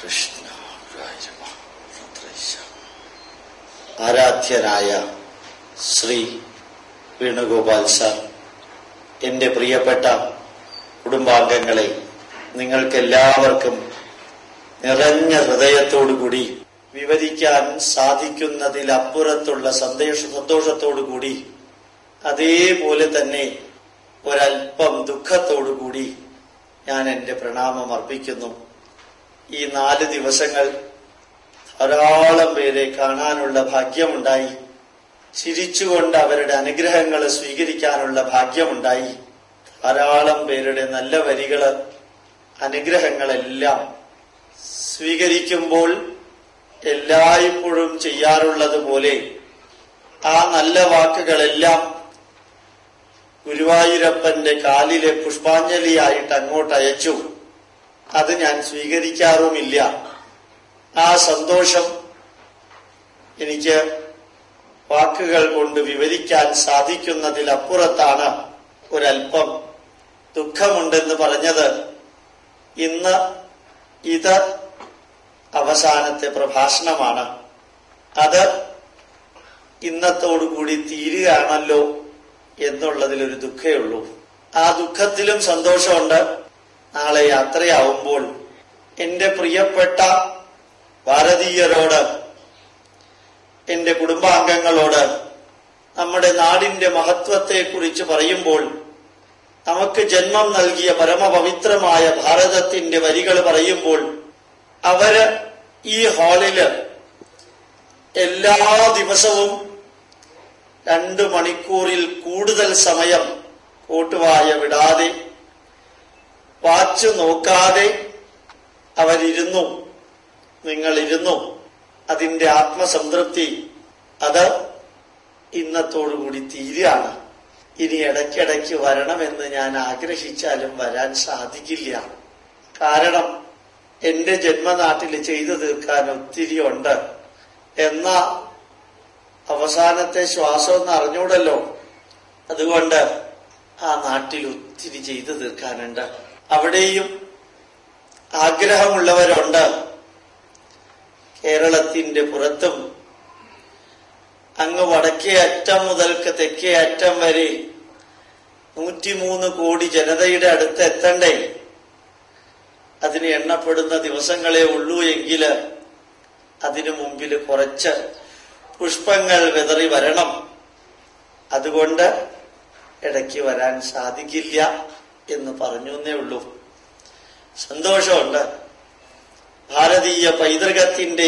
കൃഷ്ണ രാജമ രുദ്രേശ. ആരാധ്യനായ ശ്രീ വേണുഗോപാൽ സാർ എന്റെ പ്രിയപ്പെട്ട കുടുംബാംഗങ്ങളെ നിങ്ങൾക്കെല്ലാവർക്കും നിറഞ്ഞ ഹൃദയത്തോടുകൂടി വിവരിക്കാൻ സാധിക്കുന്നതിലപ്പുറത്തുള്ള സന്ദേശ സന്തോഷത്തോടുകൂടി അതേപോലെ തന്നെ ഒരൽപ്പം ദുഃഖത്തോടുകൂടി ഞാൻ എന്റെ പ്രണാമം അർപ്പിക്കുന്നു ഈ നാല് ദിവസങ്ങൾ ധാരാളം പേരെ കാണാനുള്ള ഭാഗ്യമുണ്ടായി ചിരിച്ചുകൊണ്ട് അവരുടെ അനുഗ്രഹങ്ങൾ സ്വീകരിക്കാനുള്ള ഭാഗ്യമുണ്ടായി ധാരാളം പേരുടെ നല്ല വരികള് അനുഗ്രഹങ്ങളെല്ലാം സ്വീകരിക്കുമ്പോൾ എല്ലായ്പ്പോഴും ചെയ്യാറുള്ളത് പോലെ ആ നല്ല വാക്കുകളെല്ലാം ഗുരുവായൂരപ്പന്റെ കാലിലെ പുഷ്പാഞ്ജലിയായിട്ട് അങ്ങോട്ട് അയച്ചു അത് ഞാൻ സ്വീകരിക്കാറുമില്ല ആ സന്തോഷം എനിക്ക് വാക്കുകൾ കൊണ്ട് വിവരിക്കാൻ സാധിക്കുന്നതിലപ്പുറത്താണ് ഒരൽപ്പം ദുഃഖമുണ്ടെന്ന് പറഞ്ഞത് ഇന്ന് ഇത് അവസാനത്തെ പ്രഭാഷണമാണ് അത് ഇന്നത്തോടുകൂടി തീരുകയാണല്ലോ എന്നുള്ളതിലൊരു ദുഃഖേ ഉള്ളൂ ആ ദുഃഖത്തിലും സന്തോഷമുണ്ട് നാളെ യാത്രയാവുമ്പോൾ എന്റെ പ്രിയപ്പെട്ട ഭാരതീയരോട് എന്റെ കുടുംബാംഗങ്ങളോട് നമ്മുടെ നാടിന്റെ മഹത്വത്തെക്കുറിച്ച് പറയുമ്പോൾ നമുക്ക് ജന്മം നൽകിയ പരമപവിത്രമായ ഭാരതത്തിന്റെ വരികൾ പറയുമ്പോൾ അവര് ഈ ഹാളില് എല്ലാ ദിവസവും രണ്ടു മണിക്കൂറിൽ കൂടുതൽ സമയം കൂട്ടുവായ വിടാതെ വാച്ച് നോക്കാതെ അവരിരുന്നു നിങ്ങളിരുന്നു അതിന്റെ ആത്മസംതൃപ്തി അത് ഇന്നത്തോടുകൂടി തീരുകയാണ് ഇനി ഇടയ്ക്കിടയ്ക്ക് വരണമെന്ന് ഞാൻ ആഗ്രഹിച്ചാലും വരാൻ സാധിക്കില്ല കാരണം എന്റെ ജന്മനാട്ടിൽ ചെയ്തു തീർക്കാൻ ഒത്തിരി ഉണ്ട് എന്ന അവസാനത്തെ ശ്വാസം എന്ന് അറിഞ്ഞൂടല്ലോ അതുകൊണ്ട് ആ നാട്ടിൽ ഒത്തിരി ചെയ്തു തീർക്കാനുണ്ട് അവിടെയും ആഗ്രഹമുള്ളവരുണ്ട് കേരളത്തിന്റെ പുറത്തും അങ്ങ് വടക്കേ അറ്റം മുതൽക്ക് തെക്കേ അറ്റം വരെ നൂറ്റിമൂന്ന് കോടി ജനതയുടെ അടുത്ത് എത്തണ്ടേ അതിന് എണ്ണപ്പെടുന്ന ദിവസങ്ങളെ ഉള്ളൂ എങ്കിൽ അതിനു മുമ്പിൽ കുറച്ച് പുഷ്പങ്ങൾ വിതറി വരണം അതുകൊണ്ട് ഇടയ്ക്ക് വരാൻ സാധിക്കില്ല എന്ന് പറഞ്ഞു എന്നേ ഉള്ളൂ സന്തോഷമുണ്ട് ഭാരതീയ പൈതൃകത്തിന്റെ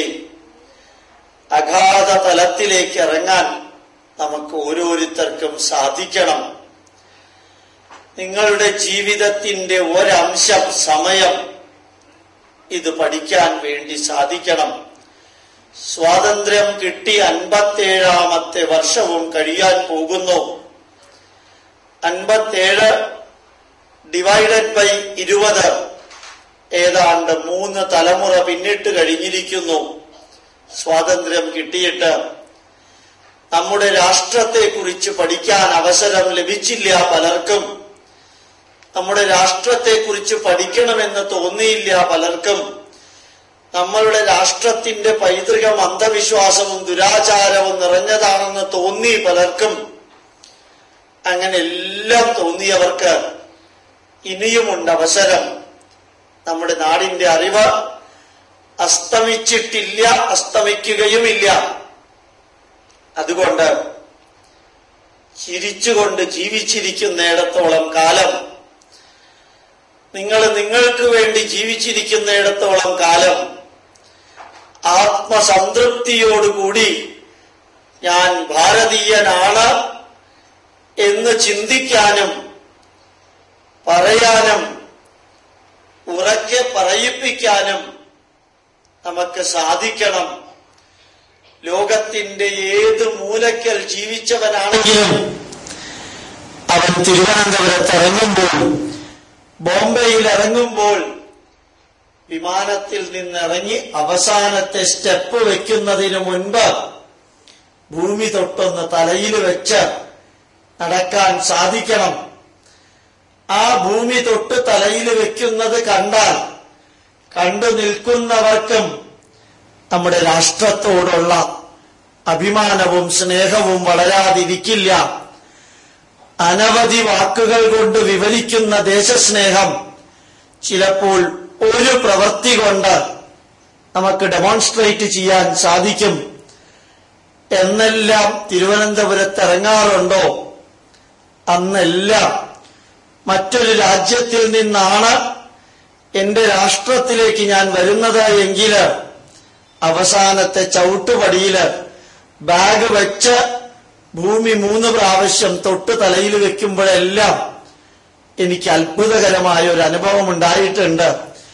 അഗാധ തലത്തിലേക്ക് ഇറങ്ങാൻ നമുക്ക് ഓരോരുത്തർക്കും സാധിക്കണം നിങ്ങളുടെ ജീവിതത്തിന്റെ ഒരംശം സമയം ഇത് പഠിക്കാൻ വേണ്ടി സാധിക്കണം സ്വാതന്ത്ര്യം കിട്ടി അൻപത്തേഴാമത്തെ വർഷവും കഴിയാൻ പോകുന്നു അൻപത്തേഴ് ഡിവൈഡഡ് ബൈ ഇരുപത് ഏതാണ്ട് മൂന്ന് തലമുറ പിന്നിട്ട് കഴിഞ്ഞിരിക്കുന്നു സ്വാതന്ത്ര്യം കിട്ടിയിട്ട് നമ്മുടെ രാഷ്ട്രത്തെക്കുറിച്ച് പഠിക്കാൻ അവസരം ലഭിച്ചില്ല പലർക്കും നമ്മുടെ രാഷ്ട്രത്തെക്കുറിച്ച് പഠിക്കണമെന്ന് തോന്നിയില്ല പലർക്കും നമ്മളുടെ രാഷ്ട്രത്തിന്റെ പൈതൃകം അന്ധവിശ്വാസവും ദുരാചാരവും നിറഞ്ഞതാണെന്ന് തോന്നി പലർക്കും അങ്ങനെ എല്ലാം തോന്നിയവർക്ക് ഇനിയുമുണ്ട് അവസരം നമ്മുടെ നാടിന്റെ അറിവ് അസ്തമിച്ചിട്ടില്ല അസ്തമിക്കുകയുമില്ല അതുകൊണ്ട് ചിരിച്ചുകൊണ്ട് ജീവിച്ചിരിക്കുന്നിടത്തോളം കാലം നിങ്ങൾ നിങ്ങൾക്ക് വേണ്ടി ജീവിച്ചിരിക്കുന്നിടത്തോളം കാലം ആത്മസംതൃപ്തിയോടുകൂടി ഞാൻ ഭാരതീയനാണ് എന്ന് ചിന്തിക്കാനും പറയാനും ഉറക്കെ പറയിപ്പിക്കാനും നമുക്ക് സാധിക്കണം ലോകത്തിന്റെ ഏത് മൂലക്കൽ ജീവിച്ചവനാണെങ്കിലും അവൻ തിരുവനന്തപുരത്ത് ഇറങ്ങുമ്പോൾ ബോംബെയിൽ ഇറങ്ങുമ്പോൾ വിമാനത്തിൽ നിന്നിറങ്ങി അവസാനത്തെ സ്റ്റെപ്പ് വെക്കുന്നതിന് മുൻപ് ഭൂമി തൊട്ടൊന്ന് തലയിൽ വെച്ച് നടക്കാൻ സാധിക്കണം ആ ഭൂമി തൊട്ട് തലയിൽ വെക്കുന്നത് കണ്ടാൽ കണ്ടു നിൽക്കുന്നവർക്കും നമ്മുടെ രാഷ്ട്രത്തോടുള്ള അഭിമാനവും സ്നേഹവും വളരാതിരിക്കില്ല അനവധി വാക്കുകൾ കൊണ്ട് വിവരിക്കുന്ന ദേശസ്നേഹം ചിലപ്പോൾ ഒരു പ്രവൃത്തി കൊണ്ട് നമുക്ക് ഡെമോൺസ്ട്രേറ്റ് ചെയ്യാൻ സാധിക്കും എന്നെല്ലാം തിരുവനന്തപുരത്ത് ഇറങ്ങാറുണ്ടോ അന്നെല്ലാം മറ്റൊരു രാജ്യത്തിൽ നിന്നാണ് എന്റെ രാഷ്ട്രത്തിലേക്ക് ഞാൻ വരുന്നത് എങ്കിൽ അവസാനത്തെ ചവിട്ടുപടിയില് ബാഗ് വെച്ച് ഭൂമി മൂന്ന് പ്രാവശ്യം തൊട്ട് തലയിൽ വെക്കുമ്പോഴെല്ലാം എനിക്ക് അത്ഭുതകരമായ ഒരു അനുഭവം ഉണ്ടായിട്ടുണ്ട്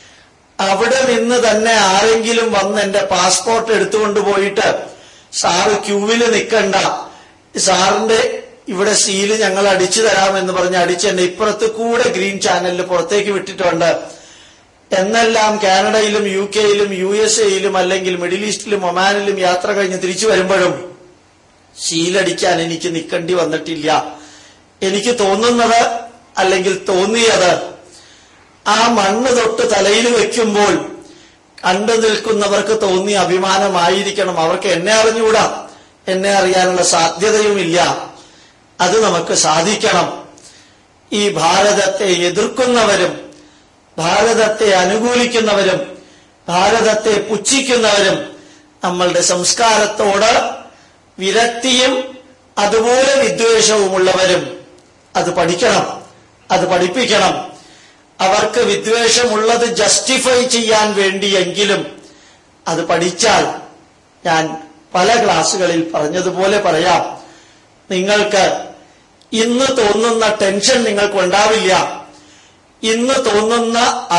അവിടെ നിന്ന് തന്നെ ആരെങ്കിലും വന്ന് എന്റെ പാസ്പോർട്ട് എടുത്തുകൊണ്ട് പോയിട്ട് സാറ് ക്യൂവിൽ നിൽക്കണ്ട സാറിന്റെ ഇവിടെ സീല് ഞങ്ങൾ അടിച്ചു തരാമെന്ന് പറഞ്ഞ് അടിച്ചെന്നെ ഇപ്പുറത്ത് കൂടെ ഗ്രീൻ ചാനലിൽ പുറത്തേക്ക് വിട്ടിട്ടുണ്ട് എന്നെല്ലാം കാനഡയിലും യു കെയിലും യു എസ് എയിലും അല്ലെങ്കിൽ മിഡിൽ ഈസ്റ്റിലും ഒമാനിലും യാത്ര കഴിഞ്ഞ് തിരിച്ചു വരുമ്പോഴും ശീലടിക്കാൻ എനിക്ക് നിൽക്കേണ്ടി വന്നിട്ടില്ല എനിക്ക് തോന്നുന്നത് അല്ലെങ്കിൽ തോന്നിയത് ആ മണ്ണ് തൊട്ട് തലയിൽ വെക്കുമ്പോൾ കണ്ടു നിൽക്കുന്നവർക്ക് തോന്നിയ അഭിമാനമായിരിക്കണം അവർക്ക് എന്നെ അറിഞ്ഞുകൂടാ എന്നെ അറിയാനുള്ള സാധ്യതയുമില്ല അത് നമുക്ക് സാധിക്കണം ഈ ഭാരതത്തെ എതിർക്കുന്നവരും ഭാരതത്തെ അനുകൂലിക്കുന്നവരും ഭാരതത്തെ പുച്ഛിക്കുന്നവരും നമ്മളുടെ സംസ്കാരത്തോട് വിരക്തിയും അതുപോലെ വിദ്വേഷവുമുള്ളവരും അത് പഠിക്കണം അത് പഠിപ്പിക്കണം അവർക്ക് വിദ്വേഷമുള്ളത് ജസ്റ്റിഫൈ ചെയ്യാൻ വേണ്ടിയെങ്കിലും അത് പഠിച്ചാൽ ഞാൻ പല ക്ലാസ്സുകളിൽ പറഞ്ഞതുപോലെ പറയാം നിങ്ങൾക്ക് ഇന്ന് തോന്നുന്ന ടെൻഷൻ നിങ്ങൾക്കുണ്ടാവില്ല ഇന്ന് തോന്നുന്ന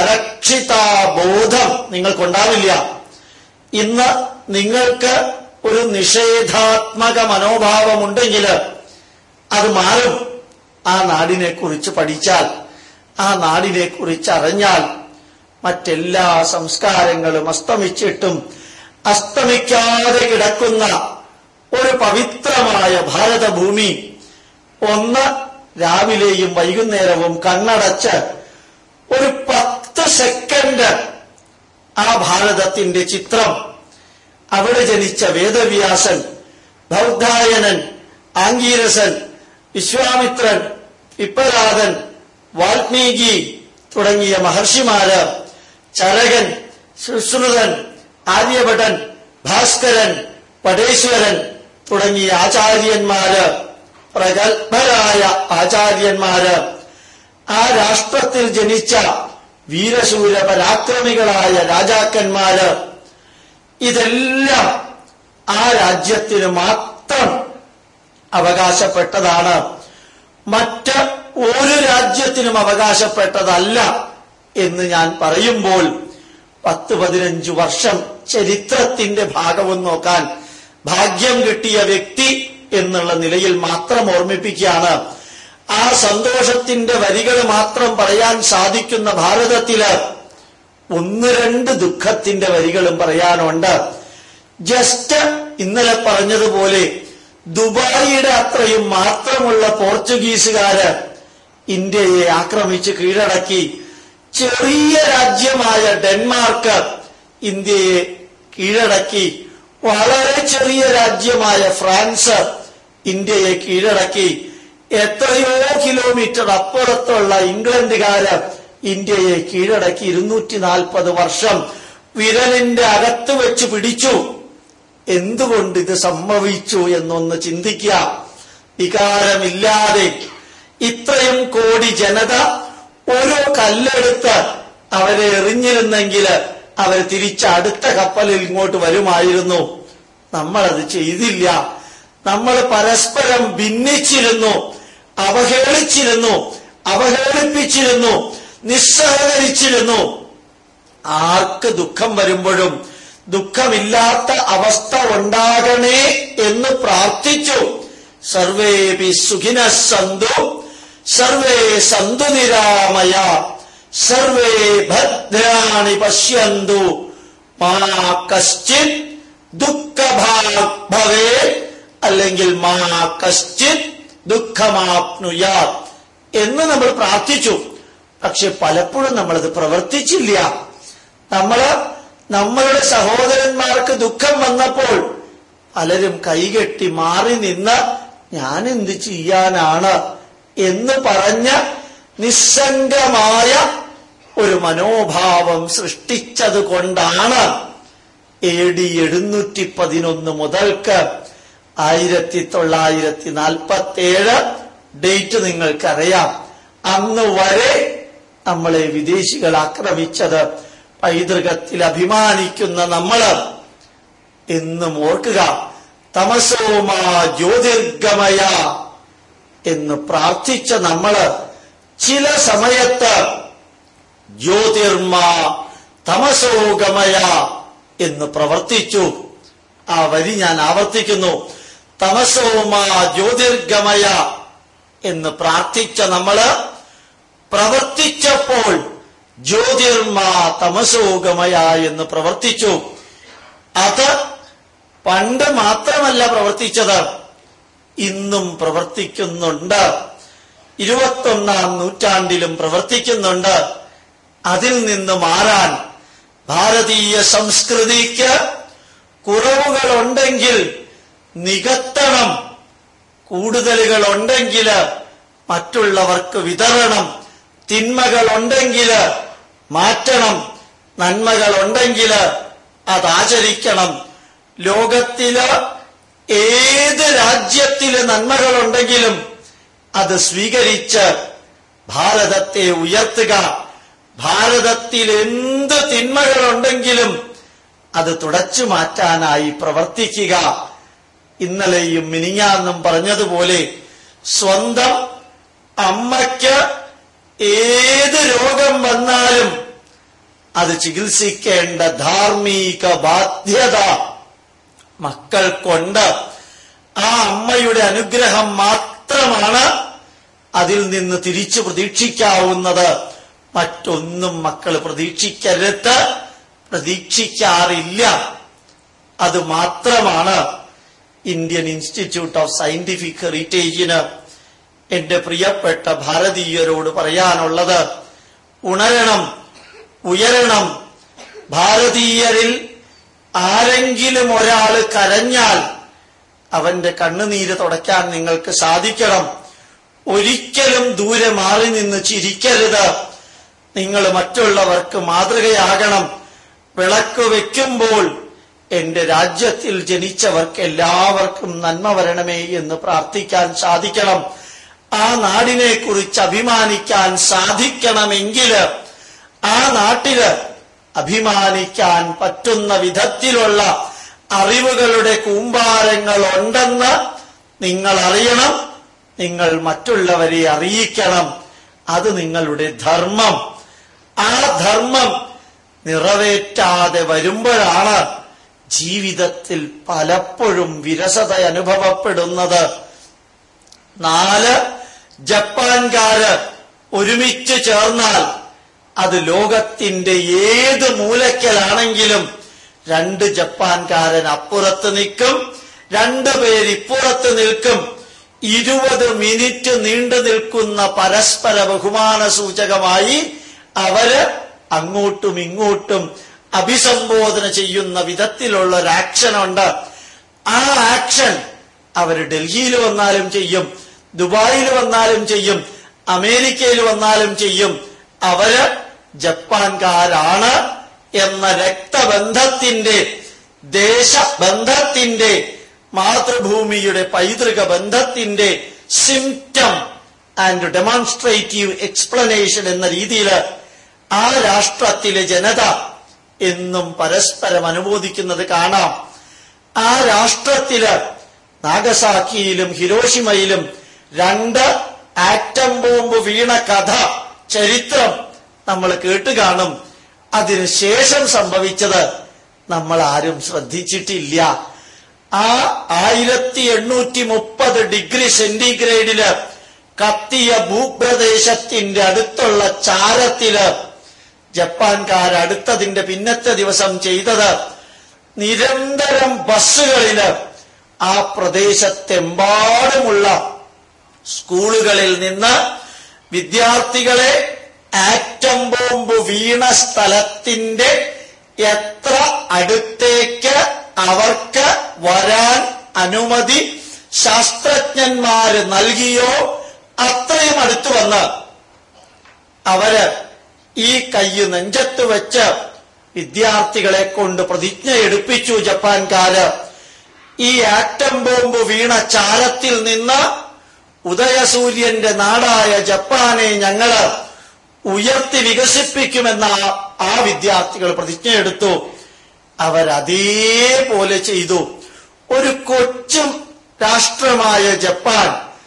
അരക്ഷിതാബോധം നിങ്ങൾക്കുണ്ടാവില്ല ഇന്ന് നിങ്ങൾക്ക് ഒരു നിഷേധാത്മക മനോഭാവമുണ്ടെങ്കിൽ അത് മാറും ആ നാടിനെ കുറിച്ച് പഠിച്ചാൽ ആ നാടിനെ കുറിച്ച് അറിഞ്ഞാൽ മറ്റെല്ലാ സംസ്കാരങ്ങളും അസ്തമിച്ചിട്ടും അസ്തമിക്കാതെ കിടക്കുന്ന ഒരു പവിത്രമായ ഭാരതഭൂമി ഒന്ന് രാവിലെയും വൈകുന്നേരവും കണ്ണടച്ച് ഒരു പത്ത് സെക്കൻഡ് ആ ഭാരതത്തിന്റെ ചിത്രം അവിടെ ജനിച്ച വേദവ്യാസൻ ബൗദ്ധായനൻ ആംഗീരസൻ വിശ്വാമിത്രൻ പിപ്പലാദൻ വാൽമീകി തുടങ്ങിയ മഹർഷിമാര് ചരകൻ സുശ്രുതൻ ആര്യഭടൻ ഭാസ്കരൻ പടേശ്വരൻ തുടങ്ങിയ ആചാര്യന്മാര് പ്രഗത്ഭരായ ആചാര്യന്മാര് ആ രാഷ്ട്രത്തിൽ ജനിച്ച വീരശൂര പരാക്രമികളായ രാജാക്കന്മാര് ഇതെല്ലാം ആ രാജ്യത്തിന് മാത്രം അവകാശപ്പെട്ടതാണ് മറ്റ് ഒരു രാജ്യത്തിനും അവകാശപ്പെട്ടതല്ല എന്ന് ഞാൻ പറയുമ്പോൾ പത്ത് പതിനഞ്ചു വർഷം ചരിത്രത്തിന്റെ ഭാഗവും നോക്കാൻ ഭാഗ്യം കിട്ടിയ വ്യക്തി എന്നുള്ള നിലയിൽ മാത്രം ഓർമ്മിപ്പിക്കുകയാണ് ആ സന്തോഷത്തിന്റെ വരികൾ മാത്രം പറയാൻ സാധിക്കുന്ന ഭാരതത്തില് ഒന്ന് രണ്ട് ദുഃഖത്തിന്റെ വരികളും പറയാനുണ്ട് ജസ്റ്റ് ഇന്നലെ പറഞ്ഞതുപോലെ ദുബായിയുടെ അത്രയും മാത്രമുള്ള പോർച്ചുഗീസുകാര് ഇന്ത്യയെ ആക്രമിച്ച് കീഴടക്കി ചെറിയ രാജ്യമായ ഡെൻമാർക്ക് ഇന്ത്യയെ കീഴടക്കി വളരെ ചെറിയ രാജ്യമായ ഫ്രാൻസ് ഇന്ത്യയെ കീഴടക്കി എത്രയോ കിലോമീറ്റർ അപ്പുറത്തുള്ള ഇംഗ്ലണ്ടുകാര് ഇന്ത്യയെ കീഴടക്കി ഇരുന്നൂറ്റി നാൽപ്പത് വർഷം വിരലിന്റെ അകത്ത് വെച്ച് പിടിച്ചു എന്തുകൊണ്ട് ഇത് സംഭവിച്ചു എന്നൊന്ന് ചിന്തിക്കുക വികാരമില്ലാതെ ഇത്രയും കോടി ജനത ഓരോ കല്ലെടുത്ത് അവരെ എറിഞ്ഞിരുന്നെങ്കിൽ അവർ തിരിച്ച് അടുത്ത കപ്പലിൽ ഇങ്ങോട്ട് വരുമായിരുന്നു നമ്മളത് ചെയ്തില്ല നമ്മൾ പരസ്പരം ഭിന്നിച്ചിരുന്നു അവഹേളിച്ചിരുന്നു അവഹേളിപ്പിച്ചിരുന്നു നിസ്സഹകരിച്ചിരുന്നു ആർക്ക് ദുഃഖം വരുമ്പോഴും ദുഃഖമില്ലാത്ത അവസ്ഥ ഉണ്ടാകണേ എന്ന് പ്രാർത്ഥിച്ചു സർവേപി സുഖിന സന്തു സർവേ സന്തു നിരാമയ സർവേ ഭദ്രാണി പശ്യന്തു മാ കശ്ചിത് ദുഃഖഭാഗ് ഭവേ അല്ലെങ്കിൽ മാ കശ്ചിത് ദുഃഖമാപ്നുയാ എന്ന് നമ്മൾ പ്രാർത്ഥിച്ചു പക്ഷെ പലപ്പോഴും നമ്മളത് പ്രവർത്തിച്ചില്ല നമ്മള് നമ്മളുടെ സഹോദരന്മാർക്ക് ദുഃഖം വന്നപ്പോൾ പലരും കൈകെട്ടി മാറി നിന്ന് ഞാൻ എന്ത് ചെയ്യാനാണ് എന്ന് പറഞ്ഞ് നിസ്സംഗമായ ഒരു മനോഭാവം സൃഷ്ടിച്ചത് കൊണ്ടാണ് എ ഡി എഴുന്നൂറ്റി പതിനൊന്ന് മുതൽക്ക് ആയിരത്തി തൊള്ളായിരത്തി നാൽപ്പത്തി ഏഴ് ഡേറ്റ് നിങ്ങൾക്കറിയാം അന്ന് വരെ നമ്മളെ വിദേശികൾ ആക്രമിച്ചത് പൈതൃകത്തിൽ അഭിമാനിക്കുന്ന നമ്മള് എന്നും ഓർക്കുക തമസോമാ ജ്യോതിർഗമയ എന്ന് പ്രാർത്ഥിച്ച നമ്മള് ചില സമയത്ത് ജ്യോതിർമാ തമസോഗമയ എന്ന് പ്രവർത്തിച്ചു ആ വരി ഞാൻ ആവർത്തിക്കുന്നു തമസോമാ ജ്യോതിർഗമയ എന്ന് പ്രാർത്ഥിച്ച നമ്മള് പ്രവർത്തിച്ചപ്പോൾ ജ്യോതിർമാ തമസോഗമയ എന്ന് പ്രവർത്തിച്ചു അത് പണ്ട് മാത്രമല്ല പ്രവർത്തിച്ചത് ഇന്നും പ്രവർത്തിക്കുന്നുണ്ട് ഇരുപത്തൊന്നാം നൂറ്റാണ്ടിലും പ്രവർത്തിക്കുന്നുണ്ട് അതിൽ നിന്ന് മാറാൻ ഭാരതീയ സംസ്കൃതിക്ക് കുറവുകളുണ്ടെങ്കിൽ നികത്തണം കൂടുതലുകളുണ്ടെങ്കിൽ മറ്റുള്ളവർക്ക് വിതരണം തിന്മകളുണ്ടെങ്കിൽ മാറ്റണം നന്മകളുണ്ടെങ്കിൽ അതാചരിക്കണം ലോകത്തില് ഏത് രാജ്യത്തില് നന്മകളുണ്ടെങ്കിലും അത് സ്വീകരിച്ച് ഭാരതത്തെ ഉയർത്തുക ഭാരതത്തിൽ എന്ത് തിന്മകളുണ്ടെങ്കിലും അത് തുടച്ചു മാറ്റാനായി പ്രവർത്തിക്കുക ഇന്നലെയും മിനിഞ്ഞാന്നും പറഞ്ഞതുപോലെ സ്വന്തം അമ്മയ്ക്ക് ഏത് രോഗം വന്നാലും അത് ചികിത്സിക്കേണ്ട ധാർമ്മിക ബാധ്യത മക്കൾക്കുണ്ട് ആ അമ്മയുടെ അനുഗ്രഹം മാത്രമാണ് അതിൽ നിന്ന് തിരിച്ചു പ്രതീക്ഷിക്കാവുന്നത് മറ്റൊന്നും മക്കൾ പ്രതീക്ഷിക്കരുത് പ്രതീക്ഷിക്കാറില്ല അത് മാത്രമാണ് ഇന്ത്യൻ ഇൻസ്റ്റിറ്റ്യൂട്ട് ഓഫ് സയന്റിഫിക് ഹെറിറ്റേജിന് എന്റെ പ്രിയപ്പെട്ട ഭാരതീയരോട് പറയാനുള്ളത് ഉണരണം ഉയരണം ഭാരതീയരിൽ ആരെങ്കിലും ഒരാൾ കരഞ്ഞാൽ അവന്റെ കണ്ണുനീര് തുടയ്ക്കാൻ നിങ്ങൾക്ക് സാധിക്കണം ഒരിക്കലും ദൂരെ മാറി നിന്ന് ചിരിക്കരുത് നിങ്ങൾ മറ്റുള്ളവർക്ക് മാതൃകയാകണം വിളക്ക് വെക്കുമ്പോൾ എന്റെ രാജ്യത്തിൽ ജനിച്ചവർക്ക് എല്ലാവർക്കും നന്മ വരണമേ എന്ന് പ്രാർത്ഥിക്കാൻ സാധിക്കണം ആ നാടിനെ കുറിച്ച് അഭിമാനിക്കാൻ സാധിക്കണമെങ്കിൽ ആ നാട്ടില് അഭിമാനിക്കാൻ പറ്റുന്ന വിധത്തിലുള്ള അറിവുകളുടെ കൂമ്പാരങ്ങൾ ഉണ്ടെന്ന് നിങ്ങൾ അറിയണം നിങ്ങൾ മറ്റുള്ളവരെ അറിയിക്കണം അത് നിങ്ങളുടെ ധർമ്മം ആ ധർമ്മം നിറവേറ്റാതെ വരുമ്പോഴാണ് ജീവിതത്തിൽ പലപ്പോഴും വിരസത അനുഭവപ്പെടുന്നത് നാല് ജപ്പാൻകാര് ഒരുമിച്ച് ചേർന്നാൽ അത് ലോകത്തിന്റെ ഏത് മൂലക്കലാണെങ്കിലും രണ്ട് ജപ്പാൻകാരൻ അപ്പുറത്ത് നിൽക്കും രണ്ടു പേര് ഇപ്പുറത്ത് നിൽക്കും ഇരുപത് മിനിറ്റ് നീണ്ടു നിൽക്കുന്ന പരസ്പര ബഹുമാന സൂചകമായി അവര് അങ്ങോട്ടും ഇങ്ങോട്ടും അഭിസംബോധന ചെയ്യുന്ന വിധത്തിലുള്ള ഒരു ആക്ഷൻ ഉണ്ട് ആ ആക്ഷൻ അവര് ഡൽഹിയിൽ വന്നാലും ചെയ്യും ദുബായിൽ വന്നാലും ചെയ്യും അമേരിക്കയിൽ വന്നാലും ചെയ്യും അവര് ജപ്പാൻകാരാണ് എന്ന രക്തബന്ധത്തിന്റെ ദേശബന്ധത്തിന്റെ മാതൃഭൂമിയുടെ പൈതൃക ബന്ധത്തിന്റെ സിംറ്റം ആൻഡ് ഡെമോൺസ്ട്രേറ്റീവ് എക്സ്പ്ലനേഷൻ എന്ന രീതിയിൽ ആ രാഷ്ട്രത്തിലെ ജനത എന്നും പരസ്പരം അനുമോദിക്കുന്നത് കാണാം ആ രാഷ്ട്രത്തില് നാഗസാക്കിയിലും ഹിരോഷിമയിലും രണ്ട് ആറ്റം ബോംബ് വീണ കഥ ചരിത്രം നമ്മൾ കേട്ട് കാണും അതിനുശേഷം സംഭവിച്ചത് നമ്മൾ ആരും ശ്രദ്ധിച്ചിട്ടില്ല ആ ആയിരത്തി എണ്ണൂറ്റി മുപ്പത് ഡിഗ്രി സെന്റിഗ്രേഡില് കത്തിയ ഭൂപ്രദേശത്തിന്റെ അടുത്തുള്ള ചാരത്തില് ജപ്പാൻകാരടുത്തതിന്റെ പിന്നത്തെ ദിവസം ചെയ്തത് നിരന്തരം ബസ്സുകളില് ആ പ്രദേശത്തെമ്പാടുമുള്ള സ്കൂളുകളിൽ നിന്ന് വിദ്യാർത്ഥികളെ ആറ്റം ബോംബ് വീണ സ്ഥലത്തിന്റെ എത്ര അടുത്തേക്ക് അവർക്ക് വരാൻ അനുമതി ശാസ്ത്രജ്ഞന്മാര് നൽകിയോ അത്രയും അടുത്തു വന്ന് അവര് ഈ കയ്യ് നെഞ്ചത്ത് വെച്ച് വിദ്യാർത്ഥികളെ കൊണ്ട് പ്രതിജ്ഞ എടുപ്പിച്ചു ജപ്പാൻകാര് ഈ ആറ്റം ബോംബ് വീണ ചാരത്തിൽ നിന്ന് ഉദയസൂര്യന്റെ നാടായ ജപ്പാനെ ഞങ്ങള് ഉയർത്തി വികസിപ്പിക്കുമെന്ന ആ- ആ വിദ്യാർത്ഥികൾ പ്രതിജ്ഞയെടുത്തു അവരതേപോലെ ചെയ്തു ഒരു കൊച്ചും രാഷ്ട്രമായ ജപ്പാൻ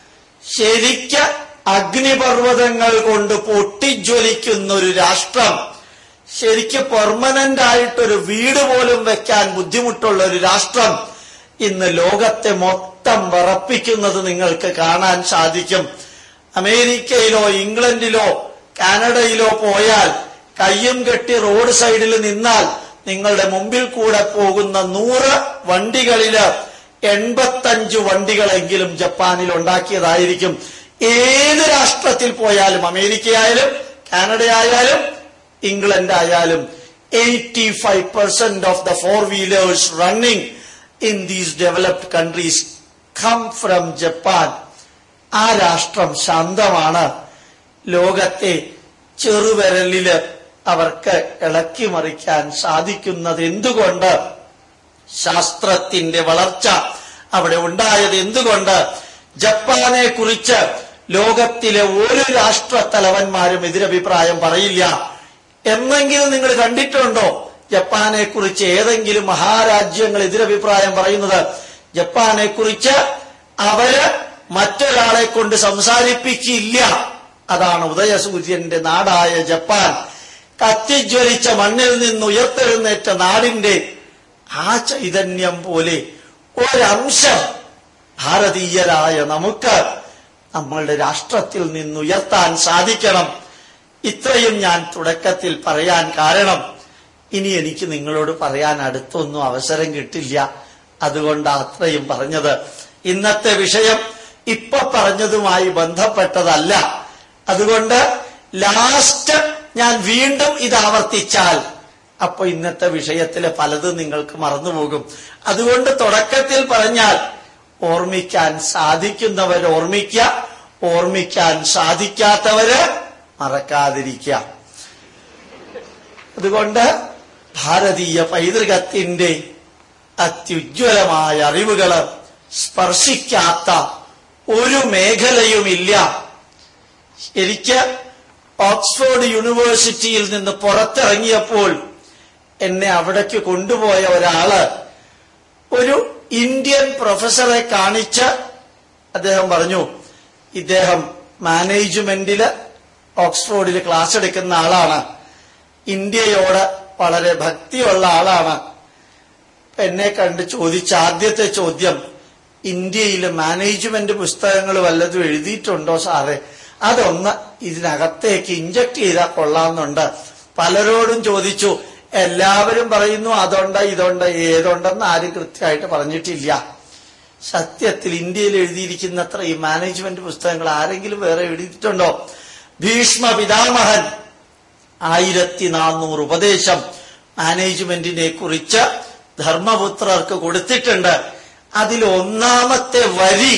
ശരിക്ക് അഗ്നിപർവ്വതങ്ങൾ കൊണ്ട് പൊട്ടിജ്വലിക്കുന്ന ഒരു രാഷ്ട്രം ശരിക്ക് പെർമനന്റ് ആയിട്ടൊരു വീട് പോലും വെക്കാൻ ബുദ്ധിമുട്ടുള്ള ഒരു രാഷ്ട്രം ഇന്ന് ലോകത്തെ മൊത്തം വിറപ്പിക്കുന്നത് നിങ്ങൾക്ക് കാണാൻ സാധിക്കും അമേരിക്കയിലോ ഇംഗ്ലണ്ടിലോ കാനഡയിലോ പോയാൽ കയ്യും കെട്ടി റോഡ് സൈഡിൽ നിന്നാൽ നിങ്ങളുടെ മുമ്പിൽ കൂടെ പോകുന്ന നൂറ് വണ്ടികളില് എൺപത്തഞ്ച് വണ്ടികളെങ്കിലും ജപ്പാനിൽ ഉണ്ടാക്കിയതായിരിക്കും ഏത് രാഷ്ട്രത്തിൽ പോയാലും അമേരിക്കയായാലും കാനഡയായാലും ഇംഗ്ലണ്ട് ആയാലും eighty five percent of the four wheelers running in these developed countries come from Japan ആ രാഷ്ട്രം ശാന്തമാണ് ലോകത്തെ ചെറുവിരലില് അവർക്ക് ഇളക്കി മറിക്കാൻ സാധിക്കുന്നത് എന്തുകൊണ്ട് ശാസ്ത്രത്തിന്റെ വളർച്ച അവിടെ ഉണ്ടായത് എന്തുകൊണ്ട് ജപ്പാനെ കുറിച്ച് ലോകത്തിലെ ഒരു രാഷ്ട്ര തലവന്മാരും എതിരഭിപ്രായം പറയില്ല എന്നെങ്കിലും നിങ്ങൾ കണ്ടിട്ടുണ്ടോ ജപ്പാനെ കുറിച്ച് ഏതെങ്കിലും മഹാരാജ്യങ്ങൾ എതിരഭിപ്രായം പറയുന്നത് ജപ്പാനെ കുറിച്ച് അവര് മറ്റൊരാളെ കൊണ്ട് സംസാരിപ്പിക്കില്ല അതാണ് ഉദയസൂര്യന്റെ നാടായ ജപ്പാൻ കത്തിജ്വലിച്ച മണ്ണിൽ നിന്ന് ഉയർത്തെഴുന്നേറ്റ നാടിന്റെ ആ ചൈതന്യം പോലെ ഒരംശം ഭാരതീയരായ നമുക്ക് നമ്മളുടെ രാഷ്ട്രത്തിൽ നിന്ന് ഉയർത്താൻ സാധിക്കണം ഇത്രയും ഞാൻ തുടക്കത്തിൽ പറയാൻ കാരണം ഇനി എനിക്ക് നിങ്ങളോട് പറയാൻ അടുത്തൊന്നും അവസരം കിട്ടില്ല അതുകൊണ്ട് അത്രയും പറഞ്ഞത് ഇന്നത്തെ വിഷയം ഇപ്പൊ പറഞ്ഞതുമായി ബന്ധപ്പെട്ടതല്ല അതുകൊണ്ട് ലാസ്റ്റ് ഞാൻ വീണ്ടും ഇത് ആവർത്തിച്ചാൽ അപ്പൊ ഇന്നത്തെ വിഷയത്തിലെ പലതും നിങ്ങൾക്ക് മറന്നുപോകും അതുകൊണ്ട് തുടക്കത്തിൽ പറഞ്ഞാൽ ഓർമ്മിക്കാൻ സാധിക്കുന്നവർ ഓർമ്മിക്കുക ഓർമ്മിക്കാൻ സാധിക്കാത്തവര് മറക്കാതിരിക്കുക അതുകൊണ്ട് ഭാരതീയ പൈതൃകത്തിന്റെ അത്യുജ്വലമായ അറിവുകള് സ്പർശിക്കാത്ത ഒരു മേഖലയുമില്ല എനിക്ക് ഓക്സ്ഫോർഡ് യൂണിവേഴ്സിറ്റിയിൽ നിന്ന് പുറത്തിറങ്ങിയപ്പോൾ എന്നെ അവിടേക്ക് കൊണ്ടുപോയ ഒരാള് ഒരു ഇന്ത്യൻ പ്രൊഫസറെ കാണിച്ച് അദ്ദേഹം പറഞ്ഞു ഇദ്ദേഹം മാനേജ്മെന്റില് ഓക്സ്ഫോർഡിൽ ക്ലാസ് എടുക്കുന്ന ആളാണ് ഇന്ത്യയോട് വളരെ ഭക്തിയുള്ള ആളാണ് എന്നെ കണ്ട് ചോദിച്ച ആദ്യത്തെ ചോദ്യം ഇന്ത്യയിലെ മാനേജ്മെന്റ് പുസ്തകങ്ങൾ വല്ലതും എഴുതിയിട്ടുണ്ടോ സാറേ അതൊന്ന് ഇതിനകത്തേക്ക് ഇഞ്ചക്ട് ചെയ്താൽ കൊള്ളാമെന്നുണ്ട് പലരോടും ചോദിച്ചു എല്ലാവരും പറയുന്നു അതുണ്ട് ഇതുണ്ട് ഏതുണ്ടെന്ന് ആരും കൃത്യമായിട്ട് പറഞ്ഞിട്ടില്ല സത്യത്തിൽ ഇന്ത്യയിൽ എഴുതിയിരിക്കുന്നത്ര ഈ മാനേജ്മെന്റ് പുസ്തകങ്ങൾ ആരെങ്കിലും വേറെ എഴുതിയിട്ടുണ്ടോ ഭീഷ്മ പിതാമഹൻ ആയിരത്തി നാനൂറ് ഉപദേശം മാനേജ്മെന്റിനെ കുറിച്ച് ധർമ്മപുത്രർക്ക് കൊടുത്തിട്ടുണ്ട് അതിൽ ഒന്നാമത്തെ വരി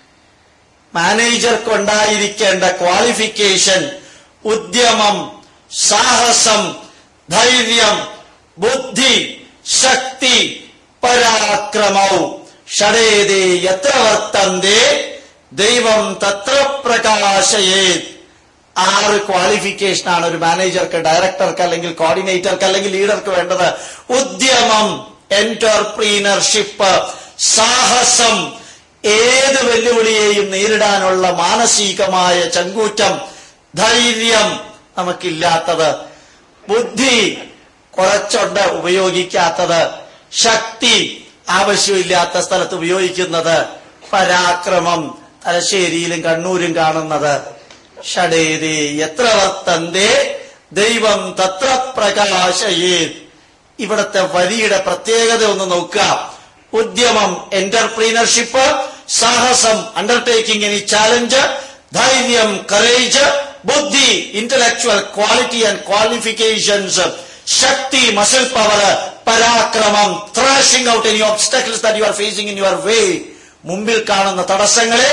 മാനേജർക്കുണ്ടായിരിക്കേണ്ട ക്വാളിഫിക്കേഷൻ ഉദ്യമം സാഹസം ധൈര്യം ബുദ്ധി ശക്തി പരാക്രമവും ഷടേതേ എത്ര വർത്തന്തേ ദൈവം തത്ര പ്രകാശയേ ആറ് ക്വാളിഫിക്കേഷനാണ് ഒരു മാനേജർക്ക് ഡയറക്ടർക്ക് അല്ലെങ്കിൽ കോർഡിനേറ്റർക്ക് അല്ലെങ്കിൽ ലീഡർക്ക് വേണ്ടത് ഉദ്യമം എന്റർപ്രീനർഷിപ്പ് സാഹസം ഏത് വെല്ലുവിളിയെയും നേരിടാനുള്ള മാനസികമായ ചങ്കൂറ്റം ധൈര്യം നമുക്കില്ലാത്തത് ബുദ്ധി കുറച്ചുണ്ട് ഉപയോഗിക്കാത്തത് ശക്തി ആവശ്യമില്ലാത്ത സ്ഥലത്ത് ഉപയോഗിക്കുന്നത് പരാക്രമം തലശ്ശേരിയിലും കണ്ണൂരും കാണുന്നത് ഷടേതേ എത്ര വർത്തന്തേ ദൈവം തത്ര പ്രകാശയേ ഇവിടത്തെ വരിയുടെ പ്രത്യേകത ഒന്ന് നോക്കുക ഉദ്യമം എന്റർപ്രീനർഷിപ്പ് സാഹസം അണ്ടർടേക്കിംഗ് എനി ചാലഞ്ച് ധൈര്യം കറേജ് ബുദ്ധി ഇന്റലക്ച്വൽ ക്വാളിറ്റി ആൻഡ് ക്വാളിഫിക്കേഷൻസ് ശക്തി മസിൽ പവർ പരാക്രമം thrashing out any obstacles that you are facing in your way മുമ്പിൽ കാണുന്ന തടസ്സങ്ങളെ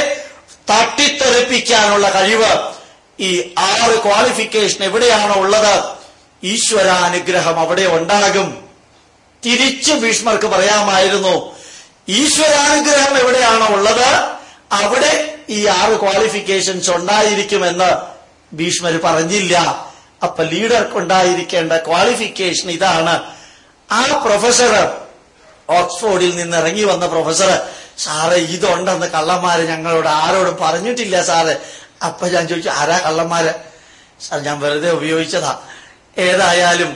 തട്ടിത്തെറിപ്പിക്കാനുള്ള കഴിവ് ഈ ആറ് ക്വാളിഫിക്കേഷൻ എവിടെയാണോ ഉള്ളത് ഈശ്വരാനുഗ്രഹം അവിടെ ഉണ്ടാകും തിരിച്ചു ഭീഷ്മർക്ക് പറയാമായിരുന്നു ഈശ്വരാനുഗ്രഹം എവിടെയാണോ ഉള്ളത് അവിടെ ഈ ആറ് ക്വാളിഫിക്കേഷൻസ് ഉണ്ടായിരിക്കുമെന്ന് ഭീഷ്മർ പറഞ്ഞില്ല അപ്പൊ ലീഡർക്ക് ഉണ്ടായിരിക്കേണ്ട ക്വാളിഫിക്കേഷൻ ഇതാണ് ആ പ്രൊഫസർ ഓക്സ്ഫോർഡിൽ നിന്ന് ഇറങ്ങി വന്ന പ്രൊഫസർ സാറ് ഇതുണ്ടെന്ന് കള്ളന്മാര് ഞങ്ങളോട് ആരോടും പറഞ്ഞിട്ടില്ല സാറ് അപ്പൊ ഞാൻ ചോദിച്ചു ആരാ കള്ളന്മാര് സാർ ഞാൻ വെറുതെ ഉപയോഗിച്ചതാ ഏതായാലും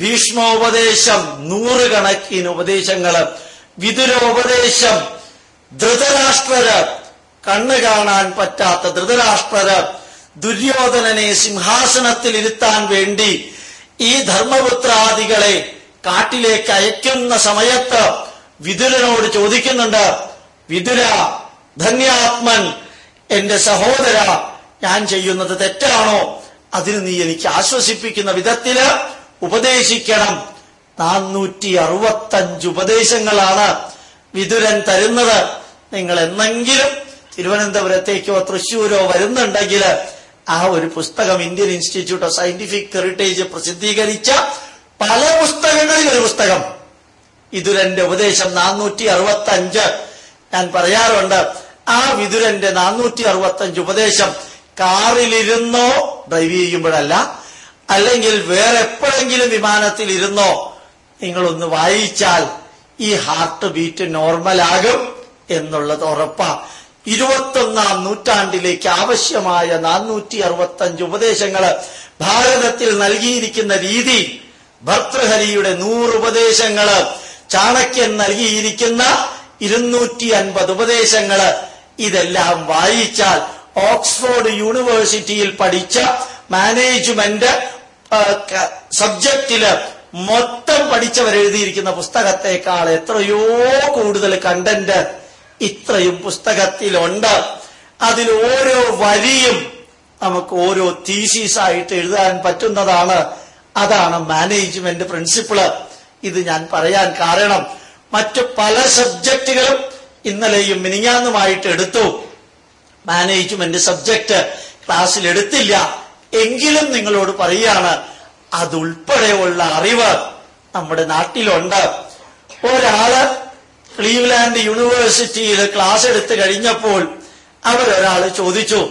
ഭീഷ്മോപദേശം നൂറുകണക്കിന് ഉപദേശങ്ങള് വിതുരോപദേശം ധൃതരാഷ്ട്രര് കണ്ണു കാണാൻ പറ്റാത്ത ധൃതരാഷ്ട്രര് ദുര്യോധനനെ സിംഹാസനത്തിൽ ഇരുത്താൻ വേണ്ടി ഈ ധർമ്മപുത്രാദികളെ കാട്ടിലേക്ക് അയക്കുന്ന സമയത്ത് വിതുരനോട് ചോദിക്കുന്നുണ്ട് വിതുര ധന്യാത്മൻ എന്റെ സഹോദര ഞാൻ ചെയ്യുന്നത് തെറ്റാണോ അതിന് നീ എനിക്ക് ആശ്വസിപ്പിക്കുന്ന വിധത്തില് ഉപദേശിക്കണം നാനൂറ്റി അറുപത്തഞ്ച് ഉപദേശങ്ങളാണ് വിതുരൻ തരുന്നത് നിങ്ങൾ എന്നെങ്കിലും തിരുവനന്തപുരത്തേക്കോ തൃശ്ശൂരോ വരുന്നുണ്ടെങ്കിൽ ആ ഒരു പുസ്തകം Indian institute of scientific heritage പ്രസിദ്ധീകരിച്ച പല പുസ്തകങ്ങളിൽ ഒരു പുസ്തകം വിതുരന്റെ ഉപദേശം നാനൂറ്റി അറുപത്തി അഞ്ച് ഞാൻ പറയാറുണ്ട് ആ വിതുരന്റെ നാനൂറ്റി അറുപത്തി അഞ്ച് ഉപദേശം കാറിലിരുന്നോ ഡ്രൈവ് ചെയ്യുമ്പോഴല്ല അല്ലെങ്കിൽ വേറെ എപ്പോഴെങ്കിലും വിമാനത്തിൽ ഇരുന്നോ നിങ്ങളൊന്ന് വായിച്ചാൽ ഈ ഹാർട്ട് ബീറ്റ് നോർമലാകും എന്നുള്ളത് ഉറപ്പാ ഇരുപത്തൊന്നാം നൂറ്റാണ്ടിലേക്ക് ആവശ്യമായ നാനൂറ്റി അറുപത്തഞ്ച് ഉപദേശങ്ങള് ഭാരതത്തിൽ നൽകിയിരിക്കുന്ന രീതി ഭർത്തൃഹരിയുടെ നൂറ് ഉപദേശങ്ങള് ചാണക്യൻ നൽകിയിരിക്കുന്ന ഇരുന്നൂറ്റി അൻപത് ഉപദേശങ്ങള് ഇതെല്ലാം വായിച്ചാൽ ഓക്സ്ഫോർഡ് യൂണിവേഴ്സിറ്റിയിൽ പഠിച്ച മാനേജ്മെന്റ് സബ്ജക്റ്റില് മൊത്തം പഠിച്ചവരെഴുതിയിരിക്കുന്ന പുസ്തകത്തെക്കാൾ എത്രയോ കൂടുതൽ കണ്ടന്റ് ഇത്രയും പുസ്തകത്തിലുണ്ട് അതിൽ ഓരോ വരിയും നമുക്ക് ഓരോ തീസീസ് ആയിട്ട് എഴുതാൻ പറ്റുന്നതാണ് അതാണ് മാനേജ്മെന്റ് പ്രിൻസിപ്പിള് ഇത് ഞാൻ പറയാൻ കാരണം മറ്റു പല സബ്ജക്റ്റുകളും ഇന്നലെയും മിനിങ്ങാന്നുമായിട്ട് എടുത്തു മാനേജ്മെന്റ് സബ്ജക്ട് ക്ലാസ്സിൽ എടുത്തില്ല എങ്കിലും നിങ്ങളോട് പറയാണ് അതുൾപ്പെടെയുള്ള അറിവ് നമ്മുടെ നാട്ടിലുണ്ട് ഒരാള് ക്ലീവ്ലാൻഡ് യൂണിവേഴ്സിറ്റിയിൽ ക്ലാസ് എടുത്തു കഴിഞ്ഞപ്പോൾ അവരൊരാൾ ചോദിച്ചു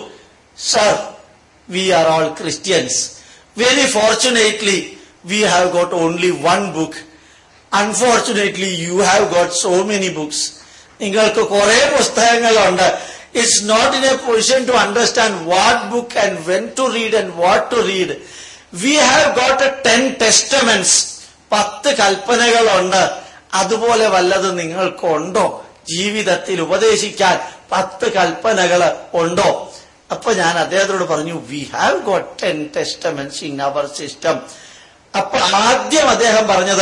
sir we are all Christians very fortunately we have got only one book unfortunately you have got so many books നിങ്ങൾക്ക് കുറെ പുസ്തകങ്ങളുണ്ട് it's not in a position to understand what book and when to read and what to read we have got a ten testaments പത്ത് കൽപ്പനകളുണ്ട് അതുപോലെ വല്ലത് നിങ്ങൾക്കുണ്ടോ ജീവിതത്തിൽ ഉപദേശിക്കാൻ പത്ത് കൽപ്പനകൾ ഉണ്ടോ അപ്പൊ ഞാൻ അദ്ദേഹത്തോട് പറഞ്ഞു we have got ten testaments in our system അപ്പൊ ആദ്യം അദ്ദേഹം പറഞ്ഞത്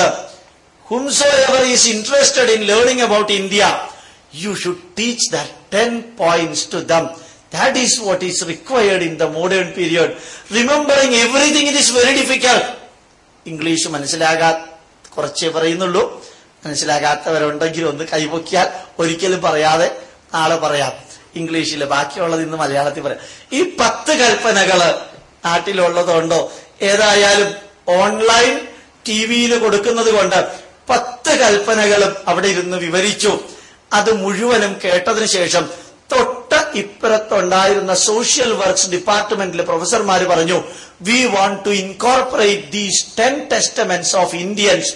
whomsoever is interested in learning about India you should teach that ten points to them that is what is required in the modern period remembering everything it is very difficult English മനസ്സിലാകാ കുറച്ചേ പറയുന്നുള്ളൂ മനസ്സിലാകാത്തവരുണ്ടെങ്കിൽ ഒന്ന് കൈപൊക്കിയാൽ ഒരിക്കലും പറയാതെ നാളെ പറയാം ഇംഗ്ലീഷിൽ ബാക്കിയുള്ളത് ഇന്ന് മലയാളത്തിൽ പറയാം ഈ പത്ത് കൽപ്പനകള് നാട്ടിലുള്ളതുണ്ടോ ഏതായാലും ഓൺലൈൻ ടി വിയിൽ കൊടുക്കുന്നത് കൊണ്ട് പത്ത് കൽപ്പനകളും അവിടെ ഇരുന്ന് വിവരിച്ചു അത് മുഴുവനും കേട്ടതിന് ശേഷം തൊട്ട് ഇപ്പുറത്തുണ്ടായിരുന്ന സോഷ്യൽ വർക്ക്സ് ഡിപ്പാർട്ട്മെന്റിലെ പ്രൊഫസർമാര് പറഞ്ഞു we want to incorporate these ten testaments of Indians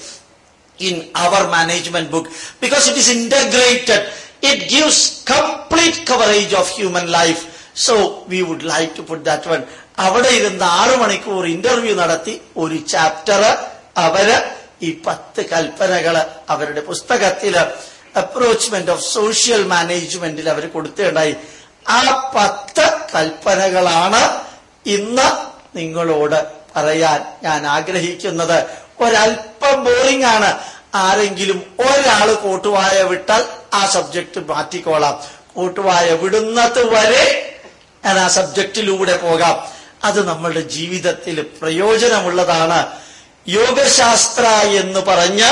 in our management book because it is integrated. It gives complete coverage of human life. So we would like to put that one. അവിടെ ഇരുന്ന് ആറു മണിക്കൂർ interview നടത്തി ഒരു chapter അവര് ഈ പത്ത് കൽപ്പനകള് അവരുടെ പുസ്തകത്തില് അപ്രോച്ച്മെന്റ് ഓഫ് സോഷ്യൽ മാനേജ്മെന്റിൽ അവർ കൊടുത്തിട്ടുണ്ടായി ആ പത്ത് കൽപ്പനകളാണ് ഇന്ന് നിങ്ങളോട് പറയാൻ ഞാൻ ആഗ്രഹിക്കുന്നത് ഒരല്പം ബോറിംഗ് ആണ് ആരെങ്കിലും ഒരാള് കോട്ടുവായ വിട്ടാൽ ആ സബ്ജക്ട് മാറ്റിക്കോളാം കോട്ടുവായ വിടുന്നത് വരെ ഞാൻ ആ സബ്ജക്റ്റിലൂടെ പോകാം അത് നമ്മളുടെ ജീവിതത്തിൽ പ്രയോജനമുള്ളതാണ് യോഗശാസ്ത്ര എന്ന് പറഞ്ഞ്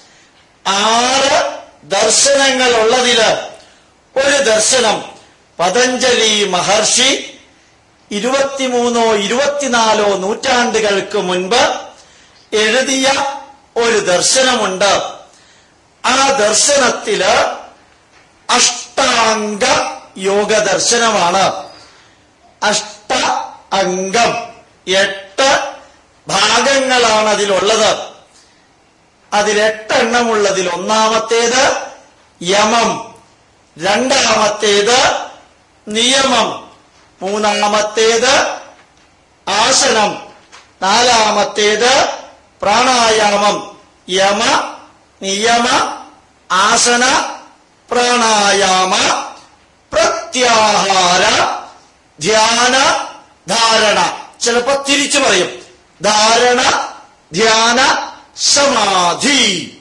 ആറ് ദർശനങ്ങൾ ഉള്ളതില് ഒരു ദർശനം പതഞ്ജലി മഹർഷി ഇരുപത്തിമൂന്നോ ഇരുപത്തിനാലോ നൂറ്റാണ്ടുകൾക്ക് മുൻപ് എഴുതിയ ഒരു ദർശനമുണ്ട് ആ ദർശനത്തില് അഷ്ടാംഗ യോഗ ദർശനമാണ് അഷ്ട അംഗം എട്ട് ഭാഗങ്ങളാണ് അതിലുള്ളത് അതിൽ എട്ടെണ്ണമുള്ളതിൽ ഒന്നാമത്തേത് യമം രണ്ടാമത്തേത് നിയമം മൂന്നാമത്തേത് ആസനം നാലാമത്തേത് പ്രാണായാമം യമ നിയമ ആസന പ്രാണായാമ പ്രത്യാഹാര ധ്യാന ധാരണ ചിലപ്പോ തിരിച്ചു പറയും ധാരണ ധ്യാന സമാധി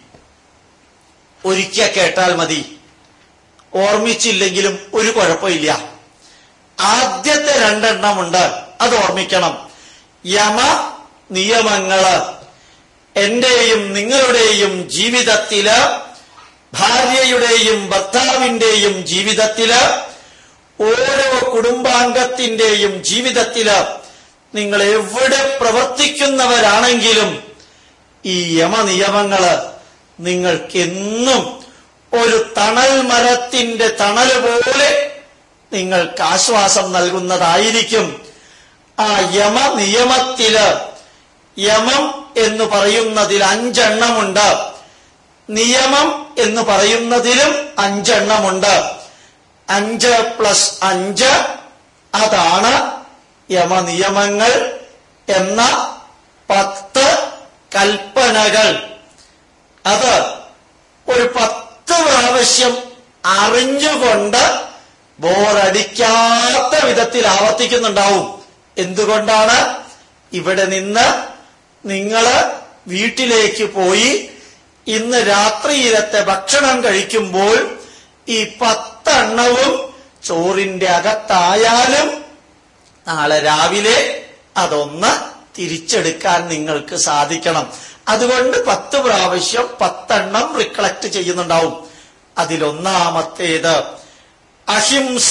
ഒരിക്കൽ കേട്ടാൽ മതി ഓർമ്മിച്ചില്ലെങ്കിലും ഒരു കുഴപ്പമില്ല ആദ്യത്തെ രണ്ടെണ്ണമുണ്ട് അത് ഓർമ്മിക്കണം യമ നിയമങ്ങള് എന്റെയും നിങ്ങളുടെയും ജീവിതത്തില് ഭാര്യയുടെയും ഭർത്താവിന്റെയും ജീവിതത്തില് ഓരോ കുടുംബാംഗത്തിന്റെയും ജീവിതത്തില് നിങ്ങൾ എവിടെ പ്രവർത്തിക്കുന്നവരാണെങ്കിലും ഈ യമനിയമങ്ങള് നിങ്ങൾക്കെന്നും ഒരു തണൽ മരത്തിന്റെ തണല് പോലെ നിങ്ങൾക്ക് ആശ്വാസം നൽകുന്നതായിരിക്കും ആ യമ നിയമത്തില് യമം എന്ന് പറയുന്നതിൽ അഞ്ചെണ്ണമുണ്ട് നിയമം എന്ന് പറയുന്നതിലും അഞ്ചെണ്ണമുണ്ട് അഞ്ച് പ്ലസ് അഞ്ച് അതാണ് യമനിയമങ്ങൾ എന്ന പത്ത് കൽപ്പനകൾ അത് ഒരു പത്ത് പ്രാവശ്യം അറിഞ്ഞുകൊണ്ട് ബോറടിക്കാത്ത വിധത്തിൽ ആവർത്തിക്കുന്നുണ്ടാവും എന്തുകൊണ്ടാണ് ഇവിടെ നിന്ന് നിങ്ങള് വീട്ടിലേക്ക് പോയി ഇന്ന് രാത്രിയിലത്തെ ഭക്ഷണം കഴിക്കുമ്പോൾ ഈ പത്തെണ്ണവും ചോറിന്റെ അകത്തായാലും നാളെ രാവിലെ അതൊന്ന് തിരിച്ചെടുക്കാൻ നിങ്ങൾക്ക് സാധിക്കണം അതുകൊണ്ട് പത്ത് പ്രാവശ്യം പത്തെണ്ണം റിക്കളക്ട് ചെയ്യുന്നുണ്ടാവും അതിലൊന്നാമത്തേത് അഹിംസ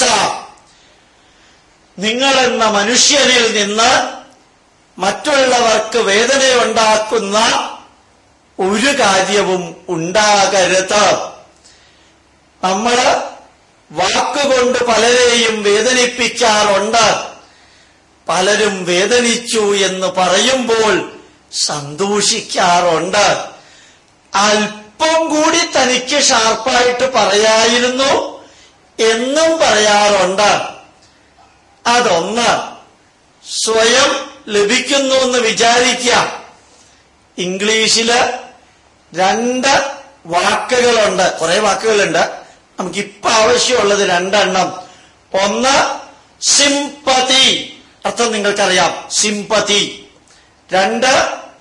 നിങ്ങളെന്ന മനുഷ്യനിൽ നിന്ന് മറ്റുള്ളവർക്ക് വേദനയുണ്ടാക്കുന്ന ഒരു കാര്യവും ഉണ്ടാകരുത് നമ്മള് വാക്കുകൊണ്ട് പലരെയും വേദനിപ്പിക്കാറുണ്ട് പലരും വേദനിച്ചു എന്ന് പറയുമ്പോൾ സന്തോഷിക്കാറുണ്ട് അല്പം കൂടി തനിക്ക് ഷാർപ്പായിട്ട് പറയായിരുന്നു എന്നും പറയാറുണ്ട് അതൊന്ന് സ്വയം ലഭിക്കുന്നു എന്ന് വിചാരിക്കുക ഇംഗ്ലീഷില് രണ്ട് വാക്കുകളുണ്ട് കുറെ വാക്കുകളുണ്ട് നമുക്ക് ഇപ്പൊ ആവശ്യമുള്ളത് രണ്ടെണ്ണം ഒന്ന് സിംപതി അർത്ഥം നിങ്ങൾക്കറിയാം സിംപതി രണ്ട്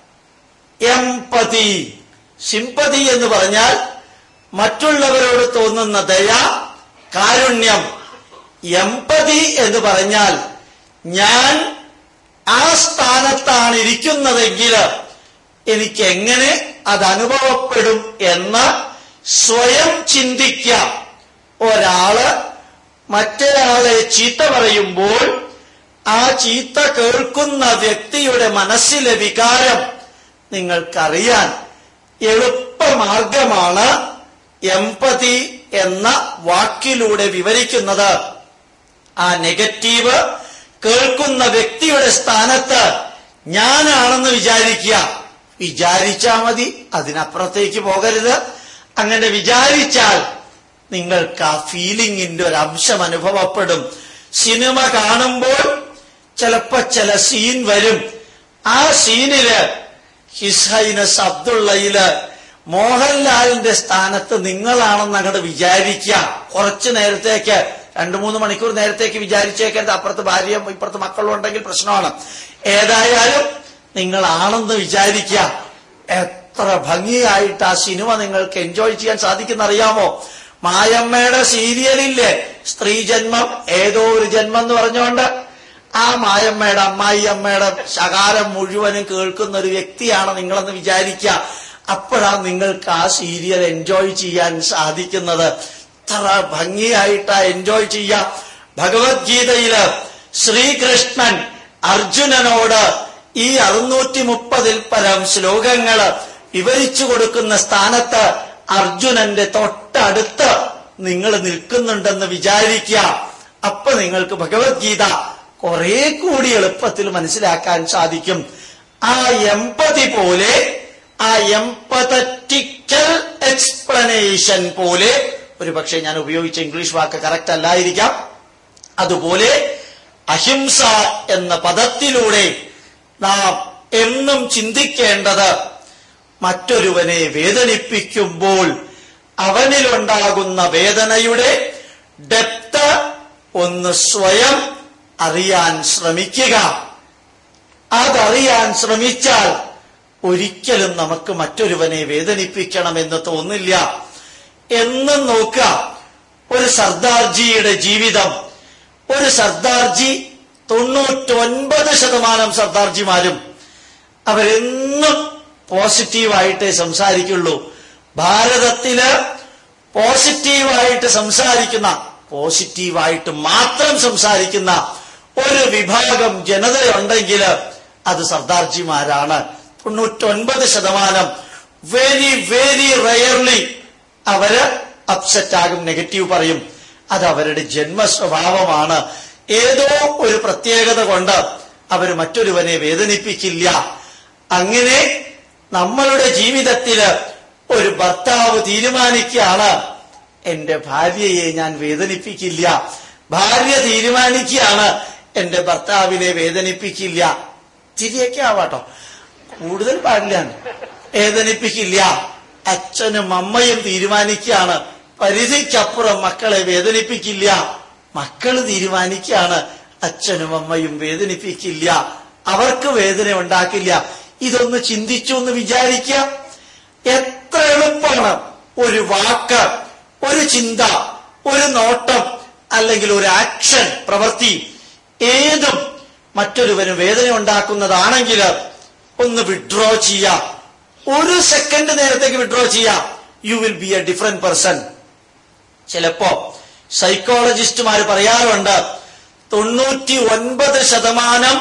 എംപതി സിംപതി എന്ന് പറഞ്ഞാൽ മറ്റുള്ളവരോട് തോന്നുന്ന ദയ കാരുണ്യം എംപതി എന്ന് പറഞ്ഞാൽ ഞാൻ ആ സ്ഥാനത്താണ് ഇരിക്കുന്നതെങ്കിൽ എനിക്ക് എങ്ങനെ അത് അനുഭവപ്പെടും എന്ന് സ്വയം ചിന്തിക്കാം ഒരാള് മറ്റൊരാളെ ചീത്ത പറയുമ്പോൾ ആ ചീത്ത കേൾക്കുന്ന വ്യക്തിയുടെ മനസ്സിലെ വികാരം നിങ്ങൾക്കറിയാൻ എളുപ്പമാർഗമാണ് എംപതി എന്ന വാക്കിലൂടെ വിവരിക്കുന്നത് ആ നെഗറ്റീവ് കേൾക്കുന്ന വ്യക്തിയുടെ സ്ഥാനത്ത് ഞാനാണെന്ന് വിചാരിക്കുക വിചാരിച്ചാ മതി അതിനപ്പുറത്തേക്ക് പോകരുത് അങ്ങനെ വിചാരിച്ചാൽ നിങ്ങൾക്ക് ആ ഫീലിംഗിന്റെ ഒരു അംശം അനുഭവപ്പെടും സിനിമ കാണുമ്പോൾ ചിലപ്പോ ചില സീൻ വരും ആ സീനില് ഹിസ്ഹൈനസ് അബ്ദുള്ളയില് മോഹൻലാലിന്റെ സ്ഥാനത്ത് നിങ്ങളാണെന്ന് അങ്ങോട്ട് വിചാരിക്കുക കുറച്ചു നേരത്തേക്ക് രണ്ടു മൂന്ന് മണിക്കൂർ നേരത്തേക്ക് വിചാരിച്ചേക്കരുത് അപ്പുറത്ത് ഭാര്യയും ഇപ്പുറത്ത് മക്കളും ഉണ്ടെങ്കിൽ പ്രശ്നമാണ് ഏതായാലും നിങ്ങളാണെന്ന് വിചാരിക്കുക എത്ര ഭംഗിയായിട്ട് ആ സിനിമ നിങ്ങൾക്ക് എൻജോയ് ചെയ്യാൻ സാധിക്കുന്ന അറിയാമോ മായമ്മയുടെ സീരിയലില്ലേ സ്ത്രീ ജന്മം ഏതോ ഒരു ജന്മം എന്ന് പറഞ്ഞുകൊണ്ട് ആ മായമ്മയുടെ അമ്മായി അമ്മയുടെ ശകാരം മുഴുവനും കേൾക്കുന്ന ഒരു വ്യക്തിയാണ് നിങ്ങളെന്ന് വിചാരിക്കുക അപ്പോഴാണ് നിങ്ങൾക്ക് ആ സീരിയൽ എൻജോയ് ചെയ്യാൻ സാധിക്കുന്നത് ഇത്ര ഭംഗിയായിട്ടാ എൻജോയ് ചെയ്യാം ഭഗവത്ഗീതയില് ശ്രീകൃഷ്ണൻ അർജുനനോട് ഈ അറുന്നൂറ്റി മുപ്പതിൽ പരം ശ്ലോകങ്ങള് വിവരിച്ചു കൊടുക്കുന്ന സ്ഥാനത്ത് അർജുനന്റെ തൊട്ടടുത്ത് നിങ്ങൾ നിൽക്കുന്നുണ്ടെന്ന് വിചാരിക്കുക അപ്പൊ നിങ്ങൾക്ക് ഭഗവത്ഗീത കുറെ കൂടി എളുപ്പത്തിൽ മനസ്സിലാക്കാൻ സാധിക്കും ആ എമ്പതി പോലെ ആ എമ്പതറ്റിക്കൽ എക്സ്പ്ലനേഷൻ പോലെ ഒരു പക്ഷേ ഞാൻ ഉപയോഗിച്ച ഇംഗ്ലീഷ് വാക്ക് കറക്റ്റ് അല്ലായിരിക്കാം അതുപോലെ അഹിംസ എന്ന പദത്തിലൂടെ നാം എന്നും ചിന്തിക്കേണ്ടത് മറ്റൊരുവനെ വേദനിപ്പിക്കുമ്പോൾ അവനിലുണ്ടാകുന്ന വേദനയുടെ ഡെപ്ത് ഒന്ന് സ്വയം അറിയാൻ ശ്രമിക്കുക അതറിയാൻ ശ്രമിച്ചാൽ ഒരിക്കലും നമുക്ക് മറ്റൊരുവനെ വേദനിപ്പിക്കണമെന്ന് തോന്നില്ല എന്നും നോക്കുക ഒരു സർദാർജിയുടെ ജീവിതം ഒരു സർദാർജി തൊണ്ണൂറ്റൊൻപത് ശതമാനം സർദാർജിമാരും അവരെന്നും പോസിറ്റീവായിട്ടേ സംസാരിക്കുള്ളൂ ഭാരതത്തില് പോസിറ്റീവായിട്ട് സംസാരിക്കുന്ന പോസിറ്റീവായിട്ട് മാത്രം സംസാരിക്കുന്ന ഒരു വിഭാഗം ജനതയുണ്ടെങ്കിൽ അത് സർദാർജിമാരാണ് തൊണ്ണൂറ്റൊൻപത് ശതമാനം വെരി വെരി റയർലി അവര് അപ്സെറ്റ് ആകും നെഗറ്റീവ് പറയും അത് അവരുടെ ജന്മസ്വഭാവമാണ് ഏതോ ഒരു പ്രത്യേകത കൊണ്ട് അവർ മറ്റൊരുവനെ വേദനിപ്പിക്കില്ല അങ്ങനെ നമ്മളുടെ ജീവിതത്തില് ഒരു ഭർത്താവ് തീരുമാനിക്കുകയാണ് എന്റെ ഭാര്യയെ ഞാൻ വേദനിപ്പിക്കില്ല ഭാര്യ തീരുമാനിക്കുകയാണ് എന്റെ ഭർത്താവിനെ വേദനിപ്പിക്കില്ല ചിരിയൊക്കെ ആവാട്ടോ കൂടുതൽ പാടില്ല വേദനിപ്പിക്കില്ല അച്ഛനും അമ്മയും തീരുമാനിക്കുകയാണ് പരിധിക്കപ്പുറം മക്കളെ വേദനിപ്പിക്കില്ല മക്കൾ തീരുമാനിക്കുകയാണ് അച്ഛനും അമ്മയും വേദനിപ്പിക്കില്ല അവർക്ക് വേദന ഉണ്ടാക്കില്ല ഇതൊന്ന് ചിന്തിച്ചു എന്ന് വിചാരിക്കുക എത്ര എളുപ്പമാണ് ഒരു വാക്ക് ഒരു ചിന്ത ഒരു നോട്ടം അല്ലെങ്കിൽ ഒരു ആക്ഷൻ പ്രവൃത്തി ഏതും മറ്റൊരുവന് വേദന ഉണ്ടാക്കുന്നതാണെങ്കിൽ ഒന്ന് വിഡ്രോ ചെയ്യാം ഒരു സെക്കൻഡ് നേരത്തേക്ക് വിഡ്രോ ചെയ്യാം you will be a different person ചിലപ്പോ സൈക്കോളജിസ്റ്റുമാർ പറയാറുണ്ട് തൊണ്ണൂറ്റി ഒൻപത് ശതമാനം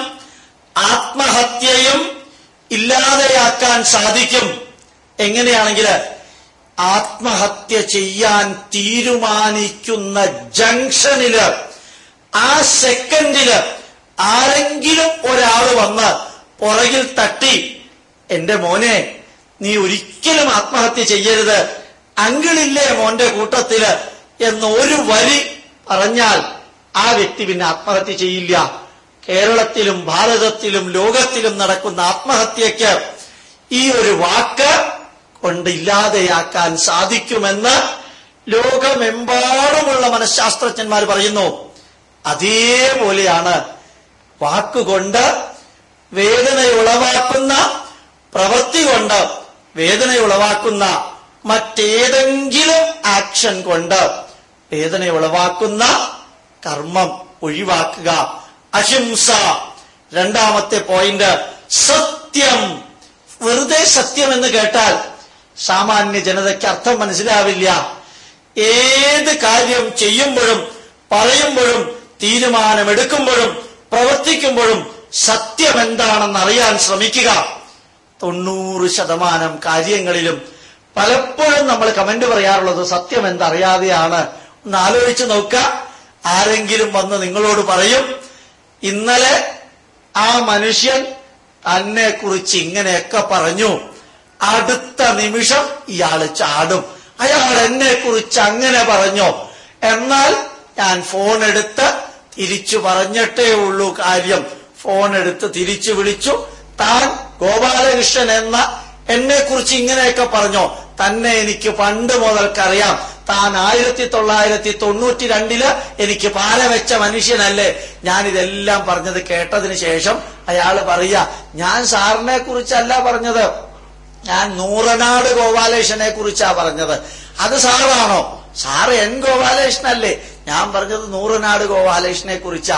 ആത്മഹത്യയും ഇല്ലാതെയാക്കാൻ സാധിക്കും എങ്ങനെയാണെങ്കിൽ ആത്മഹത്യ ചെയ്യാൻ തീരുമാനിക്കുന്ന ജംഗ്ഷനില് ആ സെക്കൻഡില് ആരെങ്കിലും ഒരാൾ വന്ന് പുറകിൽ തട്ടി എന്റെ മോനെ നീ ഒരിക്കലും ആത്മഹത്യ ചെയ്യരുത് അങ്കിളില്ലേ മോന്റെ കൂട്ടത്തില് എന്ന് ഒരു വരി പറഞ്ഞാൽ ആ വ്യക്തി പിന്നെ ആത്മഹത്യ ചെയ്യില്ല കേരളത്തിലും ഭാരതത്തിലും ലോകത്തിലും നടക്കുന്ന ആത്മഹത്യക്ക് ഈ ഒരു വാക്ക് കൊണ്ട് ഇല്ലാതെയാക്കാൻ സാധിക്കുമെന്ന് ലോകമെമ്പാടുമുള്ള മനഃശാസ്ത്രജ്ഞന്മാർ പറയുന്നു അതേപോലെയാണ് വാക്കുകൊണ്ട് വേദന ഉളവാക്കുന്ന പ്രവൃത്തി കൊണ്ട് വേദന ഉളവാക്കുന്ന മറ്റേതെങ്കിലും ആക്ഷൻ കൊണ്ട് വേദന ഉളവാക്കുന്ന കർമ്മം ഒഴിവാക്കുക അഹിംസ രണ്ടാമത്തെ പോയിന്റ് സത്യം വെറുതെ സത്യം എന്ന് കേട്ടാൽ സാമാന്യ ജനതയ്ക്ക് അർത്ഥം മനസ്സിലാവില്ല ഏത് കാര്യം ചെയ്യുമ്പോഴും പറയുമ്പോഴും തീരുമാനമെടുക്കുമ്പോഴും പ്രവർത്തിക്കുമ്പോഴും സത്യം എന്താണെന്ന് അറിയാൻ ശ്രമിക്കുക തൊണ്ണൂറ് ശതമാനം കാര്യങ്ങളിലും പലപ്പോഴും നമ്മൾ കമന്റ് പറയാറുള്ളത് സത്യം എന്തറിയാതെയാണ് ഒന്ന് ആലോചിച്ച് നോക്കുക ആരെങ്കിലും വന്ന് നിങ്ങളോട് പറയും ഇന്നലെ ആ മനുഷ്യൻ തന്നെ കുറിച്ച് ഇങ്ങനെയൊക്കെ പറഞ്ഞു അടുത്ത നിമിഷം ഇയാള് ചാടും അയാൾ എന്നെ കുറിച്ച് അങ്ങനെ പറഞ്ഞോ എന്നാൽ ഞാൻ ഫോൺ എടുത്ത് തിരിച്ചു പറഞ്ഞിട്ടേ ഉള്ളൂ കാര്യം ഫോൺ എടുത്ത് തിരിച്ചു വിളിച്ചു താൻ ഗോപാലകൃഷ്ണൻ എന്ന എന്നെ കുറിച്ച് ഇങ്ങനെയൊക്കെ പറഞ്ഞോ തന്നെ എനിക്ക് പണ്ട് മുതൽക്കറിയാം താൻ ആയിരത്തി തൊള്ളായിരത്തി തൊണ്ണൂറ്റി രണ്ടില് എനിക്ക് പാല വെച്ച മനുഷ്യനല്ലേ ഞാൻ ഇതെല്ലാം പറഞ്ഞത് കേട്ടതിന് ശേഷം അയാള് പറയാ ഞാൻ സാറിനെ കുറിച്ചല്ല പറഞ്ഞത് ഞാൻ നൂറനാട് ഗോപാലകൃഷ്ണനെ കുറിച്ചാ പറഞ്ഞത് അത് സാറാണോ സാറ് എൻ ഗോപാലകൃഷ്ണനല്ലേ ഞാൻ പറഞ്ഞത് നൂറനാട് ഗോപാലകൃഷ്ണനെ കുറിച്ചാ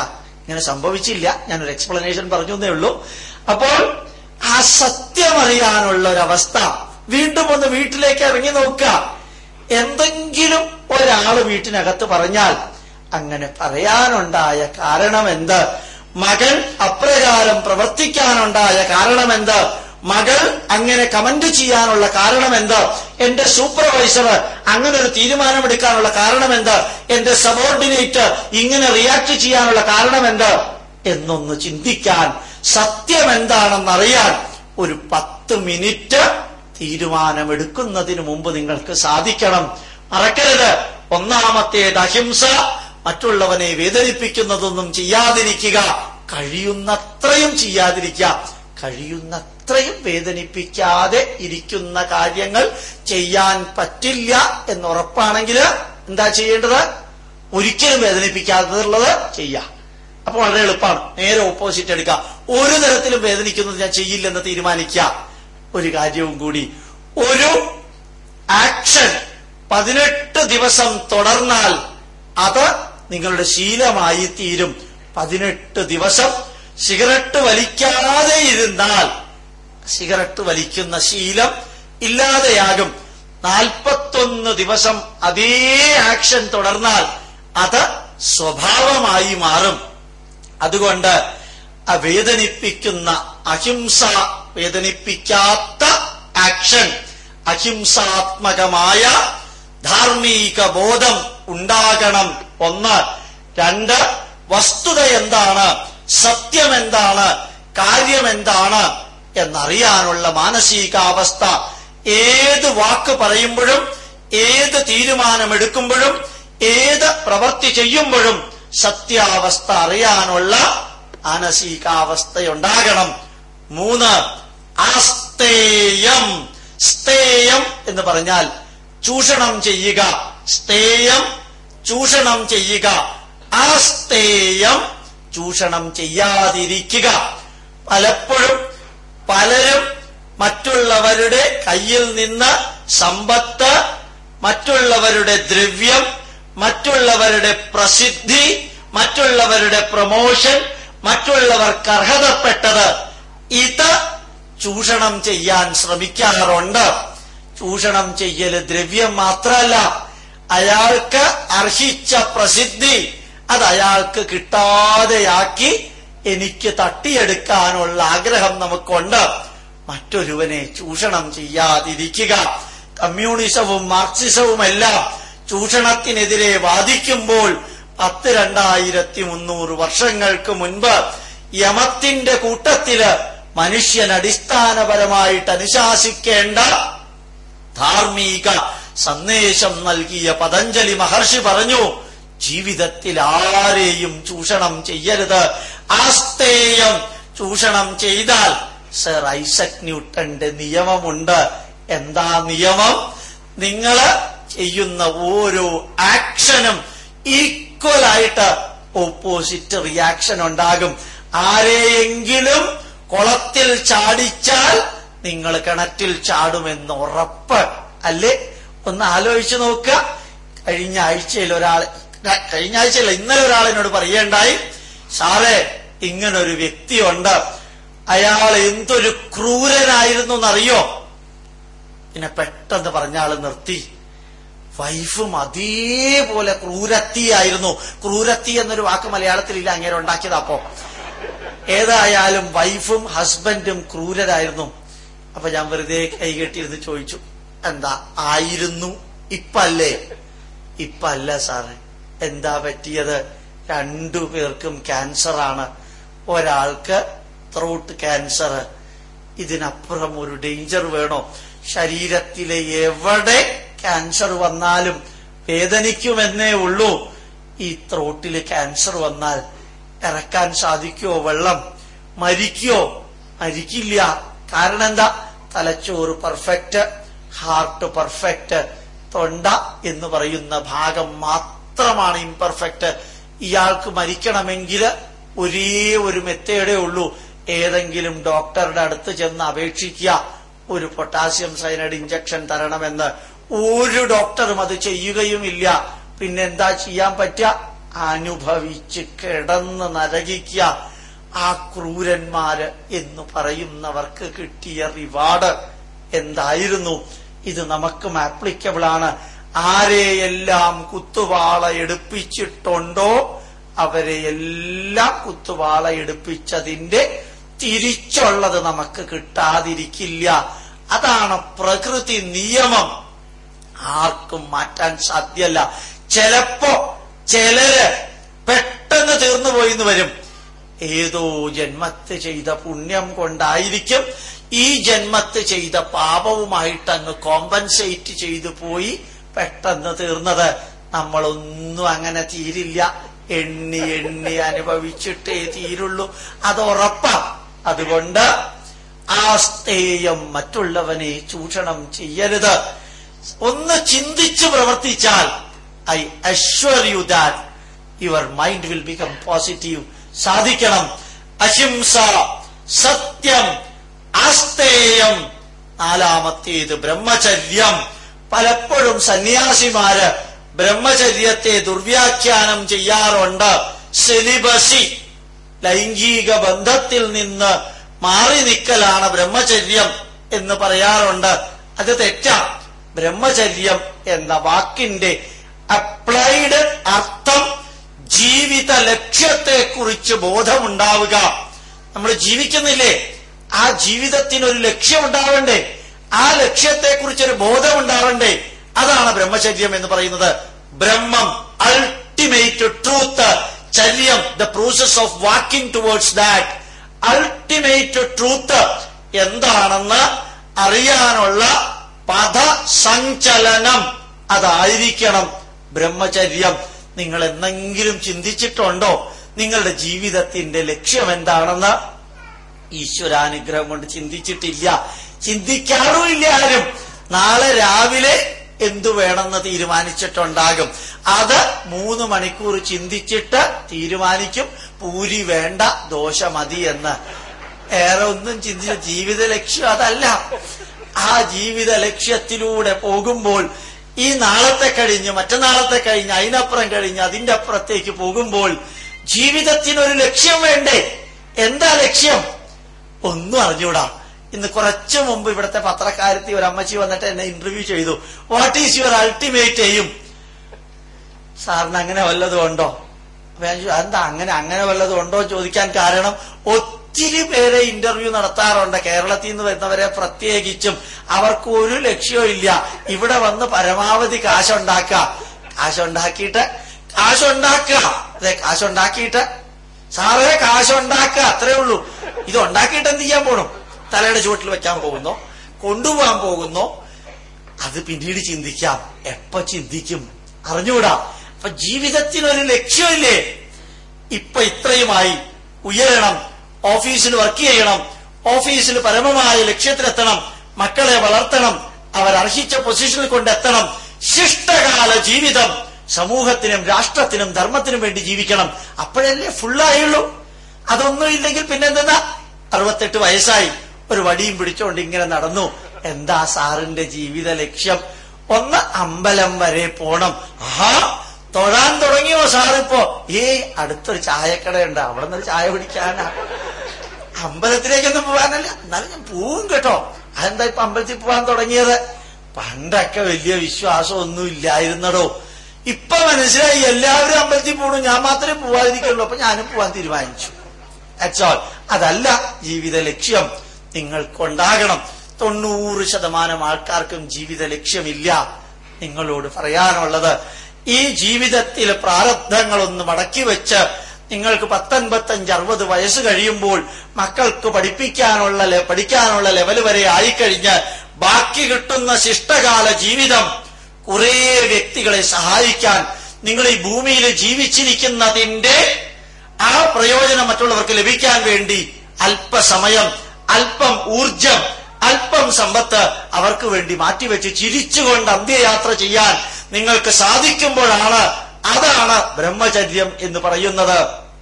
ഇങ്ങനെ സംഭവിച്ചില്ല ഞാനൊരു എക്സ്പ്ലനേഷൻ പറഞ്ഞു എന്നേ ഉള്ളൂ അപ്പോൾ ആ സത്യം അറിയാനുള്ള ഒരവസ്ഥ വീണ്ടും ഒന്ന് വീട്ടിലേക്ക് ഇറങ്ങി നോക്കുക എന്തെങ്കിലും ഒരാള് വീട്ടിനകത്ത് പറഞ്ഞാൽ അങ്ങനെ പറയാനുണ്ടായ കാരണമെന്ത് മകൻ അപ്രകാരം പ്രവർത്തിക്കാനുണ്ടായ കാരണമെന്ത് മകൾ അങ്ങനെ കമന്റ് ചെയ്യാനുള്ള കാരണമെന്ത് എന്റെ സൂപ്പർവൈസർ അങ്ങനെ ഒരു തീരുമാനമെടുക്കാനുള്ള കാരണമെന്ത് എന്റെ സബോർഡിനേറ്റ് ഇങ്ങനെ റിയാക്ട് ചെയ്യാനുള്ള കാരണമെന്ത് എന്നൊന്ന് ചിന്തിക്കാൻ സത്യം എന്താണെന്നറിയാൻ ഒരു പത്ത് മിനിറ്റ് തീരുമാനമെടുക്കുന്നതിന് മുമ്പ് നിങ്ങൾക്ക് സാധിക്കണം മറക്കരുത് ഒന്നാമത്തേത് അഹിംസ മറ്റുള്ളവനെ വേദനിപ്പിക്കുന്നതൊന്നും ചെയ്യാതിരിക്കുക കഴിയുന്നത്രയും ചെയ്യാതിരിക്കുക കഴിയുന്നത്രയും വേദനിപ്പിക്കാതെ ഇരിക്കുന്ന കാര്യങ്ങൾ ചെയ്യാൻ പറ്റില്ല എന്ന് ഉറപ്പാണെങ്കിൽ എന്താ ചെയ്യേണ്ടത് ഒരിക്കലും വേദനിപ്പിക്കാത്തതുള്ളത് ചെയ്യാം അപ്പൊ വളരെ എളുപ്പമാണ് നേരെ ഓപ്പോസിറ്റ് എടുക്കുക ഒരു തരത്തിലും വേദനിക്കുന്നത് ഞാൻ ചെയ്യില്ലെന്ന് തീരുമാനിക്കുക ഒരു കാര്യവും കൂടി ഒരു ആക്ഷൻ പതിനെട്ട് ദിവസം തുടർന്നാൽ അത് നിങ്ങളുടെ ശീലമായി തീരും പതിനെട്ട് ദിവസം സിഗരറ്റ് വലിക്കാതെ ഇരുന്നാൽ സിഗരറ്റ് വലിക്കുന്ന ശീലം ഇല്ലാതെയാകും നാൽപ്പത്തൊന്ന് ദിവസം അതേ ആക്ഷൻ തുടർന്നാൽ അത് സ്വഭാവമായി മാറും അതുകൊണ്ട് ആ വേദനിപ്പിക്കുന്ന അഹിംസ വേദനിപ്പിക്കാത്ത ആക്ഷൻ അഹിംസാത്മകമായ ധാർമ്മിക ബോധം ഉണ്ടാകണം ഒന്ന് രണ്ട് വസ്തുത എന്താണ് സത്യം എന്താണ് കാര്യം എന്താണ് എന്നറിയാനുള്ള മാനസികാവസ്ഥ ഏത് വാക്ക് പറയുമ്പോഴും ഏത് തീരുമാനമെടുക്കുമ്പോഴും ഏത് പ്രവൃത്തി ചെയ്യുമ്പോഴും സത്യാവസ്ഥ അറിയാനുള്ള മാനസികാവസ്ഥയുണ്ടാകണം മൂന്ന് ആസ്തേയം സ്തേയം എന്ന് പറഞ്ഞാൽ ചൂഷണം ചെയ്യുക സ്തേയം ചൂഷണം ചെയ്യുക ആസ്തേയം ചൂഷണം ചെയ്യാതിരിക്കുക പലപ്പോഴും പലരും മറ്റുള്ളവരുടെ കയ്യിൽ നിന്ന് സമ്പത്ത് മറ്റുള്ളവരുടെ ദ്രവ്യം മറ്റുള്ളവരുടെ പ്രസിദ്ധി മറ്റുള്ളവരുടെ പ്രമോഷൻ മറ്റുള്ളവർക്ക് അർഹതപ്പെട്ടത് ഇത് ചൂഷണം ചെയ്യാൻ ശ്രമിക്കാറുണ്ട് ചൂഷണം ചെയ്യല് ദ്രവ്യം മാത്രമല്ല അയാൾക്ക് അർഹിച്ച പ്രസിദ്ധി അത് അയാൾക്ക് കിട്ടാതെയാക്കി എനിക്ക് തട്ടിയെടുക്കാനുള്ള ആഗ്രഹം നമുക്കുണ്ട് മറ്റൊരുവനെ ചൂഷണം ചെയ്യാതിരിക്കുക കമ്മ്യൂണിസവും മാർക്സിസവുമെല്ലാം ചൂഷണത്തിനെതിരെ വാദിക്കുമ്പോൾ പത്ത് രണ്ടായിരത്തി മുന്നൂറ് വർഷങ്ങൾക്ക് മുൻപ് യമത്തിന്റെ കൂട്ടത്തില് മനുഷ്യൻ അടിസ്ഥാനപരമായിട്ട് അനുശാസിക്കേണ്ട ധാർമ്മിക സന്ദേശം നൽകിയ പതഞ്ജലി മഹർഷി പറഞ്ഞു ജീവിതത്തിൽ ആരെയും ചൂഷണം ചെയ്യരുത് ആസ്തേയം ചൂഷണം ചെയ്താൽ സർ ഐസക് ന്യൂട്ടന്റെ നിയമമുണ്ട് എന്താ നിയമം നിങ്ങൾ ചെയ്യുന്ന ഓരോ ആക്ഷനും ഈക്വലായിട്ട് ഓപ്പോസിറ്റ് റിയാക്ഷൻ ഉണ്ടാകും ആരെയെങ്കിലും കുളത്തിൽ ചാടിച്ചാൽ നിങ്ങൾ കിണറ്റിൽ ചാടുമെന്ന് ഉറപ്പ് അല്ലേ ഒന്ന് ആലോചിച്ചു നോക്കുക കഴിഞ്ഞ ആഴ്ചയിൽ ഒരാൾ കഴിഞ്ഞ ആഴ്ചയില്ല ഇന്നലെ ഒരാൾ എന്നോട് പറയേണ്ടായി സാറേ ഇങ്ങനൊരു വ്യക്തിയുണ്ട് അയാൾ എന്തൊരു ക്രൂരനായിരുന്നു എന്നറിയോ പിന്നെ പെട്ടെന്ന് പറഞ്ഞ ആള് നിർത്തി വൈഫും അതേപോലെ ക്രൂരത്തിയായിരുന്നു ക്രൂരത്തി എന്നൊരു വാക്ക് മലയാളത്തിലില്ല അങ്ങനെ ഉണ്ടാക്കിയത് അപ്പോ ഏതായാലും വൈഫും ഹസ്ബൻഡും ക്രൂരരായിരുന്നു അപ്പൊ ഞാൻ വെറുതെ കൈകെട്ടിയിരുന്ന് ചോദിച്ചു എന്താ ആയിരുന്നു ഇപ്പല്ലേ ഇപ്പല്ല സാറ് എന്താ പറ്റിയത് രണ്ടു പേർക്കും ക്യാൻസർ ആണ് ഒരാൾക്ക് ത്രോട്ട് ക്യാൻസർ ഇതിനപ്പുറം ഒരു ഡേഞ്ചർ വേണോ ശരീരത്തിലെ എവിടെ ക്യാൻസർ വന്നാലും വേദനിക്കുമെന്നേ ഉള്ളൂ ഈ ത്രോട്ടില് ക്യാൻസർ വന്നാൽ ഇറക്കാൻ സാധിക്കുമോ വെള്ളം മരിക്കോ മരിക്കില്ല കാരണം എന്താ തലച്ചോറ് പെർഫെക്റ്റ് ഹാർട്ട് പെർഫെക്റ്റ് തൊണ്ട എന്ന് പറയുന്ന ഭാഗം മാത്രമാണ് ഇംപെർഫെക്റ്റ് ഇയാൾക്ക് മരിക്കണമെങ്കിൽ ഒരേ ഒരു മെത്തേഡേ ഉള്ളൂ ഏതെങ്കിലും ഡോക്ടറുടെ അടുത്ത് ചെന്ന് അപേക്ഷിക്കുക ഒരു പൊട്ടാസ്യം സൈനൈഡ് ഇഞ്ചക്ഷൻ തരണമെന്ന് ഒരു ഡോക്ടറും അത് ചെയ്യുകയുമില്ല പിന്നെ എന്താ ചെയ്യാൻ പറ്റുക അനുഭവിച്ച് കിടന്ന് നരകിക്കുക ആ ക്രൂരന്മാര് എന്ന് പറയുന്നവർക്ക് കിട്ടിയ റിവാർഡ് എന്തായിരുന്നു ഇത് നമുക്കും ആപ്ലിക്കബിൾ ആണ് ആരെയെല്ലാം കുത്തുവാള എടുപ്പിച്ചിട്ടുണ്ടോ അവരെ എല്ലാം കുത്തുവാള എടുപ്പിച്ചതിന്റെ തിരിച്ചുള്ളത് നമുക്ക് കിട്ടാതിരിക്കില്ല അതാണ് പ്രകൃതി നിയമം ആർക്കും മാറ്റാൻ സാധ്യല്ല ചിലപ്പോ ചിലര് പെട്ടെന്ന് തീർന്നു പോയിന്ന് വരും ഏതോ ജന്മത്ത് ചെയ്ത പുണ്യം കൊണ്ടായിരിക്കും ഈ ജന്മത്ത് ചെയ്ത പാപവുമായിട്ട് അങ്ങ് കോമ്പൻസേറ്റ് ചെയ്തു പോയി പെട്ടെന്ന് തീർന്നത് നമ്മളൊന്നും അങ്ങനെ തീരില്ല എണ്ണി എണ്ണി അനുഭവിച്ചിട്ടേ തീരുള്ളൂ അത് ഉറപ്പാ അതുകൊണ്ട് ആസ്തേയം മറ്റുള്ളവനെ ചൂഷണം ചെയ്യരുത് ഒന്ന് ചിന്തിച്ചു പ്രവർത്തിച്ചാൽ I assure you that your mind will become positive സാധിക്കണം അഹിംസ സത്യം ആസ്തേയം നാലാമത്തേത് ബ്രഹ്മചര്യം പലപ്പോഴും സന്യാസിമാര് ബ്രഹ്മചര്യത്തെ ദുർവ്യാഖ്യാനം ചെയ്യാറുണ്ട് സെലിബസി ലൈംഗിക ബന്ധത്തിൽ നിന്ന് മാറി നിൽക്കലാണ് ബ്രഹ്മചര്യം എന്ന് പറയാറുണ്ട് അത് തെറ്റാ ബ്രഹ്മചര്യം എന്ന വാക്കിന്റെ അപ്ലൈഡ് അർത്ഥം ജീവിത ലക്ഷ്യത്തെക്കുറിച്ച് ബോധമുണ്ടാവുക നമ്മൾ ജീവിക്കുന്നില്ലേ ആ ജീവിതത്തിന് ഒരു ലക്ഷ്യമുണ്ടാവണ്ടേ ആ ലക്ഷ്യത്തെക്കുറിച്ചൊരു ബോധമുണ്ടാവണ്ടേ അതാണ് ബ്രഹ്മചര്യം എന്ന് പറയുന്നത് ബ്രഹ്മം അൾട്ടിമേറ്റ് ട്രൂത്ത് ചര്യം the process of walking towards that ultimate truth എന്താണെന്ന് അറിയാനുള്ള പദസഞ്ചലനം അതായിരിക്കണം ബ്രഹ്മചര്യം നിങ്ങൾ എന്തെങ്കിലും ചിന്തിച്ചിട്ടുണ്ടോ നിങ്ങളുടെ ജീവിതത്തിന്റെ ലക്ഷ്യം എന്താണെന്ന് ഈശ്വരാനുഗ്രഹം കൊണ്ട് ചിന്തിച്ചിട്ടില്ല ചിന്തിക്കാറുമില്ല ആരും നാളെ രാവിലെ എന്തു വേണമെന്ന് തീരുമാനിച്ചിട്ടുണ്ടാകും അത് മൂന്ന് മണിക്കൂർ ചിന്തിച്ചിട്ട് തീരുമാനിക്കും പൂരി വേണ്ട ദോശ മതി എന്ന് ഏറെ ഒന്നും ചിന്തിച്ച ജീവിത ലക്ഷ്യം അതല്ല ആ ജീവിത ലക്ഷ്യത്തിലൂടെ പോകുമ്പോൾ ഈ നാളത്തെ കഴിഞ്ഞ് മറ്റന്നാളത്തെ കഴിഞ്ഞ് അതിനപ്പുറം കഴിഞ്ഞ് അതിന്റെ അപ്പുറത്തേക്ക് പോകുമ്പോൾ ജീവിതത്തിനൊരു ലക്ഷ്യം വേണ്ടേ എന്താ ലക്ഷ്യം ഒന്നും അറിഞ്ഞൂടാ ഇന്ന് കുറച്ചു മുമ്പ് ഇവിടുത്തെ പത്രക്കാരത്തി ഒരു അമ്മച്ചി വന്നിട്ട് എന്നെ ഇന്റർവ്യൂ ചെയ്തു വാട്ട് ഈസ് യുവർ അൾട്ടിമേറ്റ് എയും സാറിന് അങ്ങനെ വല്ലതും ഉണ്ടോ അപ്പൊ ഞാൻ ചോദിച്ചു, എന്താ അങ്ങനെ അങ്ങനെ വല്ലതും ഉണ്ടോ എന്ന് ചോദിക്കാൻ കാരണം ഒത്തിരി പേരെ ഇന്റർവ്യൂ നടത്താറുണ്ട് കേരളത്തിൽ നിന്ന് വരുന്നവരെ പ്രത്യേകിച്ചും അവർക്ക് ഒരു ലക്ഷ്യവും ഇല്ല ഇവിടെ വന്ന് പരമാവധി കാശുണ്ടാക്കുക കാശുണ്ടാക്കിയിട്ട് കാശുണ്ടാക്കുക അതെ കാശുണ്ടാക്കിയിട്ട് സാറേ കാശുണ്ടാക്കുക അത്രേ ഉള്ളൂ ഇത് ഉണ്ടാക്കിയിട്ട് എന്ത് ചെയ്യാൻ പോകണം തലയുടെ ചുവട്ടിൽ വെക്കാൻ പോകുന്നോ കൊണ്ടുപോകാൻ പോകുന്നോ അത് പിന്നീട് ചിന്തിക്കാം എപ്പ ചിന്തിക്കും അറിഞ്ഞൂടാ അപ്പൊ ജീവിതത്തിനൊരു ലക്ഷ്യമില്ലേ ഇപ്പൊ ഇത്രയുമായി ഉയരണം ഓഫീസിൽ വർക്ക് ചെയ്യണം ഓഫീസിൽ പരമമായ ലക്ഷ്യത്തിലെത്തണം മക്കളെ വളർത്തണം അവർ അർഹിച്ച പൊസിഷനിൽ കൊണ്ടെത്തണം ശിഷ്ടകാല ജീവിതം സമൂഹത്തിനും രാഷ്ട്രത്തിനും ധർമ്മത്തിനും വേണ്ടി ജീവിക്കണം അപ്പോഴല്ലേ ഫുള്ളായുള്ളൂ അതൊന്നും ഇല്ലെങ്കിൽ പിന്നെന്താ അറുപത്തെട്ട് വയസ്സായി ഒരു വടിയും പിടിച്ചോണ്ട് ഇങ്ങനെ നടന്നു എന്താ സാറിന്റെ ജീവിത ലക്ഷ്യം ഒന്ന് അമ്പലം വരെ പോണം ആഹാ തൊഴാൻ തുടങ്ങിയോ സാറിപ്പോ ഏ അടുത്തൊരു ചായക്കടയുണ്ട് അവിടെ നിന്ന് ചായ കുടിക്കാനാ അമ്പലത്തിലേക്കൊന്നും പോകാനല്ല എന്നാലും ഞാൻ പോവും കേട്ടോ അതെന്താ ഇപ്പൊ അമ്പലത്തിൽ പോകാൻ തുടങ്ങിയത് പണ്ടൊക്കെ വലിയ വിശ്വാസമൊന്നും ഇല്ലായിരുന്നടോ ഇപ്പൊ മനസ്സിലായി എല്ലാവരും അമ്പലത്തിൽ പോണു ഞാൻ മാത്രമേ പോവാതിരിക്കുള്ളൂ അപ്പൊ ഞാനും പോവാൻ തീരുമാനിച്ചു ദാറ്റ്സ് ഓൾ അതല്ല ജീവിത ലക്ഷ്യം നിങ്ങൾക്കുണ്ടാകണം തൊണ്ണൂറ് ശതമാനം ആൾക്കാർക്കും ജീവിത ലക്ഷ്യമില്ല നിങ്ങളോട് പറയാനുള്ളത് ഈ ജീവിതത്തിൽ പ്രാരബ്ധങ്ങളൊന്ന് മടക്കി വെച്ച് നിങ്ങൾക്ക് പത്തൊൻപത്തഞ്ച് അറുപത് വയസ്സ് കഴിയുമ്പോൾ മക്കൾക്ക് പഠിപ്പിക്കാനുള്ള ലെ- പഠിക്കാനുള്ള ലെവൽ വരെ ആയിക്കഴിഞ്ഞ് ബാക്കി കിട്ടുന്ന ശിഷ്ടകാല ജീവിതം കുറെ വ്യക്തികളെ സഹായിക്കാൻ നിങ്ങൾ ഈ ഭൂമിയിൽ ജീവിച്ചിരിക്കുന്നതിന്റെ ആ പ്രയോജനം മറ്റുള്ളവർക്ക് ലഭിക്കാൻ വേണ്ടി അല്പസമയം അല്പം ഊർജം അല്പം സമ്പത്ത് അവർക്ക് വേണ്ടി മാറ്റിവെച്ച് ചിരിച്ചുകൊണ്ട് അന്ത്യയാത്ര ചെയ്യാൻ നിങ്ങൾക്ക് സാധിക്കുമ്പോഴാണ് അതാണ് ബ്രഹ്മചര്യം എന്ന് പറയുന്നത്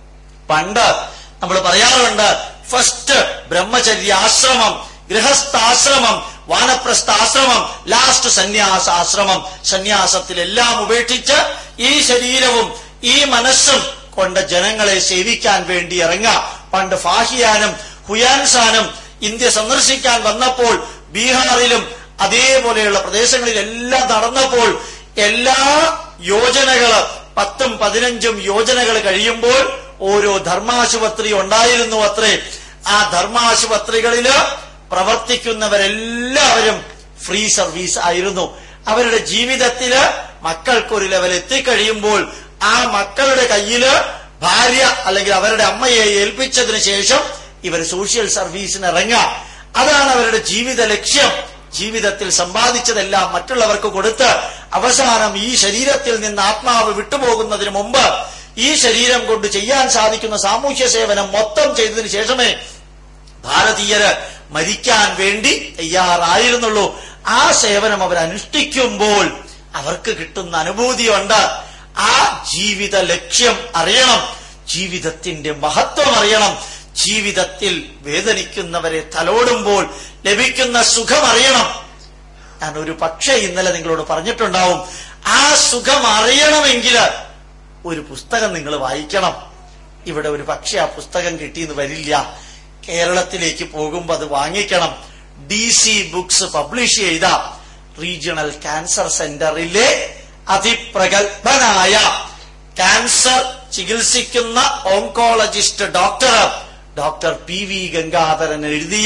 പണ്ട് നമ്മൾ പറയാറുണ്ട് ഫസ്റ്റ് ബ്രഹ്മചര്യാശ്രമം ഗൃഹസ്ഥാശ്രമം വാനപ്രസ്ഥാശ്രമം ലാസ്റ്റ് സന്യാസാശ്രമം സന്യാസത്തിൽ എല്ലാം ഉപേക്ഷിച്ച് ഈ ശരീരവും ഈ മനസ്സും കൊണ്ട് ജനങ്ങളെ സേവിക്കാൻ വേണ്ടി ഇറങ്ങാം പണ്ട് ഫാഹിയാനും ഹുയാൻസാനും ഇന്ത്യ സന്ദർശിക്കാൻ വന്നപ്പോൾ ബീഹാറിലും അതേപോലെയുള്ള പ്രദേശങ്ങളിലെല്ലാം നടന്നപ്പോൾ എല്ലാ യോജനകള് പത്തും പതിനഞ്ചും യോജനകൾ കഴിയുമ്പോൾ ഓരോ ധർമാശുപത്രി ഉണ്ടായിരുന്നു അത്രേ ആ ധർമാശുപത്രികളില് പ്രവർത്തിക്കുന്നവരെല്ലാവരും ഫ്രീ സർവീസ് ആയിരുന്നു അവരുടെ ജീവിതത്തില് മക്കൾക്കൊരു ലെവൽ എത്തിക്കഴിയുമ്പോൾ ആ മക്കളുടെ കയ്യില് ഭാര്യ അല്ലെങ്കിൽ അവരുടെ അമ്മയെ ഏൽപ്പിച്ചതിന് ശേഷം ഇവർ സോഷ്യൽ സർവീസിന് ഇറങ്ങാം അതാണ് അവരുടെ ജീവിത ലക്ഷ്യം ജീവിതത്തിൽ സമ്പാദിച്ചതെല്ലാം മറ്റുള്ളവർക്ക് കൊടുത്ത് അവസാനം ഈ ശരീരത്തിൽ നിന്ന് ആത്മാവ് വിട്ടുപോകുന്നതിന് മുമ്പ് ഈ ശരീരം കൊണ്ട് ചെയ്യാൻ സാധിക്കുന്ന സാമൂഹ്യ സേവനം മൊത്തം ചെയ്തതിനു ശേഷമേ ഭാരതീയര് മരിക്കാൻ വേണ്ടി തയ്യാറായിരുന്നുള്ളൂ ആ സേവനം അവർ അനുഷ്ഠിക്കുമ്പോൾ അവർക്ക് കിട്ടുന്ന അനുഭൂതിയുണ്ട് ആ ജീവിത ലക്ഷ്യം അറിയണം ജീവിതത്തിന്റെ മഹത്വം അറിയണം ജീവിതത്തിൽ വേദനിക്കുന്നവരെ തലോടുമ്പോൾ ലഭിക്കുന്ന സുഖം അറിയണം ഞാൻ ഒരു പക്ഷേ ഇന്നലെ നിങ്ങളോട് പറഞ്ഞിട്ടുണ്ടാവും ആ സുഖം അറിയണമെങ്കിൽ ഒരു പുസ്തകം നിങ്ങൾ വായിക്കണം ഇവിടെ ഒരു പക്ഷേ ആ പുസ്തകം കിട്ടിയെന്ന് വരില്ല കേരളത്തിലേക്ക് പോകുമ്പോൾ അത് വാങ്ങിക്കണം ഡി സി ബുക്സ് പബ്ലിഷ് ചെയ്ത റീജിയണൽ ക്യാൻസർ സെന്ററിലെ അതിപ്രഗത്ഭനായ ക്യാൻസർ ചികിത്സിക്കുന്ന oncologist doctor doctor P V Gangadharan എഴുതിയ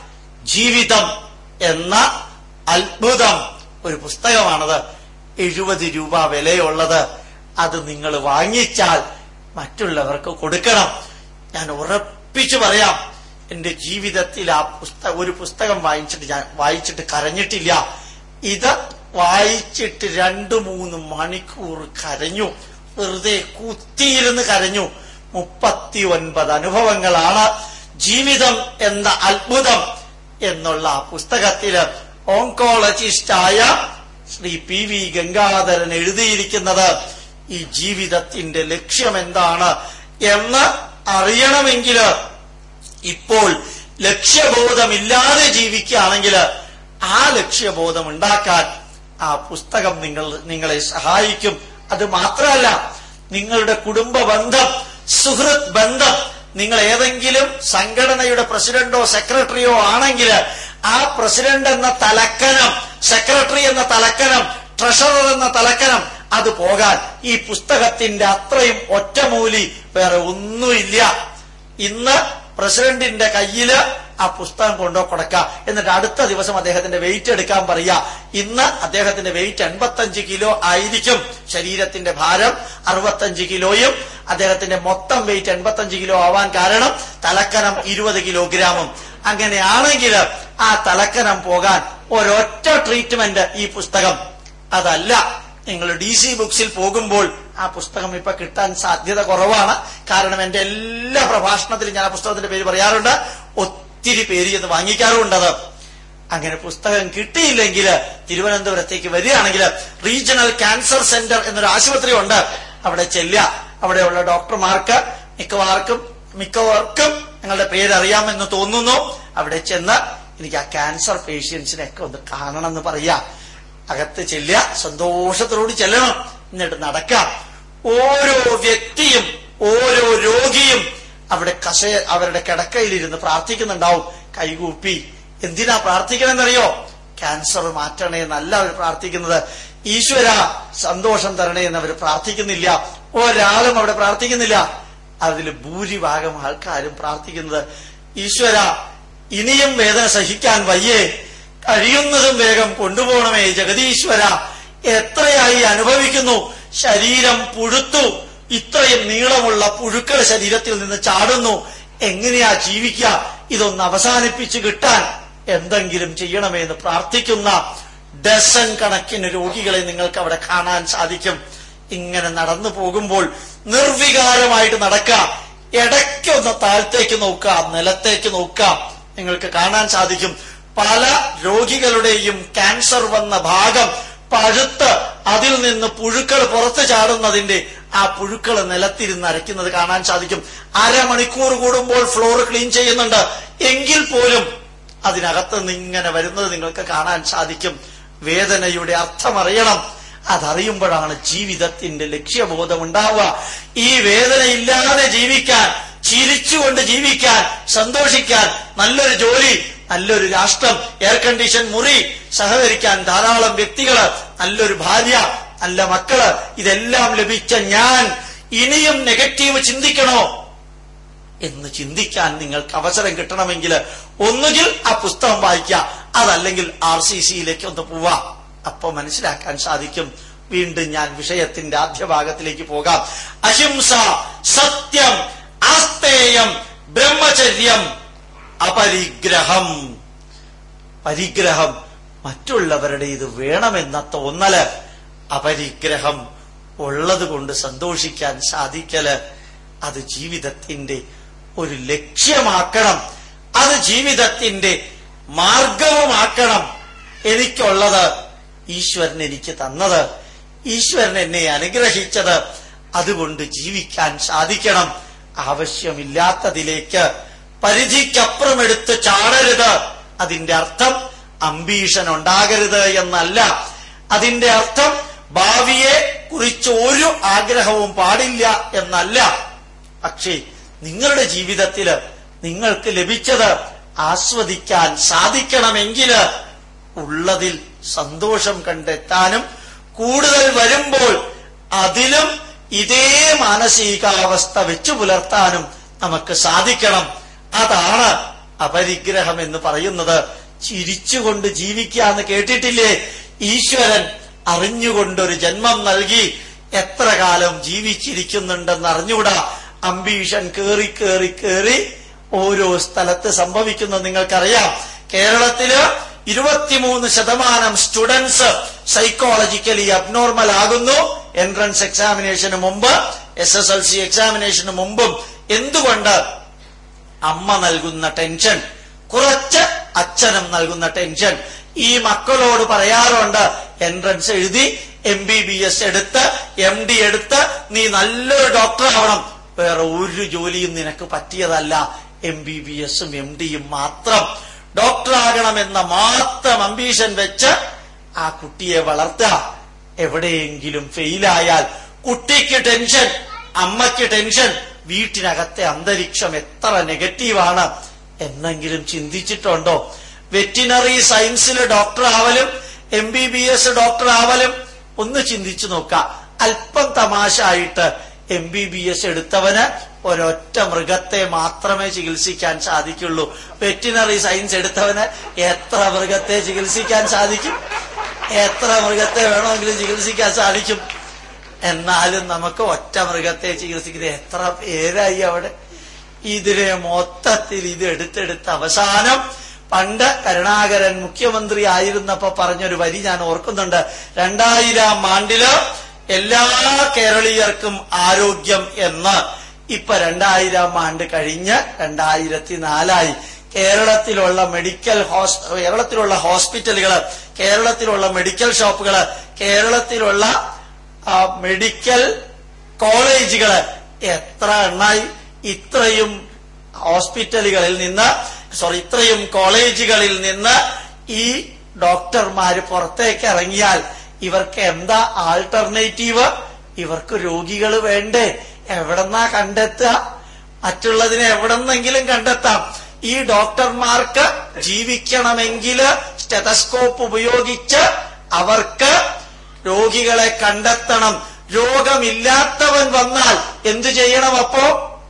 ജീവിതം എന്ന അത്ഭുതം ഒരു പുസ്തകമാണത് എഴുപത് രൂപ വിലയുള്ളത് അത് നിങ്ങൾ വാങ്ങിച്ചാൽ മറ്റുള്ളവർക്ക് കൊടുക്കണം ഞാൻ ഉറപ്പിച്ചു പറയാം എന്റെ ജീവിതത്തിൽ ആ പുസ്തകം ഒരു പുസ്തകം വായിച്ചിട്ട് ഞാൻ വായിച്ചിട്ട് കരഞ്ഞിട്ടില്ല ഇത് വായിച്ചിട്ട് രണ്ടു മൂന്ന് മണിക്കൂർ കരഞ്ഞു വെറുതെ കുത്തിയിരുന്ന് കരഞ്ഞു മുപ്പത്തി ഒൻപത് അനുഭവങ്ങളാണ് ജീവിതം എന്ന അത്ഭുതം എന്നുള്ള ആ പുസ്തകത്തില് ഓങ്കോളജിസ്റ്റായ ശ്രീ പി വി ഗംഗാധരൻ എഴുതിയിരിക്കുന്നത് ഈ ജീവിതത്തിന്റെ ലക്ഷ്യം എന്താണ് എന്ന് അറിയണമെങ്കിൽ ഇപ്പോൾ ലക്ഷ്യബോധമില്ലാതെ ജീവിക്കുകയാണെങ്കിൽ ആ ലക്ഷ്യബോധം ഉണ്ടാക്കാൻ ആ പുസ്തകം നിങ്ങൾ നിങ്ങളെ സഹായിക്കും അത് മാത്രമല്ല നിങ്ങളുടെ കുടുംബ ബന്ധം സുഹൃത് ബന്ധം നിങ്ങൾ ഏതെങ്കിലും സംഘടനയുടെ പ്രസിഡന്റോ സെക്രട്ടറിയോ ആണെങ്കിൽ ആ പ്രസിഡന്റ് എന്ന തലക്കനം സെക്രട്ടറി എന്ന തലക്കനം ട്രഷറർ എന്ന തലക്കനം അത് പോകാൻ ഈ പുസ്തകത്തിന്റെ അത്രയും ഒറ്റമൂലി വേറെ ഒന്നുമില്ല ഇന്ന് പ്രസിഡന്റിന്റെ കയ്യില് ആ പുസ്തകം കൊണ്ടോ കൊടുക്ക എന്നിട്ട് അടുത്ത ദിവസം അദ്ദേഹത്തിന്റെ വെയിറ്റ് എടുക്കാൻ പറയാ ഇന്ന് അദ്ദേഹത്തിന്റെ വെയിറ്റ് എൺപത്തഞ്ച് കിലോ ആയിരിക്കും ശരീരത്തിന്റെ ഭാരം അറുപത്തഞ്ച് കിലോയും അദ്ദേഹത്തിന്റെ മൊത്തം വെയിറ്റ് എൺപത്തഞ്ച് കിലോ ആവാൻ കാരണം തലക്കനം ഇരുപത് കിലോഗ്രാമും അങ്ങനെയാണെങ്കിൽ ആ തലക്കനം പോകാൻ ഒരൊറ്റ ട്രീറ്റ്മെന്റ് ഈ പുസ്തകം അതല്ല നിങ്ങൾ ഡി സി ബുക്സിൽ പോകുമ്പോൾ ആ പുസ്തകം ഇപ്പൊ കിട്ടാൻ സാധ്യത കുറവാണ് കാരണം എന്റെ എല്ലാ പ്രഭാഷണത്തിലും ഞാൻ ആ പുസ്തകത്തിന്റെ പേര് പറയാറുണ്ട് ഒത്തിരി പേര് ഇത് വാങ്ങിക്കാറുമുണ്ടത് അങ്ങനെ പുസ്തകം കിട്ടിയില്ലെങ്കിൽ തിരുവനന്തപുരത്തേക്ക് വരികയാണെങ്കിൽ റീജിയണൽ ക്യാൻസർ സെന്റർ എന്നൊരു ആശുപത്രി ഉണ്ട് അവിടെ ചെല്ലുക അവിടെയുള്ള ഡോക്ടർമാർക്ക് മിക്കവാർക്കും മിക്കവർക്കും നിങ്ങളുടെ പേര് അറിയാമെന്ന് തോന്നുന്നു അവിടെ ചെന്ന് എനിക്ക് ആ ക്യാൻസർ പേഷ്യൻസിനെയൊക്കെ ഒന്ന് കാണണം എന്ന് പറയാ അകത്ത് ചെല്ലുക സന്തോഷത്തോട് ചെല്ലണം എന്നിട്ട് നടക്കാം ഓരോ വ്യക്തിയും ഓരോ രോഗിയും അവിടെ കസ അവരുടെ കിടക്കയിലിരുന്ന് പ്രാർത്ഥിക്കുന്നുണ്ടാവും കൈകൂപ്പി എന്തിനാ പ്രാർത്ഥിക്കണമെന്നറിയോ ക്യാൻസർ മാറ്റണേ എന്നല്ല അവർ പ്രാർത്ഥിക്കുന്നത് ഈശ്വര സന്തോഷം തരണേ എന്ന് അവർ പ്രാർത്ഥിക്കുന്നില്ല ഒരാളും അവിടെ പ്രാർത്ഥിക്കുന്നില്ല അതിൽ ഭൂരിഭാഗം ആൾക്കാരും പ്രാർത്ഥിക്കുന്നത് ഈശ്വര ഇനിയും വേദന സഹിക്കാൻ വയ്യേ കഴിയുന്നതും വേഗം കൊണ്ടുപോകണമേ ജഗദീശ്വര എത്രയായി അനുഭവിക്കുന്നു ശരീരം പുഴുത്തു ഇത്രയും നീളമുള്ള പുഴുക്കൾ ശരീരത്തിൽ നിന്ന് ചാടുന്നു എങ്ങനെയാ ജീവിക്കുക ഇതൊന്ന് അവസാനിപ്പിച്ചു കിട്ടാൻ എന്തെങ്കിലും ചെയ്യണമേ എന്ന് പ്രാർത്ഥിക്കുന്ന ഡസൻ കണക്കിന് രോഗികളെ നിങ്ങൾക്ക് അവിടെ കാണാൻ സാധിക്കും ഇങ്ങനെ നടന്നു പോകുമ്പോൾ നിർവികാരമായിട്ട് നടക്കാം ഇടയ്ക്കൊന്ന് താഴത്തേക്ക് നോക്കാം നിലത്തേക്ക് നോക്കാം നിങ്ങൾക്ക് കാണാൻ സാധിക്കും പല രോഗികളുടെയും ക്യാൻസർ വന്ന ഭാഗം പഴുത്ത് അതിൽ നിന്ന് പുഴുക്കൾ പുറത്തു ചാടുന്നതിന്റെ ആ പുഴുക്കൾ നിലത്തിരുന്ന് അരയ്ക്കുന്നത് കാണാൻ സാധിക്കും അരമണിക്കൂർ കൂടുമ്പോൾ ഫ്ലോർ ക്ലീൻ ചെയ്യുന്നുണ്ട് എങ്കിൽ പോലും അതിനകത്ത് നിന്ന് ഇങ്ങനെ വരുന്നത് നിങ്ങൾക്ക് കാണാൻ സാധിക്കും വേദനയുടെ അർത്ഥം അറിയണം അതറിയുമ്പോഴാണ് ജീവിതത്തിന്റെ ലക്ഷ്യബോധം ഉണ്ടാവുക ഈ വേദനയില്ലാതെ ജീവിക്കാൻ ചിരിച്ചുകൊണ്ട് ജീവിക്കാൻ സന്തോഷിക്കാൻ നല്ലൊരു ജോലി നല്ലൊരു രാഷ്ട്രം എയർ കണ്ടീഷൻ മുറി സഹകരിക്കാൻ ധാരാളം വ്യക്തികള് നല്ലൊരു ഭാര്യ നല്ല മക്കള് ഇതെല്ലാം ലഭിച്ച ഞാൻ ഇനിയും നെഗറ്റീവ് ചിന്തിക്കണോ എന്ന് ചിന്തിക്കാൻ നിങ്ങൾക്ക് അവസരം കിട്ടണമെങ്കിൽ ഒന്നുകിൽ ആ പുസ്തകം വായിക്കുക അതല്ലെങ്കിൽ ആർ സി സിയിലേക്ക് ഒന്ന് പോവാ അപ്പൊ മനസ്സിലാക്കാൻ സാധിക്കും വീണ്ടും ഞാൻ വിഷയത്തിന്റെ ആദ്യ ഭാഗത്തിലേക്ക് പോകാം അഹിംസ സത്യം ആസ്തേയം ബ്രഹ്മചര്യം അപരിഗ്രഹം പരിഗ്രഹം മറ്റുള്ളവരുടെ ഇത് വേണമെന്ന തോന്നല് അപരിഗ്രഹം ഉള്ളത് കൊണ്ട് സന്തോഷിക്കാൻ സാധിക്കല് അത് ജീവിതത്തിന്റെ ഒരു ലക്ഷ്യമാക്കണം അത് ജീവിതത്തിന്റെ മാർഗവുമാക്കണം എനിക്കുള്ളത് ഈശ്വരൻ എനിക്ക് തന്നത് ഈശ്വരൻ എന്നെ അനുഗ്രഹിച്ചത് അതുകൊണ്ട് ജീവിക്കാൻ സാധിക്കണം ആവശ്യമില്ലാത്തതിലേക്ക് പരിധിക്കപ്പുറം എടുത്ത് ചാടരുത് അതിന്റെ അർത്ഥം അംബീഷൻ ഉണ്ടാകരുത് എന്നല്ല അതിന്റെ അർത്ഥം ഭാവിയെ കുറിച്ച് ഒരു ആഗ്രഹവും പാടില്ല എന്നല്ല പക്ഷേ നിങ്ങളുടെ ജീവിതത്തില് നിങ്ങൾക്ക് ലഭിച്ചത് ആസ്വദിക്കാൻ സാധിക്കണമെങ്കിൽ ഉള്ളതിൽ സന്തോഷം കണ്ടെത്താനും കൂടുതൽ വരുമ്പോൾ അതിലും ഇതേ മാനസികാവസ്ഥ വെച്ചു പുലർത്താനും നമുക്ക് സാധിക്കണം അതാണ് അപരിഗ്രഹം എന്ന് പറയുന്നത് ചിരിച്ചുകൊണ്ട് ജീവിക്കാന്ന് കേട്ടിട്ടില്ലേ ഈശ്വരൻ അറിഞ്ഞുകൊണ്ടൊരു ജന്മം നൽകി എത്ര കാലം ജീവിച്ചിരിക്കുന്നുണ്ടെന്ന് അറിഞ്ഞൂടാ അംബീഷൻ കേറി കേറി കേറി ഓരോ സ്ഥലത്ത് സംഭവിക്കുന്നത് നിങ്ങൾക്കറിയാം കേരളത്തില് ഇരുപത്തിമൂന്ന് ശതമാനം സ്റ്റുഡൻസ് സൈക്കോളജിക്കലി അബ്നോർമൽ ആകുന്നു എൻട്രൻസ് എക്സാമിനേഷന് മുമ്പ് എസ് എസ് എൽ സി എക്സാമിനേഷന് മുമ്പും എന്തുകൊണ്ട് അമ്മ നൽകുന്ന ടെൻഷൻ കുറച്ച് അച്ഛനും നൽകുന്ന ടെൻഷൻ ഈ മക്കളോട് പറയാറുണ്ട് എൻട്രൻസ് എഴുതി എം ബി ബി എസ് എടുത്ത് എം ഡി എടുത്ത് നീ നല്ലൊരു ഡോക്ടർ ആവണം വേറെ ഒരു ജോലിയും നിനക്ക് പറ്റിയതല്ല എം ബി ബി എസും എം ഡിയും മാത്രം ഡോക്ടർ ആകണമെന്ന മാത്രം അംബീഷൻ വെച്ച് ആ കുട്ടിയെ വളർത്തുക എവിടെയെങ്കിലും ഫെയിലായാൽ കുട്ടിക്ക് ടെൻഷൻ അമ്മയ്ക്ക് ടെൻഷൻ വീട്ടിനകത്തെ അന്തരീക്ഷം എത്ര നെഗറ്റീവാണ് എന്നെങ്കിലും ചിന്തിച്ചിട്ടുണ്ടോ വെറ്റിനറി സയൻസിൽ ഡോക്ടർ ആവലും M B B S doctor ആവലും ഒന്ന് ചിന്തിച്ചു നോക്കാം അല്പം തമാശ ആയിട്ട് എം ബി ബി എസ് എടുത്തവന് ഒരൊറ്റ മൃഗത്തെ മാത്രമേ ചികിത്സിക്കാൻ സാധിക്കുള്ളൂ വെറ്റിനറി സയൻസ് എടുത്തവന് എത്ര മൃഗത്തെ ചികിത്സിക്കാൻ സാധിക്കും എത്ര മൃഗത്തെ വേണമെങ്കിലും ചികിത്സിക്കാൻ സാധിക്കും എന്നാലും നമുക്ക് ഒറ്റ മൃഗത്തെ ചികിത്സിക്കുന്നത് എത്ര പേരായി അവിടെ ഇതിനെ മൊത്തത്തിൽ ഇത് എടുത്തെടുത്ത് അവസാനം പണ്ട് കരുണാകരൻ മുഖ്യമന്ത്രി ആയിരുന്നപ്പോ പറഞ്ഞൊരു വരി ഞാൻ ഓർക്കുന്നുണ്ട് രണ്ടായിരം ആണ്ടില് എല്ലാ കേരളീയർക്കും ആരോഗ്യം എന്ന് ഇപ്പൊ രണ്ടായിരം ആണ്ട് കഴിഞ്ഞ് രണ്ടായിരത്തി നാലായി കേരളത്തിലുള്ള മെഡിക്കൽ ഹോസ് കേരളത്തിലുള്ള ഹോസ്പിറ്റലുകള് കേരളത്തിലുള്ള മെഡിക്കൽ ഷോപ്പുകള് കേരളത്തിലുള്ള ആ, മെഡിക്കൽ കോളേജുകള് എത്ര എണ്ണായി ഇത്രയും ഹോസ്പിറ്റലുകളിൽ നിന്ന് സോറി ഇത്രയും കോളേജുകളിൽ നിന്ന് ഈ ഡോക്ടർമാര് പുറത്തേക്ക് ഇറങ്ങിയാൽ ഇവർക്ക് എന്താ ആൾട്ടർനേറ്റീവ് ഇവർക്ക് രോഗികൾ വേണ്ടേ എവിടെന്നാ കണ്ടെത്തുക മറ്റുള്ളതിനെ എവിടെന്നെങ്കിലും കണ്ടെത്താം ഈ ഡോക്ടർമാർക്ക് ജീവിക്കണമെങ്കിൽ സ്റ്റെതസ്കോപ്പ് ഉപയോഗിച്ച് അവർക്ക് രോഗികളെ കണ്ടെത്തണം രോഗമില്ലാത്തവൻ വന്നാൽ എന്തു ചെയ്യണം അപ്പോ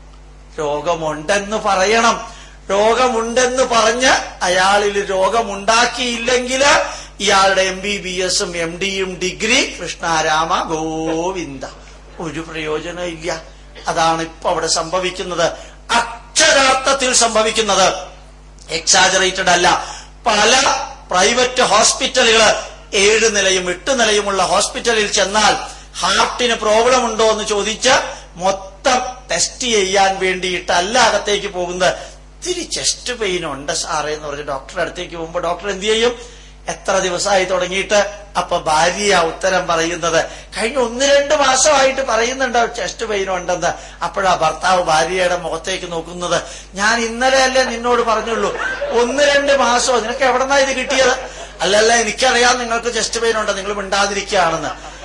രോഗമുണ്ടെന്ന് പറയണം രോഗമുണ്ടെന്ന് പറഞ്ഞ് അയാളിൽ രോഗമുണ്ടാക്കിയില്ലെങ്കിൽ ഇയാളുടെ എം ബി ബി എസും എം ഡിയും ഡിഗ്രി കൃഷ്ണാരാമ ഗോവിന്ദ ഒരു പ്രയോജനം ഇല്ല അതാണ് ഇപ്പൊ അവിടെ സംഭവിക്കുന്നത് അക്ഷരാർത്ഥത്തിൽ സംഭവിക്കുന്നത് എക്സാജറേറ്റഡ് അല്ല പല പ്രൈവറ്റ് ഹോസ്പിറ്റലുകള് ഏഴ് നിലയും എട്ട് നിലയുമുള്ള ഹോസ്പിറ്റലിൽ ചെന്നാൽ ഹാർട്ടിന് പ്രോബ്ലം ഉണ്ടോ എന്ന് ചോദിച്ച് മൊത്തം ടെസ്റ്റ് ചെയ്യാൻ വേണ്ടിയിട്ടല്ല അകത്തേക്ക് പോകുന്നത് ഇത്തിരി ചെസ്റ്റ് പെയിൻ ഉണ്ട് സാറേ എന്ന് പറഞ്ഞ് ഡോക്ടറുടെ അടുത്തേക്ക് പോകുമ്പോ ഡോക്ടർ എന്ത് ചെയ്യും എത്ര ദിവസമായി തുടങ്ങിയിട്ട് അപ്പൊ ഭാര്യ ഉത്തരം പറയുന്നത് കഴിഞ്ഞ ഒന്ന് രണ്ട് മാസമായിട്ട് പറയുന്നുണ്ട് ചെസ്റ്റ് പെയിൻ ഉണ്ടെന്ന് അപ്പോഴാ ഭർത്താവ് ഭാര്യയുടെ മുഖത്തേക്ക് നോക്കുന്നത് ഞാൻ ഇന്നലെ അല്ലേ നിന്നോട് പറഞ്ഞുള്ളൂ ഒന്ന് രണ്ട് മാസമോ നിനക്ക് എവിടെന്നാ ഇത് കിട്ടിയത് അല്ലല്ല എനിക്കറിയാം നിങ്ങൾക്ക് ചെസ്റ്റ് പെയിൻ ഉണ്ട് നിങ്ങൾ മിണ്ടാതിരിക്കുകയാണെന്ന്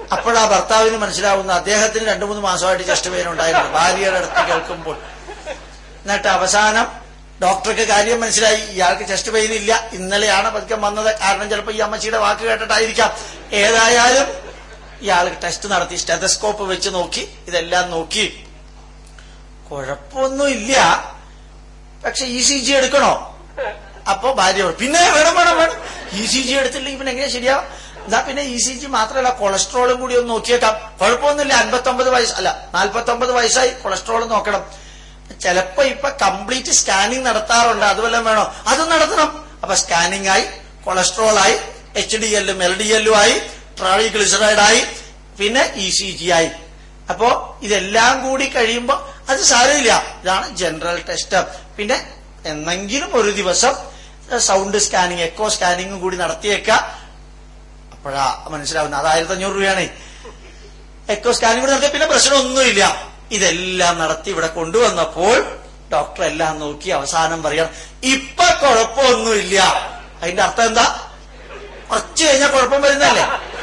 അപ്പോഴാ ഭർത്താവിന് മനസ്സിലാവുന്ന അദ്ദേഹത്തിന് രണ്ടു മൂന്ന് മാസമായിട്ട് ചെസ്റ്റ് പെയിൻ ഉണ്ടായിരുന്നു ഭാര്യയുടെ അടുത്ത് കേൾക്കുമ്പോൾ എന്നിട്ട് അവസാനം ഡോക്ടർക്ക് കാര്യം മനസ്സിലായി ഇയാൾക്ക് ചെസ്റ്റ് പെയിൻ ഇല്ല ഇന്നലെയാണ് പതുക്കം വന്നത് കാരണം ചിലപ്പോൾ ഈ അമ്മച്ചിയുടെ വാക്ക് കേട്ടിട്ടായിരിക്കാം ഏതായാലും ഇയാൾ ടെസ്റ്റ് നടത്തി സ്റ്റെതസ്കോപ്പ് വെച്ച് നോക്കി ഇതെല്ലാം നോക്കി കുഴപ്പമൊന്നുമില്ല പക്ഷെ ഇ സി ജി എടുക്കണോ അപ്പൊ ഭാര്യ പറഞ്ഞു, പിന്നെ വേണം വേണം വേണം ഇ സി ജി എടുത്തില്ലെങ്കിൽ പിന്നെ എങ്ങനെയാ ശരിയാവും എന്നാ പിന്നെ ഇ സി ജി മാത്രമല്ല കൊളസ്ട്രോളും കൂടി ഒന്ന് നോക്കിയേക്കാം കുഴപ്പമൊന്നുമില്ല അൻപത്തൊമ്പത് വയസ്സ് അല്ല നാൽപ്പത്തൊമ്പത് വയസ്സായി കൊളസ്ട്രോൾ നോക്കണം ചിലപ്പോ ഇപ്പൊ കംപ്ലീറ്റ് സ്കാനിങ് നടത്താറുണ്ട് അതുവല്ലം വേണോ അതും നടത്തണം അപ്പൊ സ്കാനിങ് ആയി കൊളസ്ട്രോൾ ആയി എച്ച് ഡി എല്ലും എൽ ഡി എല്ലും ആയി ട്രാളിഗ്ലിസറൈഡ് ആയി പിന്നെ ഇ സി ജി ആയി അപ്പോ ഇതെല്ലാം കൂടി കഴിയുമ്പോ അത് സാരമില്ല ഇതാണ് ജനറൽ ടെസ്റ്റ് പിന്നെ എന്നെങ്കിലും ഒരു ദിവസം സൗണ്ട് സ്കാനിങ് എക്കോ സ്കാനിങ്ങും കൂടി നടത്തിയേക്കാം അപ്പോഴാ മനസ്സിലാവുന്നത് അത് ആയിരത്തി അഞ്ഞൂറ് രൂപയാണ് എക്കോ സ്കാനിങ് കൂടി നടത്തിയ പിന്നെ പ്രശ്നമൊന്നുമില്ല ഇതെല്ലാം നടത്തി ഇവിടെ കൊണ്ടുവന്നപ്പോൾ ഡോക്ടർ എല്ലാം നോക്കി അവസാനം പറയണം ഇപ്പൊ കുഴപ്പമൊന്നുമില്ല അതിന്റെ അർത്ഥം എന്താ കുറച്ച് കഴിഞ്ഞാൽ കുഴപ്പം വരുന്നല്ലേ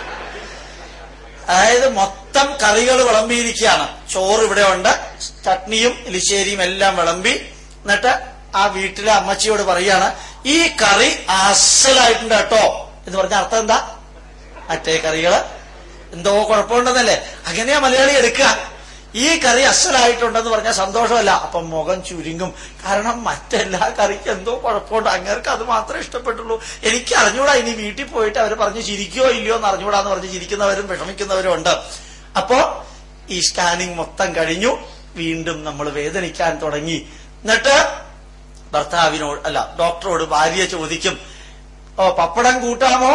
അതായത് മൊത്തം കറികൾ വിളമ്പിയിരിക്കുകയാണ് ചോറ് ഇവിടെ ഉണ്ട് ചട്നിയും എലിശ്ശേരിയും എല്ലാം വിളമ്പി എന്നിട്ട് ആ വീട്ടിലെ അമ്മച്ചിയോട് പറയാണ് ഈ കറി അസലായിട്ടുണ്ട് കേട്ടോ എന്ന് പറഞ്ഞ അർത്ഥം എന്താ മറ്റേ കറികള് എന്തോ കുഴപ്പമുണ്ടെന്നല്ലേ അങ്ങനെയാ മലയാളി എടുക്കുക ഈ കറി അസലായിട്ടുണ്ടെന്ന് പറഞ്ഞാൽ സന്തോഷമല്ല അപ്പം മുഖം ചുരുങ്ങും കാരണം മറ്റെല്ലാ കറിക്കും എന്തോ കുഴപ്പമുണ്ട് അങ്ങേർക്ക് അത് മാത്രമേ ഇഷ്ടപ്പെട്ടുള്ളൂ എനിക്ക് അറിഞ്ഞൂടാ ഇനി വീട്ടിൽ പോയിട്ട് അവർ പറഞ്ഞ് ചിരിക്കുകയോ ഇല്ലയോ എന്ന് അറിഞ്ഞൂടാന്ന് പറഞ്ഞ് ചിരിക്കുന്നവരും വിഷമിക്കുന്നവരും ഉണ്ട് അപ്പോ ഈ സ്കാനിങ് മൊത്തം കഴിഞ്ഞു വീണ്ടും നമ്മൾ വേദനിക്കാൻ തുടങ്ങി എന്നിട്ട് ഭർത്താവിനോട് അല്ല ഡോക്ടറോട് ഭാര്യ ചോദിക്കും ഓ പപ്പടം കൂട്ടാമോ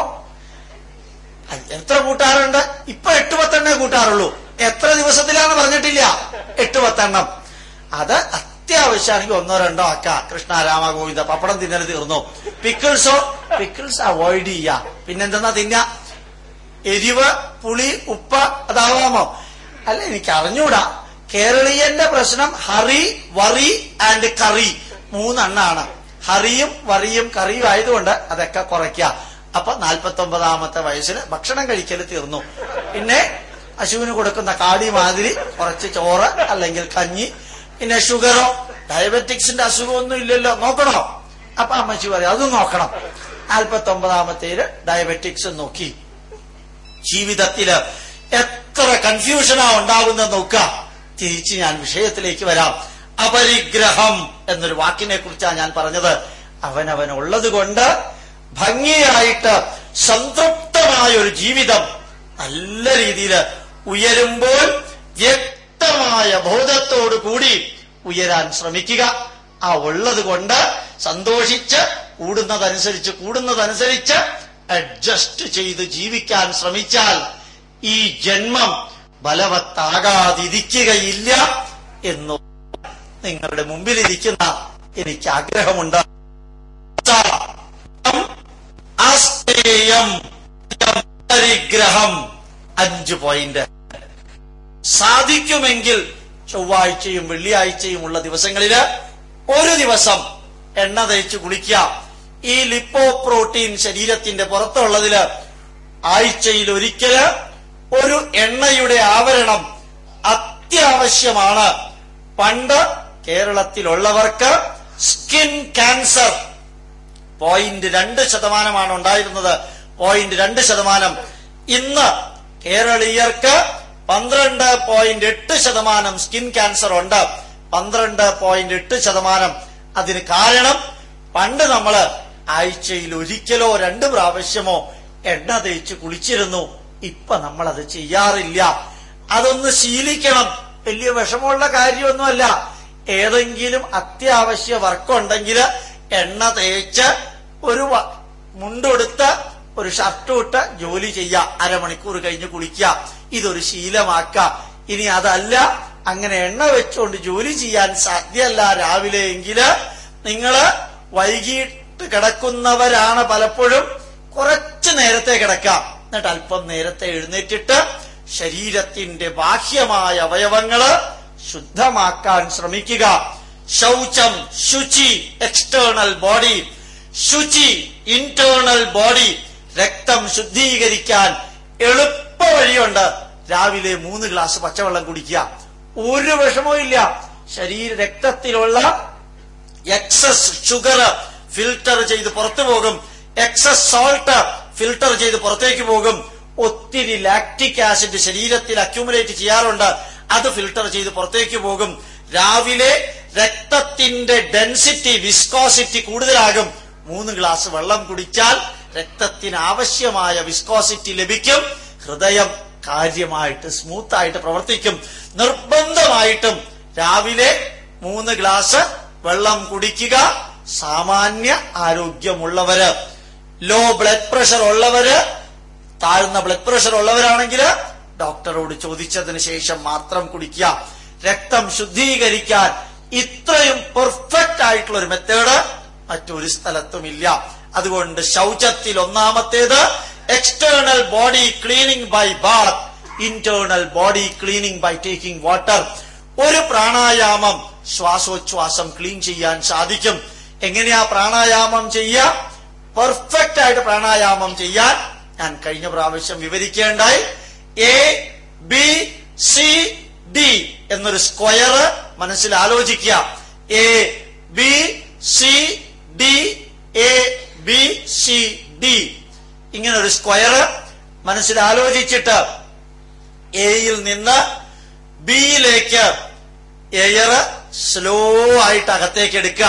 അത് എത്ര കൂട്ടാറുണ്ട് ഇപ്പൊ എട്ട് പത്തെണ്ണേ കൂട്ടാറുള്ളൂ എത്ര ദിവസത്തിലാന്ന് പറഞ്ഞിട്ടില്ല എട്ട് പത്തെണ്ണം അത് അത്യാവശ്യമാണെങ്കിൽ ഒന്നോ രണ്ടോ ആക്ക കൃഷ്ണ രാമ ഗോവിന്ദ പപ്പടം തിന്നൽ തീർന്നു പിക്കിൾസോ പിക്കിൾസ് അവോയ്ഡ് ചെയ്യാ പിന്നെന്തെന്നാ തിന്ന എരിവ് പുളി ഉപ്പ് അതാവാമോ അല്ല എനിക്ക് അറിഞ്ഞൂടാ കേരളീയന്റെ പ്രശ്നം ഹറി വറി ആൻഡ് കറി മൂന്നെണ്ണാണ് ഹറിയും വറിയും കറിയും ആയതുകൊണ്ട് അതൊക്കെ കുറയ്ക്കുക അപ്പൊ നാൽപ്പത്തി ഒമ്പതാമത്തെ വയസ്സിൽ ഭക്ഷണം കഴിക്കൽ തീർന്നു പിന്നെ പശുവിന് കൊടുക്കുന്ന കാടി മാതിരി കുറച്ച് ചോറ് അല്ലെങ്കിൽ കഞ്ഞി പിന്നെ ഷുഗറോ ഡയബറ്റിക്സിന്റെ അസുഖമൊന്നും ഇല്ലല്ലോ നോക്കണോ അപ്പൊ അമ്മച്ചി പറയും അതും നോക്കണം നാൽപ്പത്തി ഒമ്പതാമത്തേല് ഡയബറ്റിക്സ് നോക്കി ജീവിതത്തില് എത്ര കൺഫ്യൂഷനാ ഉണ്ടാകുന്നത് നോക്കുക തിരിച്ച് ഞാൻ വിഷയത്തിലേക്ക് വരാം അപരിഗ്രഹം എന്നൊരു വാക്കിനെ കുറിച്ചാണ് ഞാൻ പറഞ്ഞത് അവനവൻ ഉള്ളത് കൊണ്ട് ഭംഗിയായിട്ട് സംതൃപ്തമായ ഒരു ജീവിതം നല്ല രീതിയിൽ ഉയരുമ്പോൾ വ്യക്തമായ ബോധത്തോടു കൂടി ഉയരാൻ ശ്രമിക്കുക ആ ഉള്ളത് കൊണ്ട് സന്തോഷിച്ച് കൂടുന്നതനുസരിച്ച് കൂടുന്നതനുസരിച്ച് അഡ്ജസ്റ്റ് ചെയ്ത് ജീവിക്കാൻ ശ്രമിച്ചാൽ ഈ ജന്മം ബലവത്താകാതിരിക്കുകയില്ല എന്ന് നിങ്ങളുടെ മുമ്പിലിരിക്കുന്ന എനിക്ക് ആഗ്രഹമുണ്ട് അസ്തേയം പരിഗ്രഹം അഞ്ച് പോയിന്റ് സാധിക്കുമെങ്കിൽ ചൊവ്വാഴ്ചയും വെള്ളിയാഴ്ചയും ഉള്ള ദിവസങ്ങളില് ഒരു ദിവസം എണ്ണ തേച്ച് കുളിക്കുക ഈ ലിപ്പോ പ്രോട്ടീൻ ശരീരത്തിന്റെ പുറത്തുള്ളതില് ആഴ്ചയിൽ ഒരിക്കല് ഒരു എണ്ണയുടെ ആവരണം അത്യാവശ്യമാണ് പണ്ട് കേരളത്തിലുള്ളവർക്ക് സ്കിൻ ക്യാൻസർ പോയിന്റ് രണ്ട് ശതമാനമാണ് ഉണ്ടായിരുന്നത് പോയിന്റ് രണ്ട് ശതമാനം ഇന്ന് കേരളീയർക്ക് പന്ത്രണ്ട് പോയിന്റ് എട്ട് ശതമാനം സ്കിൻ ക്യാൻസർ ഉണ്ട് പന്ത്രണ്ട് പോയിന്റ് എട്ട് ശതമാനം അതിന് കാരണം പണ്ട് നമ്മള് ആഴ്ചയിൽ ഒരിക്കലോ രണ്ട് പ്രാവശ്യമോ എണ്ണ തേച്ച് കുളിച്ചിരുന്നു ഇപ്പൊ നമ്മളത് ചെയ്യാറില്ല അതൊന്ന് ശീലിക്കണം വലിയ വിഷമമുള്ള കാര്യമൊന്നുമല്ല ഏതെങ്കിലും അത്യാവശ്യ വർക്കുണ്ടെങ്കിൽ എണ്ണ തേച്ച് ഒരു വ- മുണ്ടെടുത്ത് ഒരു ഷർട്ട് ഇട്ട് ജോലി ചെയ്യുക അരമണിക്കൂർ കഴിഞ്ഞ് കുളിക്കുക ഇതൊരു ശീലമാക്ക ഇനി അതല്ല അങ്ങനെ എണ്ണ വെച്ചുകൊണ്ട് ജോലി ചെയ്യാൻ സാധ്യമല്ല രാവിലെ എങ്കില് നിങ്ങള് വൈകിട്ട് കിടക്കുന്നവരാണ് പലപ്പോഴും കുറച്ച് നേരത്തെ കിടക്കാം എന്നിട്ട് അല്പം നേരത്തെ എഴുന്നേറ്റിട്ട് ശരീരത്തിന്റെ ബാഹ്യമായ അവയവങ്ങള് ശുദ്ധമാക്കാൻ ശ്രമിക്കുക ശൗചം ശുചി എക്സ്റ്റേണൽ ബോഡി ശുചി ഇന്റേണൽ ബോഡി രക്തം ശുദ്ധീകരിക്കാൻ എളുപ്പ വഴിയുണ്ട് രാവിലെ മൂന്ന് ഗ്ലാസ് പച്ചവെള്ളം കുടിക്കുക ഒരു വിഷമവും ഇല്ല ശരീര രക്തത്തിലുള്ള എക്സസ് ഷുഗർ ഫിൽട്ടർ ചെയ്ത് പുറത്തു പോകും എക്സസ് സോൾട്ട് ഫിൽട്ടർ ചെയ്ത് പുറത്തേക്ക് പോകും ഒത്തിരി ലാക്റ്റിക് ആസിഡ് ശരീരത്തിൽ അക്യുമുലേറ്റ് ചെയ്യാറുണ്ട് അത് ഫിൽട്ടർ ചെയ്ത് പുറത്തേക്ക് പോകും രാവിലെ രക്തത്തിന്റെ ഡെൻസിറ്റി വിസ്കോസിറ്റി കൂടുതലാകും മൂന്ന് ഗ്ലാസ് വെള്ളം കുടിച്ചാൽ രക്തത്തിന് ആവശ്യമായ വിസ്കോസിറ്റി ലഭിക്കും ഹൃദയം കാര്യമായിട്ട് സ്മൂത്ത് ആയിട്ട് പ്രവർത്തിക്കും നിർബന്ധമായിട്ടും രാവിലെ മൂന്ന് ഗ്ലാസ് വെള്ളം കുടിക്കുക സാമാന്യ ആരോഗ്യമുള്ളവര് ലോ ബ്ലഡ് പ്രഷർ ഉള്ളവര് താഴ്ന്ന ബ്ലഡ് പ്രഷർ ഉള്ളവരാണെങ്കിൽ ഡോക്ടറോട് ചോദിച്ചതിന് ശേഷം മാത്രം കുടിക്കുക രക്തം ശുദ്ധീകരിക്കാൻ ഇത്രയും പെർഫെക്റ്റ് ആയിട്ടുള്ള ഒരു മെത്തേഡ് മറ്റൊരു സ്ഥലത്തുമില്ല അതുകൊണ്ട് ശൗചത്തിൽ ഒന്നാമത്തേത് external body cleaning by bath internal body cleaning by taking water ഒരു പ്രാണായാമം ശ്വാസോച്ഛ്വാസം ക്ലീൻ ചെയ്യാൻ സാധിക്കും എങ്ങനെയാ പ്രാണായാമം ചെയ്യുക പെർഫെക്റ്റ് ആയിട്ട് പ്രാണായാമം ചെയ്യാൻ ഞാൻ കഴിഞ്ഞ പ്രാവശ്യം വിവരിക്കേണ്ടായി എ ബി സി ഡി എന്നൊരു സ്ക്വയർ മനസ്സിൽ ആലോചിക്കുക A B C D A B C D ഇങ്ങനെ ഒരു സ്ക്വയർ മനസ്സിൽ ആലോചിച്ചിട്ട് എയിൽ നിന്ന് ബിയിലേക്ക് എയർ സ്ലോ ആയിട്ട് അകത്തേക്ക് എടുക്കുക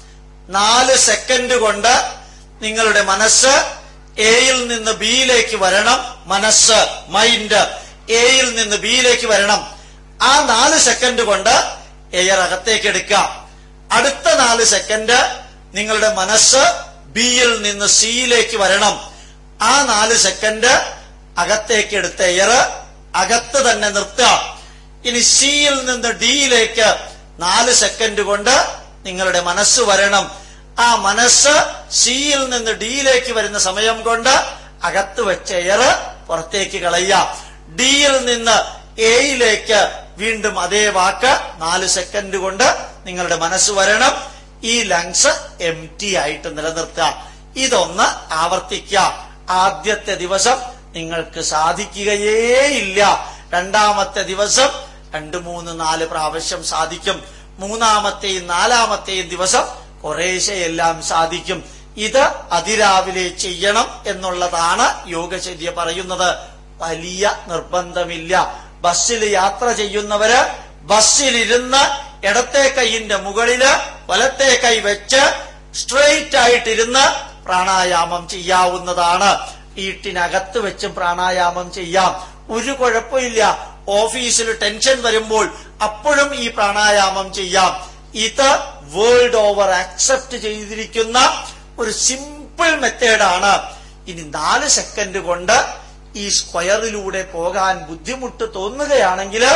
നാല് സെക്കൻഡ് കൊണ്ട് നിങ്ങളുടെ മനസ്സ് എയിൽ നിന്ന് ബിയിലേക്ക് വരണം മനസ്സ് മൈൻഡ് എയിൽ നിന്ന് ബിയിലേക്ക് വരണം ആ നാല് സെക്കൻഡ് കൊണ്ട് എയർ അകത്തേക്ക് എടുക്കുക അടുത്ത നാല് സെക്കൻഡ് നിങ്ങളുടെ മനസ്സ് ബിയിൽ നിന്ന് സിയിലേക്ക് വരണം ആ നാല് സെക്കൻഡ് അകത്തേക്ക് എടുത്ത എയർ അകത്ത് തന്നെ നിർത്തുക ഇനി സിയിൽ നിന്ന് ഡിയിലേക്ക് നാല് സെക്കൻഡ് കൊണ്ട് നിങ്ങളുടെ മനസ്സ് വരണം ആ മനസ്സ് സിയിൽ നിന്ന് ഡിയിലേക്ക് വരുന്ന സമയം കൊണ്ട് അകത്ത് വെച്ച എയർ പുറത്തേക്ക് കളയുക ഡിയിൽ നിന്ന് എയിലേക്ക് വീണ്ടും അതേ വാക്ക് നാല് സെക്കൻഡ് കൊണ്ട് നിങ്ങളുടെ മനസ്സ് വരണം ഈ ലങ്സ് എം ടി ആയിട്ട് നിലനിർത്തുക ഇതൊന്ന് ആവർത്തിക്കുക ആദ്യത്തെ ദിവസം നിങ്ങൾക്ക് സാധിക്കുകയേയില്ല രണ്ടാമത്തെ ദിവസം രണ്ട് മൂന്ന് നാല് പ്രാവശ്യം സാധിക്കും മൂന്നാമത്തെയും നാലാമത്തെയും ദിവസം കുറേശ്ശെ എല്ലാം സാധിക്കും ഇത് അതിരാവിലെ ചെയ്യണം എന്നുള്ളതാണ് യോഗചര്യ പറയുന്നത് വലിയ നിർബന്ധമില്ല ബസ്സിൽ യാത്ര ചെയ്യുന്നവര് ബസ്സിലിരുന്ന് ഇടത്തെ കൈയിന്റെ മുകളില് വലത്തെ കൈ വെച്ച് സ്ട്രെയിറ്റ് ആയിട്ടിരുന്ന് പ്രാണായാമം ചെയ്യാവുന്നതാണ് വീട്ടിനകത്ത് വെച്ചും പ്രാണായാമം ചെയ്യാം ഒരു കുഴപ്പമില്ല ഓഫീസിൽ ടെൻഷൻ വരുമ്പോൾ അപ്പോഴും ഈ പ്രാണായാമം ചെയ്യാം ഇത് വേൾഡ് ഓവർ ആക്സെപ്റ്റ് ചെയ്തിരിക്കുന്ന ഒരു സിമ്പിൾ മെത്തേഡാണ് ഇനി നാല് സെക്കൻഡ് കൊണ്ട് ഈ സ്ക്വയറിലൂടെ പോകാൻ ബുദ്ധിമുട്ട് തോന്നുകയാണെങ്കിൽ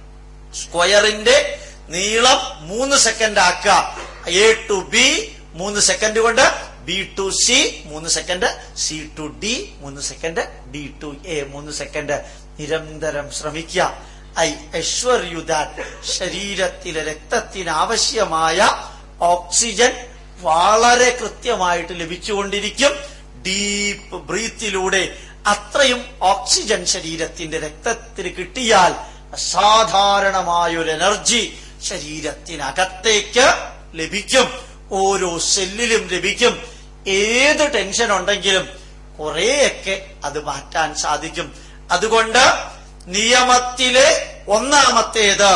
സ്ക്വയറിന്റെ നീളം മൂന്ന് സെക്കൻഡ് ആക്കുക എ ടു ബി മൂന്ന് സെക്കൻഡ് കൊണ്ട് ബി ടു സി മൂന്ന് സെക്കൻഡ് സി ടു ഡി മൂന്ന് സെക്കൻഡ് ഡി ടു എ മൂന്ന് സെക്കൻഡ് നിരന്തരം ശ്രമിക്കുക ഐ അഷ്വർ യു ദാറ്റ് ശരീരത്തിലെ രക്തത്തിന് ആവശ്യമായ ഓക്സിജൻ വളരെ കൃത്യമായിട്ട് ലഭിച്ചുകൊണ്ടിരിക്കും ഡീപ്പ് ബ്രീത്തിലൂടെ അത്രയും ഓക്സിജൻ ശരീരത്തിന്റെ രക്തത്തിന് കിട്ടിയാൽ അസാധാരണമായൊരു എനർജി ശരീരത്തിനകത്തേക്ക് ലഭിക്കും ഓരോ സെല്ലിലും ലഭിക്കും ഏത് ടെൻഷൻ ഉണ്ടെങ്കിലും കുറെയൊക്കെ അത് മാറ്റാൻ സാധിക്കും അതുകൊണ്ട് നിയമത്തിലെ ഒന്നാമത്തേത്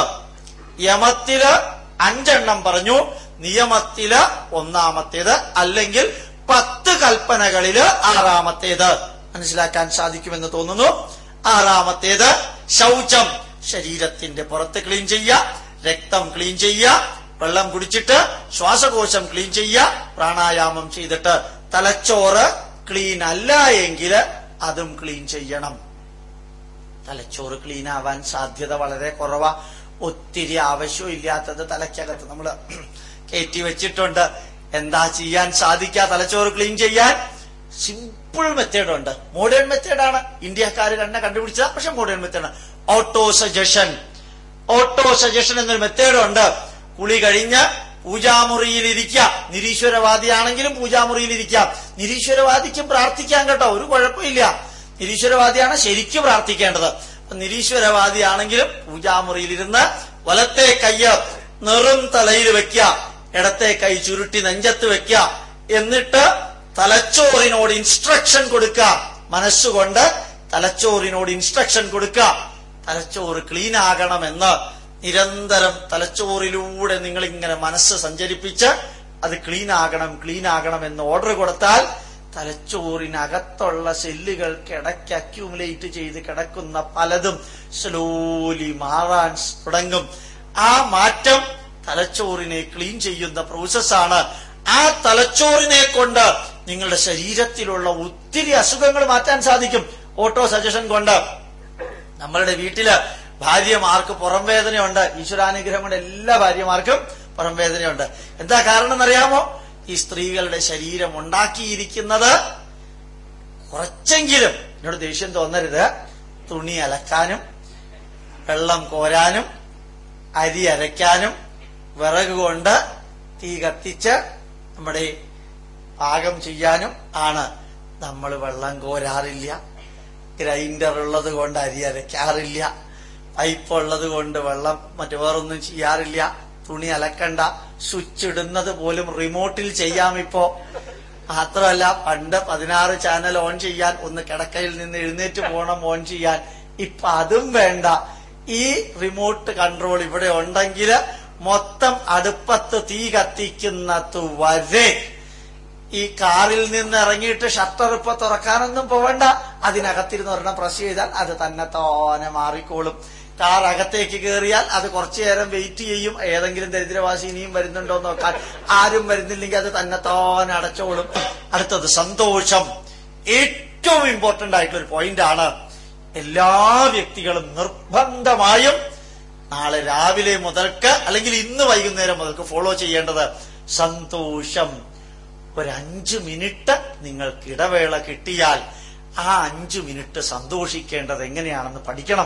യമത്തില് അഞ്ചെണ്ണം പറഞ്ഞു നിയമത്തില് ഒന്നാമത്തേത് അല്ലെങ്കിൽ പത്ത് കൽപ്പനകളില് ആറാമത്തേത് മനസ്സിലാക്കാൻ സാധിക്കുമെന്ന് തോന്നുന്നു ആറാമത്തേത് ശൗചം ശരീരത്തിന്റെ പുറത്ത് ക്ലീൻ ചെയ്യുക രക്തം ക്ലീൻ ചെയ്യുക വെള്ളം കുടിച്ചിട്ട് ശ്വാസകോശം ക്ലീൻ ചെയ്യുക പ്രാണായാമം ചെയ്തിട്ട് തലച്ചോറ് ക്ലീൻ അല്ല എങ്കിൽ അതും ക്ലീൻ ചെയ്യണം തലച്ചോറ് ക്ലീൻ ആവാൻ സാധ്യത വളരെ കുറവാ ഒത്തിരി ആവശ്യമില്ലാത്തത് തലയ്ക്കകത്ത് നമ്മൾ കയറ്റി വെച്ചിട്ടുണ്ട് എന്താ ചെയ്യാൻ സാധിക്കാ തലച്ചോറ് ക്ലീൻ ചെയ്യാൻ സിമ്പിൾ മെത്തേഡ് ഉണ്ട് മോഡേൺ മെത്തേഡാണ് ഇന്ത്യക്കാർ തന്നെ കണ്ടുപിടിച്ചത് പക്ഷെ മോഡേൺ മെത്തേഡാണ് ഓട്ടോ സജഷൻ ഓട്ടോ സജഷൻ എന്നൊരു മെത്തേഡ് ഉണ്ട് കുളി കഴിഞ്ഞ് പൂജാമുറിയിൽ ഇരിക്കാം നിരീശ്വരവാദിയാണെങ്കിലും പൂജാമുറിയിൽ ഇരിക്കാം നിരീശ്വരവാദിക്കും പ്രാർത്ഥിക്കാം കേട്ടോ ഒരു കുഴപ്പമില്ല നിരീശ്വരവാദിയാണ് ശരിക്കും പ്രാർത്ഥിക്കേണ്ടത് നിരീശ്വരവാദിയാണെങ്കിലും പൂജാമുറിയിലിരുന്ന് വലത്തെ കയ്യ് നെറും തലയിൽ വെക്കുക ഇടത്തെ കൈ ചുരുട്ടി നെഞ്ചത്ത് വെക്കുക എന്നിട്ട് തലച്ചോറിനോട് ഇൻസ്ട്രക്ഷൻ കൊടുക്കുക മനസ്സുകൊണ്ട് തലച്ചോറിനോട് ഇൻസ്ട്രക്ഷൻ കൊടുക്കുക തലച്ചോറ് ക്ലീൻ ആകണമെന്ന് നിരന്തരം തലച്ചോറിലൂടെ നിങ്ങൾ ഇങ്ങനെ മനസ്സ് സഞ്ചരിപ്പിച്ച് അത് ക്ലീൻ ആകണം ക്ലീൻ ആകണം എന്ന് ഓർഡർ കൊടുത്താൽ തലച്ചോറിനകത്തുള്ള സെല്ലുകൾക്ക് ഇടയ്ക്ക് അക്യൂമുലേറ്റ് ചെയ്ത് കിടക്കുന്ന പലതും സ്ലോലി മാറാൻ തുടങ്ങും ആ മാറ്റം തലച്ചോറിനെ ക്ലീൻ ചെയ്യുന്ന പ്രോസസ്സാണ് ആ തലച്ചോറിനെ കൊണ്ട് നിങ്ങളുടെ ശരീരത്തിലുള്ള ഒത്തിരി അസുഖങ്ങൾ മാറ്റാൻ സാധിക്കും ഓട്ടോ സജഷൻ കൊണ്ട് നമ്മളുടെ വീട്ടില് ഭാര്യമാർക്ക് പുറം വേദനയുണ്ട് ഈശ്വരാനുഗ്രഹം കൊണ്ട് എല്ലാ ഭാര്യമാർക്കും പുറം വേദനയുണ്ട് എന്താ കാരണം എന്നറിയാമോ ഈ സ്ത്രീകളുടെ ശരീരം ഉണ്ടാക്കിയിരിക്കുന്നത് കുറച്ചെങ്കിലും എന്നോട് ദേഷ്യം തോന്നരുത് തുണി അലക്കാനും വെള്ളം കോരാനും അരി അരയ്ക്കാനും വിറക് കൊണ്ട് തീ കത്തിച്ച് നമ്മുടെ പാകം ചെയ്യാനും ആണ് നമ്മൾ വെള്ളം കോരാറില്ല ഗ്രൈൻഡർ ഉള്ളത് കൊണ്ട് അരി അരയ്ക്കാറില്ല പൈപ്പ് ഉള്ളത് കൊണ്ട് വെള്ളം മറ്റു വേറൊന്നും ചെയ്യാറില്ല തുണി അലക്കണ്ട സ്വിച്ച് ഇടുന്നത് പോലും റിമോട്ടിൽ ചെയ്യാം ഇപ്പോ മാത്രമല്ല പണ്ട് പതിനാറ് ചാനൽ ഓൺ ചെയ്യാൻ ഒന്ന് കിടക്കയിൽ നിന്ന് എഴുന്നേറ്റ് പോകണം ഓൺ ചെയ്യാൻ ഇപ്പൊ അതും വേണ്ട ഈ റിമോട്ട് കൺട്രോൾ ഇവിടെ ഉണ്ടെങ്കിൽ മൊത്തം അടുപ്പത്ത് തീ കത്തിക്കുന്നത് വരെ ഈ കാറിൽ നിന്ന് ഇറങ്ങിയിട്ട് ഷട്ടർ ഇപ്പൊ തുറക്കാനൊന്നും പോവണ്ട അതിനകത്തിരുന്ന് ഒരെണ്ണം പ്രസ് ചെയ്താൽ അത് തന്നെ തോനെ മാറിക്കോളും കാർ അകത്തേക്ക് കയറിയാൽ അത് കുറച്ചു നേരം വെയിറ്റ് ചെയ്യും ഏതെങ്കിലും ദരിദ്രവാസി ഇനിയും വരുന്നുണ്ടോ എന്ന് നോക്കാൻ ആരും വരുന്നില്ലെങ്കിൽ അത് തന്നെ തോനെ അടച്ചോളും അടുത്തത് സന്തോഷം ഏറ്റവും ഇമ്പോർട്ടന്റ് ആയിട്ടുള്ള ഒരു പോയിന്റ് ആണ് എല്ലാ വ്യക്തികളും നിർബന്ധമായും നാളെ രാവിലെ മുതൽക്ക് അല്ലെങ്കിൽ ഇന്ന് വൈകുന്നേരം മുതൽക്ക് ഫോളോ ചെയ്യേണ്ടത് സന്തോഷം ഒരു അഞ്ചു മിനിറ്റ് നിങ്ങൾക്ക് ഇടവേള കിട്ടിയാൽ ആ അഞ്ചു മിനിറ്റ് സന്തോഷിക്കേണ്ടത് എങ്ങനെയാണെന്ന് പഠിക്കണം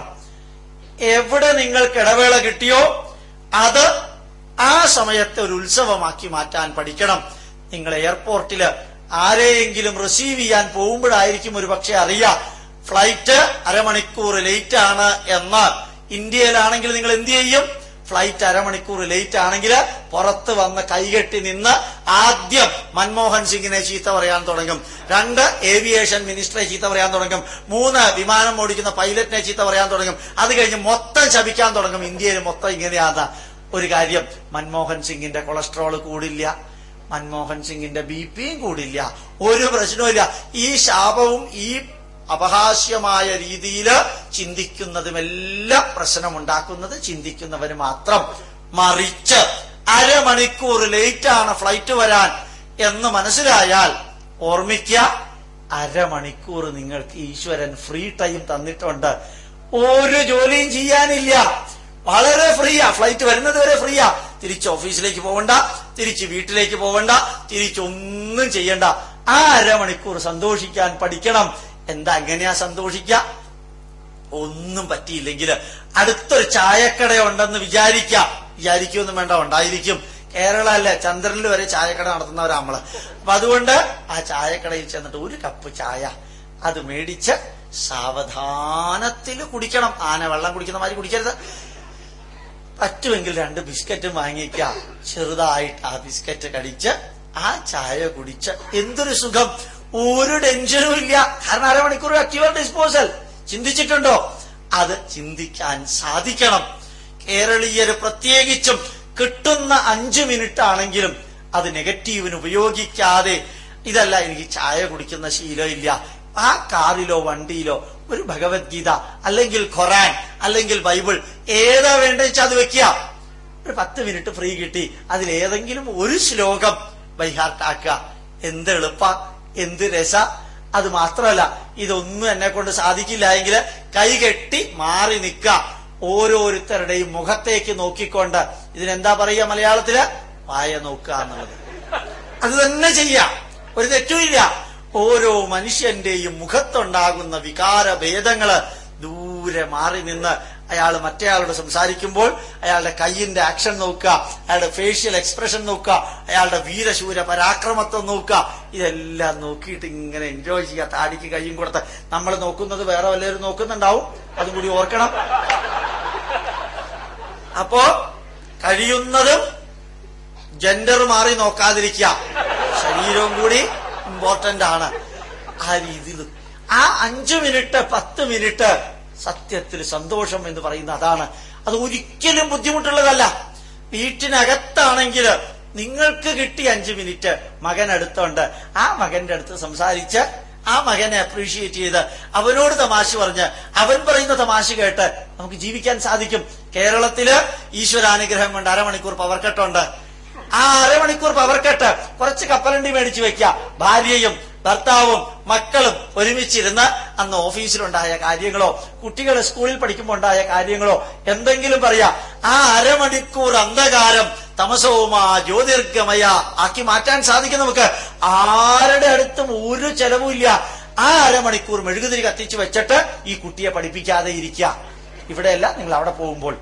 എവിടെ നിങ്ങൾക്ക് ഇടവേള കിട്ടിയോ അത് ആ സമയത്തെ ഒരു ഉത്സവമാക്കി മാറ്റാൻ പഠിക്കണം നിങ്ങൾ എയർപോർട്ടില് ആരെയെങ്കിലും റിസീവ് ചെയ്യാൻ പോകുമ്പോഴായിരിക്കും ഒരു പക്ഷെ അറിയാം ഫ്ലൈറ്റ് അരമണിക്കൂർ ലേറ്റ് ആണ് എന്ന് ഇന്ത്യയിലാണെങ്കിൽ നിങ്ങൾ എന്ത് ചെയ്യും ഫ്ലൈറ്റ് അരമണിക്കൂർ ലേറ്റ് ആണെങ്കിൽ പുറത്ത് വന്ന് കൈകെട്ടി നിന്ന് ആദ്യം മൻമോഹൻ സിംഗിനെ ചീത്ത പറയാൻ തുടങ്ങും രണ്ട് ഏവിയേഷൻ മിനിസ്റ്ററെ ചീത്ത പറയാൻ തുടങ്ങും മൂന്ന് വിമാനം ഓടിക്കുന്ന പൈലറ്റിനെ ചീത്ത പറയാൻ തുടങ്ങും അത് കഴിഞ്ഞ് മൊത്തം ശപിക്കാൻ തുടങ്ങും ഇന്ത്യയിൽ മൊത്തം ഇങ്ങനെയാണ് ഒരു കാര്യം മൻമോഹൻ സിംഗിന്റെ കൊളസ്ട്രോൾ കൂടില്ല മൻമോഹൻ സിംഗിന്റെ ബി പിയും കൂടില്ല ഒരു പ്രശ്നവുമില്ല ഈ ശാപവും ഈ അപഹാസ്യമായ രീതിയിൽ ചിന്തിക്കുന്നതുമെല്ലാം പ്രശ്നമുണ്ടാക്കുന്നത് ചിന്തിക്കുന്നവന് മാത്രം മറിച്ച് അരമണിക്കൂർ ലേറ്റാണ് ഫ്ലൈറ്റ് വരാൻ എന്ന് മനസ്സിലായാൽ ഓർമ്മിക്കുക അരമണിക്കൂർ നിങ്ങൾക്ക് ഈശ്വരൻ ഫ്രീ ടൈം തന്നിട്ടുണ്ട് ഒരു ജോലിയും ചെയ്യാനില്ല വളരെ ഫ്രീയാ ഫ്ലൈറ്റ് വരുന്നത് വരെ ഫ്രീയാ തിരിച്ച് ഓഫീസിലേക്ക് പോകണ്ട തിരിച്ച് വീട്ടിലേക്ക് പോകണ്ട തിരിച്ചൊന്നും ചെയ്യണ്ട ആ അരമണിക്കൂർ സന്തോഷിക്കാൻ പഠിക്കണം എന്താ എങ്ങനെയാ സന്തോഷിക്ക ഒന്നും പറ്റിയില്ലെങ്കിൽ അടുത്തൊരു ചായക്കട ഉണ്ടെന്ന് വിചാരിക്കാം വിചാരിക്കൊന്നും വേണ്ട ഉണ്ടായിരിക്കും കേരള അല്ലേ ചന്ദ്രനിൽ വരെ ചായക്കട നടത്തുന്നവരാ നമ്മള് അപ്പൊ അതുകൊണ്ട് ആ ചായക്കടയിൽ ചെന്നിട്ട് ഒരു കപ്പ് ചായ അത് മേടിച്ച് സാവധാനത്തിൽ കുടിക്കണം ആന വെള്ളം കുടിക്കുന്ന മാതിരി കുടിക്കരുത് പറ്റുമെങ്കിൽ രണ്ട് ബിസ്ക്കറ്റും വാങ്ങിക്ക ചെറുതായിട്ട് ആ ബിസ്ക്കറ്റ് കടിച്ച് ആ ചായ കുടിച്ച് എന്തൊരു സുഖം ഒരു ടെൻഷനും ഇല്ല കാരണം അരമണിക്കൂർ അക്യൂർ ഡിസ്പോസൽ ചിന്തിച്ചിട്ടുണ്ടോ അത് ചിന്തിക്കാൻ സാധിക്കണം കേരളീയര് പ്രത്യേകിച്ചും കിട്ടുന്ന അഞ്ചു മിനിറ്റ് ആണെങ്കിലും അത് നെഗറ്റീവിന് ഉപയോഗിക്കാതെ ഇതല്ല എനിക്ക് ചായ കുടിക്കുന്ന ശീലമില്ല ആ കാറിലോ വണ്ടിയിലോ ഒരു ഭഗവത്ഗീത അല്ലെങ്കിൽ ഖൊറാൻ അല്ലെങ്കിൽ ബൈബിൾ ഏതാ വേണ്ടെന്ന് വെച്ചാൽ അത് വെക്കുക ഒരു പത്ത് മിനിറ്റ് ഫ്രീ കിട്ടി അതിലേതെങ്കിലും ഒരു ശ്ലോകം ബൈഹാർട്ടാക്കുക എന്ത് എളുപ്പ എന്ത് രസ അത് മാത്രമല്ല ഇതൊന്നും എന്നെ കൊണ്ട് സാധിക്കില്ല എങ്കിൽ കൈകെട്ടി മാറി നിൽക്കുക ഓരോരുത്തരുടെയും മുഖത്തേക്ക് നോക്കിക്കൊണ്ട് ഇതിനെന്താ പറയുക മലയാളത്തില് വായ നോക്കുക എന്നുള്ളത് അത് തന്നെ ചെയ്യാം ഒരു തെറ്റുമില്ല ഓരോ മനുഷ്യന്റെയും മുഖത്തുണ്ടാകുന്ന വികാര ഭേദങ്ങള് ദൂരെ മാറി നിന്ന് അയാൾ മറ്റേയാളോട് സംസാരിക്കുമ്പോൾ അയാളുടെ കൈയിന്റെ ആക്ഷൻ നോക്കുക അയാളുടെ ഫേഷ്യൽ എക്സ്പ്രഷൻ നോക്കുക അയാളുടെ വീരശൂര പരാക്രമത്വം നോക്കുക ഇതെല്ലാം നോക്കിയിട്ട് ഇങ്ങനെ എൻജോയ് ചെയ്യുക താടിക്ക് കൈയും കൊടുത്ത് നമ്മൾ നോക്കുന്നത് വേറെ വല്ലവരും നോക്കുന്നുണ്ടാവും അതും കൂടി ഓർക്കണം അപ്പോ കഴിയുന്നതും ജെൻഡർ മാറി നോക്കാതിരിക്കുക ശരീരവും കൂടി ഇമ്പോർട്ടന്റ് ആണ് ആ രീതിയിൽ ആ അഞ്ചു മിനിറ്റ് പത്ത് മിനിറ്റ് സത്യത്തിൽ സന്തോഷം എന്ന് പറയുന്ന അതാണ് അത് ഒരിക്കലും ബുദ്ധിമുട്ടുള്ളതല്ല വീട്ടിനകത്താണെങ്കിൽ നിങ്ങൾക്ക് കിട്ടിയ അഞ്ചു മിനിറ്റ് മകൻ അടുത്തുണ്ട് ആ മകന്റെ അടുത്ത് സംസാരിച്ച് ആ മകനെ അപ്രീഷിയേറ്റ് ചെയ്ത് അവനോട് തമാശ പറഞ്ഞ് അവൻ പറയുന്ന തമാശ കേട്ട് നമുക്ക് ജീവിക്കാൻ സാധിക്കും കേരളത്തില് ഈശ്വരാനുഗ്രഹം കൊണ്ട് അരമണിക്കൂർ പവർ കട്ടുണ്ട് ആ അരമണിക്കൂർ പവർ കട്ട് കുറച്ച് കപ്പലണ്ടി മേടിച്ചു വെക്കുക ഭാര്യയും ഭർത്താവും മക്കളും ഒരുമിച്ചിരുന്ന് അന്ന് ഓഫീസിലുണ്ടായ കാര്യങ്ങളോ കുട്ടികൾ സ്കൂളിൽ പഠിക്കുമ്പോൾ ഉണ്ടായ കാര്യങ്ങളോ എന്തെങ്കിലും പറയാ ആ അരമണിക്കൂർ അന്ധകാരം തമസവുമാ ജ്യോതിർഗമയ ആക്കി മാറ്റാൻ സാധിക്കും നമുക്ക് ആരുടെ അടുത്തും ഒരു ചെലവുമില്ല ആ അരമണിക്കൂർ മെഴുകുതിരി കത്തിച്ചു വെച്ചിട്ട് ഈ കുട്ടിയെ പഠിപ്പിക്കാതെ ഇരിക്കുക ഇവിടെയല്ല നിങ്ങൾ അവിടെ പോകുമ്പോൾ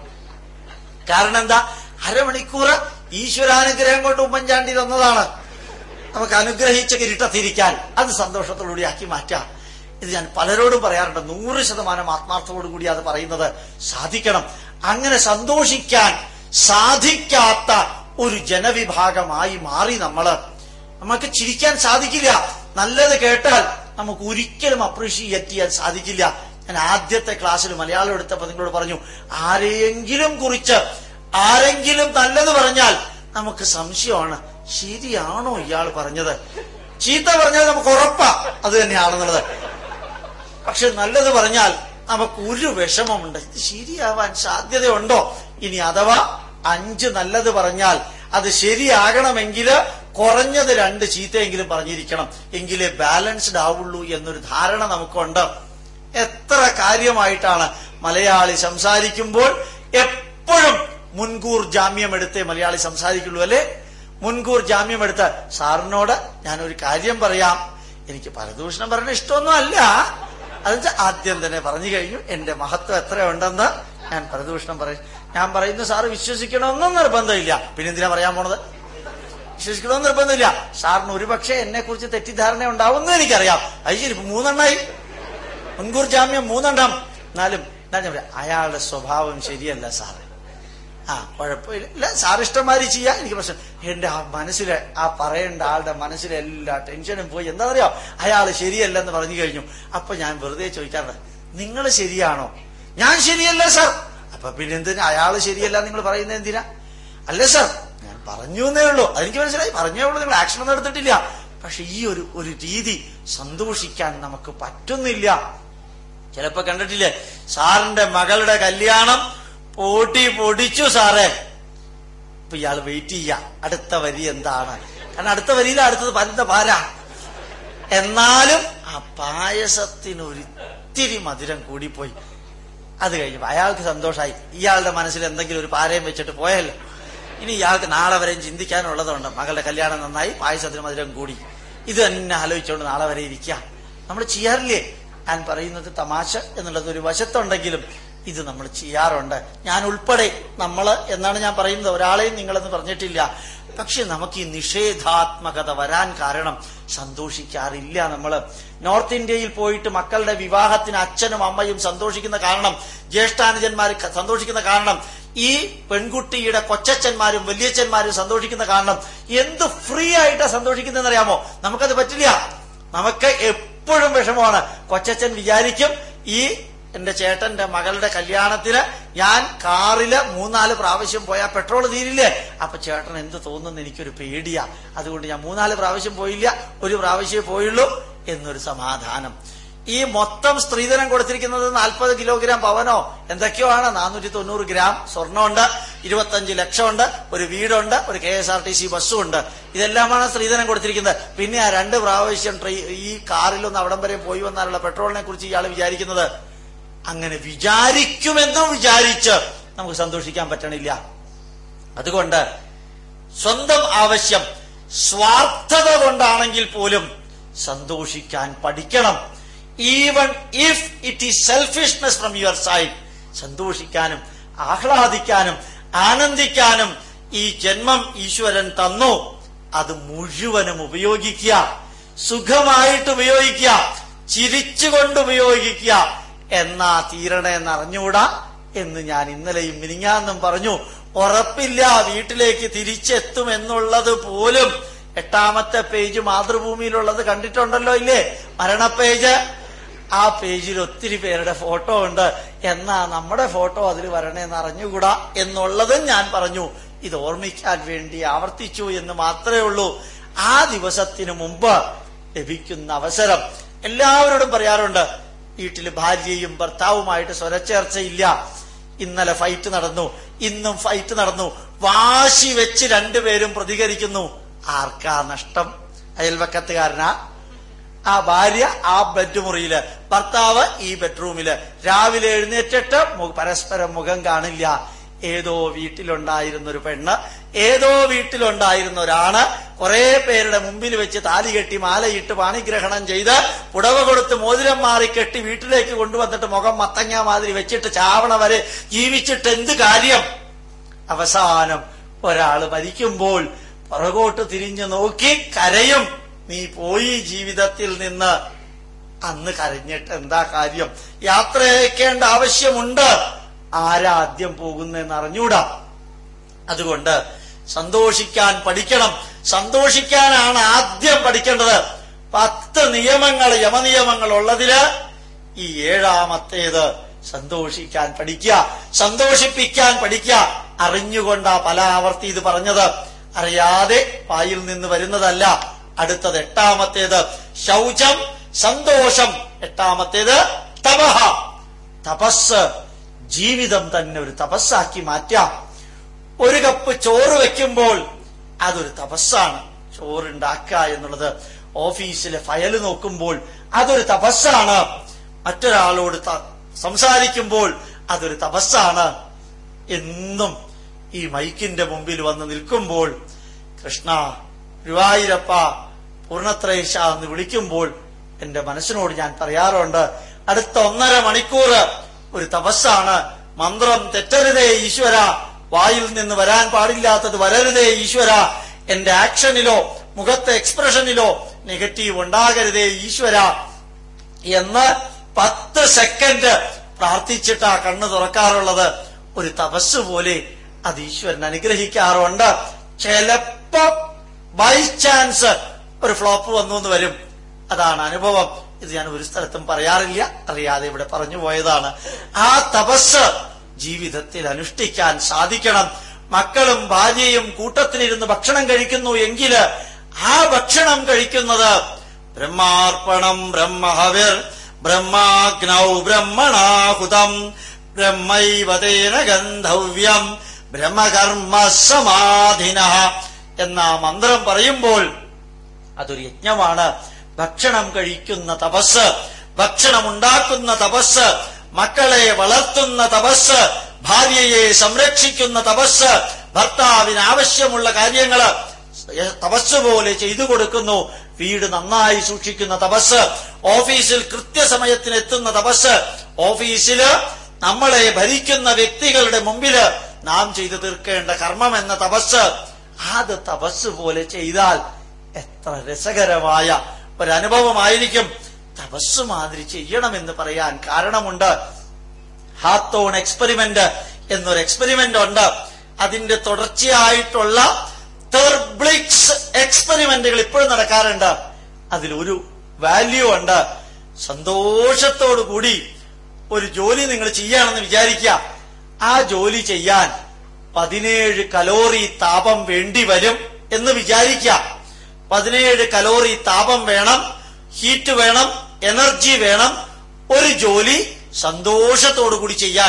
കാരണം എന്താ അരമണിക്കൂർ ഈശ്വരാനുഗ്രഹം കൊണ്ട് ഉമ്മൻചാണ്ടി തന്നതാണ് നമുക്ക് അനുഗ്രഹിച്ച കിരീട്ടത്തിരിക്കാൻ അത് സന്തോഷത്തോടുകൂടി ആക്കി മാറ്റാം ഇത് ഞാൻ പലരോടും പറയാറുണ്ട് നൂറ് ശതമാനം ആത്മാർത്ഥത്തോടു കൂടി അത് പറയുന്നത് സാധിക്കണം അങ്ങനെ സന്തോഷിക്കാൻ സാധിക്കാത്ത ഒരു ജനവിഭാഗമായി മാറി നമ്മള് നമുക്ക് ചിരിക്കാൻ സാധിക്കില്ല നല്ലത് കേട്ടാൽ നമുക്ക് ഒരിക്കലും അപ്രീഷിയേറ്റ് ചെയ്യാൻ സാധിക്കില്ല ഞാൻ ആദ്യത്തെ ക്ലാസ്സിൽ മലയാളം എടുത്തപ്പോ നിങ്ങളോട് പറഞ്ഞു ആരെയെങ്കിലും കുറിച്ച് ആരെങ്കിലും നല്ലത് പറഞ്ഞാൽ നമുക്ക് സംശയമാണ് ശരിയാണോ ഇയാൾ പറഞ്ഞത് ചീത്ത പറഞ്ഞാൽ നമുക്ക് ഉറപ്പാ അത് തന്നെയാണെന്നുള്ളത് പക്ഷെ നല്ലത് പറഞ്ഞാൽ നമുക്ക് ഒരു വിഷമമുണ്ട് ഇത് ശരിയാവാൻ സാധ്യതയുണ്ടോ ഇനി അഥവാ അഞ്ച് നല്ലത് പറഞ്ഞാൽ അത് ശരിയാകണമെങ്കിൽ കുറഞ്ഞത് രണ്ട് ചീത്തയെങ്കിലും പറഞ്ഞിരിക്കണം എങ്കിലേ ബാലൻസ്ഡ് ആവുള്ളൂ എന്നൊരു ധാരണ നമുക്കുണ്ട് എത്ര കാര്യമായിട്ടാണ് മലയാളി സംസാരിക്കുമ്പോൾ എപ്പോഴും മുൻകൂർ ജാമ്യം എടുത്തേ മലയാളി സംസാരിക്കുള്ളൂ അല്ലേ മുൻകൂർ ജാമ്യം എടുത്ത് സാറിനോട് ഞാനൊരു കാര്യം പറയാം എനിക്ക് പരദൂഷണം പറയുന്ന ഇഷ്ടമൊന്നും അല്ല അത് ആദ്യം തന്നെ പറഞ്ഞു കഴിഞ്ഞു എന്റെ മഹത്വം എത്രയുണ്ടെന്ന് ഞാൻ പരദൂഷണം പറയും ഞാൻ പറയുന്നു സാറ് വിശ്വസിക്കണമെന്നും നിർബന്ധമില്ല പിന്നെ എന്തിനാ പറയാൻ പോണത് വിശ്വസിക്കണമെന്ന് നിർബന്ധമില്ല സാറിന് ഒരുപക്ഷെ എന്നെ കുറിച്ച് തെറ്റിദ്ധാരണ ഉണ്ടാവുമെന്ന് എനിക്കറിയാം അത് ശരി ഇപ്പൊ മൂന്നെണ്ണായി മുൻകൂർ ജാമ്യം മൂന്നെണ്ണം എന്നാലും എന്താ ഞാൻ പറയാ അയാളുടെ സ്വഭാവം ശരിയല്ല സാറ് ആ കുഴപ്പമില്ല ഇല്ല സാർ ഇഷ്ടംമാതിരി ചെയ്യാം എനിക്ക് പ്രശ്നം എന്റെ ആ മനസ്സിലെ ആ പറയേണ്ട ആളുടെ മനസ്സിലെ എല്ലാ ടെൻഷനും പോയി എന്താ പറയാ അയാൾ ശരിയല്ലെന്ന് പറഞ്ഞു കഴിഞ്ഞു അപ്പൊ ഞാൻ വെറുതെ ചോദിക്കാറുണ്ട് നിങ്ങൾ ശരിയാണോ ഞാൻ ശരിയല്ല സാർ അപ്പൊ പിന്നെ എന്തിനാ അയാൾ ശരിയല്ല നിങ്ങൾ പറയുന്നത് എന്തിനാ അല്ലേ സാർ ഞാൻ പറഞ്ഞു എന്നേ ഉള്ളൂ അതെനിക്ക് മനസ്സിലായി പറഞ്ഞേ ഉള്ളൂ നിങ്ങൾ ആക്ഷൻ ഒന്നും എടുത്തിട്ടില്ല പക്ഷെ ഈ ഒരു ഒരു രീതി സന്തോഷിക്കാൻ നമുക്ക് പറ്റുന്നില്ല ചിലപ്പോ കണ്ടിട്ടില്ലേ സാറിന്റെ മകളുടെ കല്യാണം പൊടി പൊടിച്ചു സാറേ ഇപ്പൊ ഇയാൾ വെയിറ്റ് ചെയ്യാ അടുത്ത വരി എന്താണ് കാരണം അടുത്ത വരിയിൽ അടുത്തത് പരന്ത പാരാ എന്നാലും ആ പായസത്തിന് ഒരിത്തിരി മധുരം കൂടിപ്പോയി അത് കഴിഞ്ഞപ്പോ അയാൾക്ക് സന്തോഷമായി ഇയാളുടെ മനസ്സിൽ എന്തെങ്കിലും ഒരു പാരയും വെച്ചിട്ട് പോയല്ലോ ഇനി ഇയാൾക്ക് നാളെ വരെയും ചിന്തിക്കാനുള്ളതുണ്ട് മകളുടെ കല്യാണം നന്നായി പായസത്തിന് മധുരം കൂടി ഇത് തന്നെ ആലോചിച്ചുകൊണ്ട് നാളെ വരെ ഇരിക്കുക നമ്മൾ ചെയ്യാറില്ലേ ഞാൻ പറയുന്നത് തമാശ എന്നുള്ളത് ഒരു വശത്തുണ്ടെങ്കിലും ഇത് നമ്മൾ ചെയ്യാറുണ്ട് ഞാൻ ഉൾപ്പെടെ നമ്മൾ എന്നാണ് ഞാൻ പറയുന്നത് ഒരാളെയും നിങ്ങളെന്ന് പറഞ്ഞിട്ടില്ല പക്ഷെ നമുക്ക് ഈ നിഷേധാത്മകത വരാൻ കാരണം സന്തോഷിക്കാറില്ല നമ്മൾ നോർത്ത് ഇന്ത്യയിൽ പോയിട്ട് മക്കളുടെ വിവാഹത്തിന് അച്ഛനും അമ്മയും സന്തോഷിക്കുന്ന കാരണം ജ്യേഷ്ഠാനുജന്മാർ സന്തോഷിക്കുന്ന കാരണം ഈ പെൺകുട്ടിയുടെ കൊച്ചച്ഛന്മാരും വലിയച്ഛന്മാരും സന്തോഷിക്കുന്ന കാരണം എന്ത് ഫ്രീ ആയിട്ടാ സന്തോഷിക്കുന്നതെന്ന് അറിയാമോ നമുക്കത് പറ്റില്ല നമുക്ക് എപ്പോഴും വിഷമമാണ് കൊച്ചച്ഛൻ വിചാരിക്കും ഈ എന്റെ ചേട്ടന്റെ മകളുടെ കല്യാണത്തിന് ഞാൻ കാറില് മൂന്നാല് പ്രാവശ്യം പോയാൽ പെട്രോൾ തീരില്ലേ അപ്പൊ ചേട്ടൻ എന്ത് തോന്നുന്നു എനിക്കൊരു പേടിയാ അതുകൊണ്ട് ഞാൻ മൂന്നാല് പ്രാവശ്യം പോയില്ല ഒരു പ്രാവശ്യമേ പോയുള്ളൂ എന്നൊരു സമാധാനം ഈ മൊത്തം സ്ത്രീധനം കൊടുത്തിരിക്കുന്നത് നാൽപ്പത് കിലോഗ്രാം പവനോ എന്തൊക്കെയോ ആണ് നാനൂറ്റി തൊണ്ണൂറ് ഗ്രാം സ്വർണ്ണമുണ്ട് ഇരുപത്തഞ്ച് ലക്ഷമുണ്ട് ഒരു വീടുണ്ട് ഒരു K S R T C ബസ്സും ഉണ്ട് ഇതെല്ലാമാണ് സ്ത്രീധനം കൊടുത്തിരിക്കുന്നത് പിന്നെ ആ രണ്ട് പ്രാവശ്യം ട്രെയി ഈ കാറിലൊന്ന് അവിടം വരെ പോയി വന്നാലുള്ള പെട്രോളിനെ കുറിച്ച് ഇയാൾ വിചാരിക്കുന്നത് അങ്ങനെ വിചാരിക്കുമെന്നും വിചാരിച്ച് നമുക്ക് സന്തോഷിക്കാൻ പറ്റണില്ല അതുകൊണ്ട് സ്വന്തം ആവശ്യം സ്വാർത്ഥത കൊണ്ടാണെങ്കിൽ പോലും സന്തോഷിക്കാൻ പഠിക്കണം even if it is selfishness from your side സന്തോഷിക്കാനും ആഹ്ലാദിക്കാനും ആനന്ദിക്കാനും ഈ ജന്മം ഈശ്വരൻ തന്നു അത് മുഴുവനും ഉപയോഗിക്കുക സുഖമായിട്ട് ഉപയോഗിക്കുക ചിരിച്ചുകൊണ്ട് ഉപയോഗിക്കുക എന്നാ തീരണേന്ന് അറിഞ്ഞൂടാ എന്ന് ഞാൻ ഇന്നലെയും മിനിങ്ങാന്നും പറഞ്ഞു ഉറപ്പില്ല വീട്ടിലേക്ക് തിരിച്ചെത്തുമെന്നുള്ളത് പോലും എട്ടാമത്തെ പേജ് മാതൃഭൂമിയിലുള്ളത് കണ്ടിട്ടുണ്ടല്ലോ ഇല്ലേ മരണ പേജ് ആ പേജിൽ ഒത്തിരി പേരുടെ ഫോട്ടോ ഉണ്ട് എന്നാ നമ്മുടെ ഫോട്ടോ അതിൽ വരണേന്ന് അറിഞ്ഞുകൂടാ എന്നുള്ളതും ഞാൻ പറഞ്ഞു ഇത് ഓർമ്മിക്കാൻ വേണ്ടി ആവർത്തിച്ചു എന്ന് മാത്രമേ ഉള്ളൂ ആ ദിവസത്തിന് മുമ്പ് ലഭിക്കുന്ന അവസരം എല്ലാവരോടും പറയാറുണ്ട് വീട്ടിൽ ഭാര്യയും ഭർത്താവുമായിട്ട് സ്വരച്ചേർച്ചയില്ല ഇന്നലെ ഫൈറ്റ് നടന്നു ഇന്നും ഫൈറ്റ് നടന്നു വാശി വെച്ച് രണ്ടുപേരും പ്രതികരിക്കുന്നു ആർക്കാ നഷ്ടം അയൽവക്കത്തുകാരനാ ആ ഭാര്യ ആ ബെഡ്മുറിയില് ഭർത്താവ് ഈ ബെഡ്റൂമില് രാവിലെ എഴുന്നേറ്റിട്ട് മു- പരസ്പരം മുഖം കാണില്ല ഏതോ വീട്ടിലുണ്ടായിരുന്ന ഒരു പെണ്ണ് ഏതോ വീട്ടിലുണ്ടായിരുന്ന ഒരാണ് കുറെ പേരുടെ മുമ്പിൽ വെച്ച് താലി കെട്ടി മാലയിട്ട് പാണിഗ്രഹണം ചെയ്ത് പുടവ കൊടുത്ത് മോതിരം മാറി കെട്ടി വീട്ടിലേക്ക് കൊണ്ടുവന്നിട്ട് മുഖം മത്തങ്ങ മാതിരി വെച്ചിട്ട് ചാവണ വരെ ജീവിച്ചിട്ട് എന്ത് കാര്യം അവസാനം ഒരാള് മരിക്കുമ്പോൾ പുറകോട്ട് തിരിഞ്ഞു നോക്കി കരയും നീ പോയി ജീവിതത്തിൽ നിന്ന് അന്ന് കരഞ്ഞിട്ട് എന്താ കാര്യം യാത്ര അയക്കേണ്ട ആവശ്യമുണ്ട് ആരാ ആദ്യം പോകുന്നതെന്ന് അറിഞ്ഞൂടാ അതുകൊണ്ട് സന്തോഷിക്കാൻ പഠിക്കണം സന്തോഷിക്കാനാണ് ആദ്യം പഠിക്കേണ്ടത് പത്ത് നിയമങ്ങൾ യമനിയമങ്ങൾ ഉള്ളതില് ഈ ഏഴാമത്തേത് സന്തോഷിക്കാൻ പഠിക്കുക സന്തോഷിപ്പിക്കാൻ പഠിക്കുക അറിഞ്ഞുകൊണ്ടാ പല ആവർത്തി ഇത് പറഞ്ഞത് അറിയാതെ വായിൽ നിന്ന് വരുന്നതല്ല അടുത്തത് എട്ടാമത്തേത് ശൗചം സന്തോഷം എട്ടാമത്തേത് തപഹ തപസ് ജീവിതം തന്നെ ഒരു തപസ്സാക്കി മാറ്റാം ഒരു കപ്പ് ചോറ് വെക്കുമ്പോൾ അതൊരു തപസ്സാണ് ചോറുണ്ടാക്കുക എന്നുള്ളത് ഓഫീസിലെ ഫയൽ നോക്കുമ്പോൾ അതൊരു തപസ്സാണ് മറ്റൊരാളോട് ത- സംസാരിക്കുമ്പോൾ അതൊരു തപസ്സാണ് എന്നും ഈ മൈക്കിന്റെ മുമ്പിൽ വന്ന് നിൽക്കുമ്പോൾ കൃഷ്ണ ഗുരുവായൂരപ്പ പൂർണത്രേശ എന്ന് വിളിക്കുമ്പോൾ എന്റെ മനസ്സിനോട് ഞാൻ പറയാറുണ്ട് അടുത്ത ഒന്നര മണിക്കൂർ ഒരു തപസ്സാണ് മന്ത്രം തെറ്റരുതേ ഈശ്വര വായിൽ നിന്ന് വരാൻ പാടില്ലാത്തത് വരരുതേ ഈശ്വര എന്റെ ആക്ഷനിലോ മുഖത്തെ എക്സ്പ്രഷനിലോ നെഗറ്റീവ് ഉണ്ടാകരുതേ ഈശ്വര എന്ന് പത്ത് സെക്കൻഡ് പ്രാർത്ഥിച്ചിട്ടാ കണ്ണു തുറക്കാറുള്ളത് ഒരു തപസ് പോലെ അത് ഈശ്വരൻ അനുഗ്രഹിക്കാറുണ്ട് ചിലപ്പോ ബൈ ചാൻസ് ഒരു ഫ്ലോപ്പ് വന്നു എന്ന് വരും അതാണ് അനുഭവം ഇത് ഞാൻ ഒരു സ്ഥലത്തും പറയാറില്ല അറിയാതെ ഇവിടെ പറഞ്ഞു പോയതാണ് ആ തപസ് ജീവിതത്തിൽ അനുഷ്ഠിക്കാൻ സാധിക്കണം മക്കളും ഭാര്യയും കൂട്ടത്തിലിരുന്ന് ഭക്ഷണം കഴിക്കുന്നു എങ്കിൽ ആ ഭക്ഷണം കഴിക്കുന്നത് ബ്രഹ്മാർപ്പണം ബ്രഹ്മഹവിർ ബ്രഹ്മാഗ്നൗ ബ്രഹ്മണാഹുതം ബ്രഹ്മൈവതേന ഗന്ധവ്യം ബ്രഹ്മകർമ്മ സമാധിന എന്ന മന്ത്രം പറയുമ്പോൾ അതൊരു യജ്ഞമാണ് ഭക്ഷണം കഴിക്കുന്ന തപസ് ഭക്ഷണം ഉണ്ടാക്കുന്ന തപസ് മക്കളെ വളർത്തുന്ന തപസ് ഭാര്യയെ സംരക്ഷിക്കുന്ന തപസ് ഭർത്താവിന് ആവശ്യമുള്ള കാര്യങ്ങള് തപസ് പോലെ ചെയ്തു കൊടുക്കുന്നു വീട് നന്നായി സൂക്ഷിക്കുന്ന തപസ് ഓഫീസിൽ കൃത്യസമയത്തിന് എത്തുന്ന തപസ് ഓഫീസില് നമ്മളെ ഭരിക്കുന്ന വ്യക്തികളുടെ മുമ്പില് നാം ചെയ്തു തീർക്കേണ്ട കർമ്മം എന്ന തപസ് അത് തപസ് പോലെ ചെയ്താൽ എത്ര രസകരമായ ഒരനുഭവമായിരിക്കും തപസ് മാതിരി ചെയ്യണമെന്ന് പറയാൻ കാരണമുണ്ട് ഹാത്തോൺ എക്സ്പെരിമെന്റ് എന്നൊരു എക്സ്പെരിമെന്റ് ഉണ്ട് അതിന്റെ തുടർച്ചയായിട്ടുള്ള തെർബ്ലിക്സ് എക്സ്പെരിമെന്റുകൾ ഇപ്പോഴും നടക്കാറുണ്ട് അതിലൊരു വാല്യൂ ഉണ്ട് സന്തോഷത്തോടു കൂടി ഒരു ജോലി നിങ്ങൾ ചെയ്യുകയാണെന്ന് വിചാരിക്കുക ആ ജോലി ചെയ്യാൻ പതിനേഴ് കലോറി താപം വേണ്ടി വരും എന്ന് വിചാരിക്കുക പതിനേഴ് കലോറി താപം വേണം ഹീറ്റ് വേണം എനർജി വേണം ഒരു ജോലി സന്തോഷത്തോടു കൂടി ചെയ്യാൻ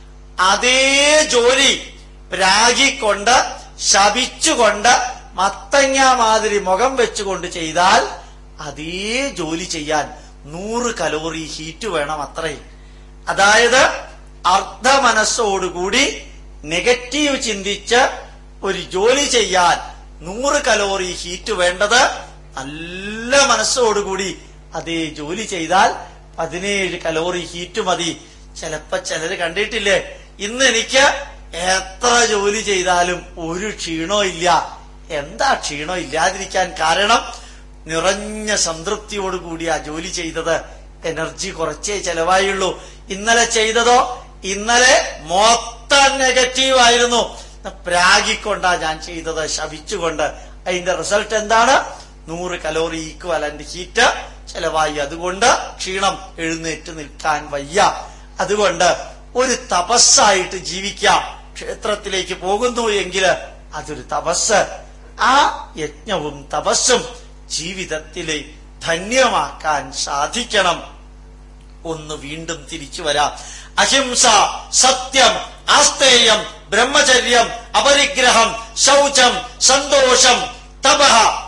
അതേ ജോലി രാഗിക്കൊണ്ട് ശപിച്ചുകൊണ്ട് മത്തങ്ങ മാതിരി മുഖം വെച്ചുകൊണ്ട് ചെയ്താൽ അതേ ജോലി ചെയ്യാൻ നൂറ് കലോറി ഹീറ്റ് വേണം അത്രയും അതായത് അർദ്ധ മനസ്സോടുകൂടി നെഗറ്റീവ് ചിന്തിച്ച് ഒരു ജോലി ചെയ്യാൻ നൂറ് കലോറി ഹീറ്റ് വേണ്ടത് നല്ല മനസ്സോടുകൂടി അതേ ജോലി ചെയ്താൽ പതിനേഴ് കലോറി ഹീറ്റ് മതി ചിലപ്പോ ചിലര് കണ്ടിട്ടില്ലേ ഇന്ന് എനിക്ക് എത്ര ജോലി ചെയ്താലും ഒരു ക്ഷീണോ ഇല്ല എന്താ ക്ഷീണോ ഇല്ലാതിരിക്കാൻ കാരണം നിറഞ്ഞ സംതൃപ്തിയോടുകൂടി ആ ജോലി ചെയ്തത് എനർജി കുറച്ചേ ചെലവായുള്ളൂ ഇന്നലെ ചെയ്തതോ ഇന്നലെ മൊത്തം നെഗറ്റീവ് ആയിരുന്നു പ്രാഗിക്കൊണ്ടാ ഞാൻ ചെയ്തത് ശപിച്ചുകൊണ്ട് അതിന്റെ റിസൾട്ട് എന്താണ് നൂറ് കലോറി ഈക്വലന്റ് ഹീറ്റ് ചെലവായി അതുകൊണ്ട് ക്ഷീണം എഴുന്നേറ്റ് നിൽക്കാൻ വയ്യ അതുകൊണ്ട് ഒരു തപസ്സായിട്ട് ജീവിക്കാം ക്ഷേത്രത്തിലേക്ക് പോകുന്നു എങ്കിൽ അതൊരു തപസ് ആ യജ്ഞവും തപസ്സും ജീവിതത്തിലെ ധന്യമാക്കാൻ സാധിക്കണം ഒന്ന് വീണ്ടും തിരിച്ചു വരാം അഹിംസ സത്യം ആസ്തേയം ബ്രഹ്മചര്യം അപരിഗ്രഹം ശൗചം സന്തോഷം തപ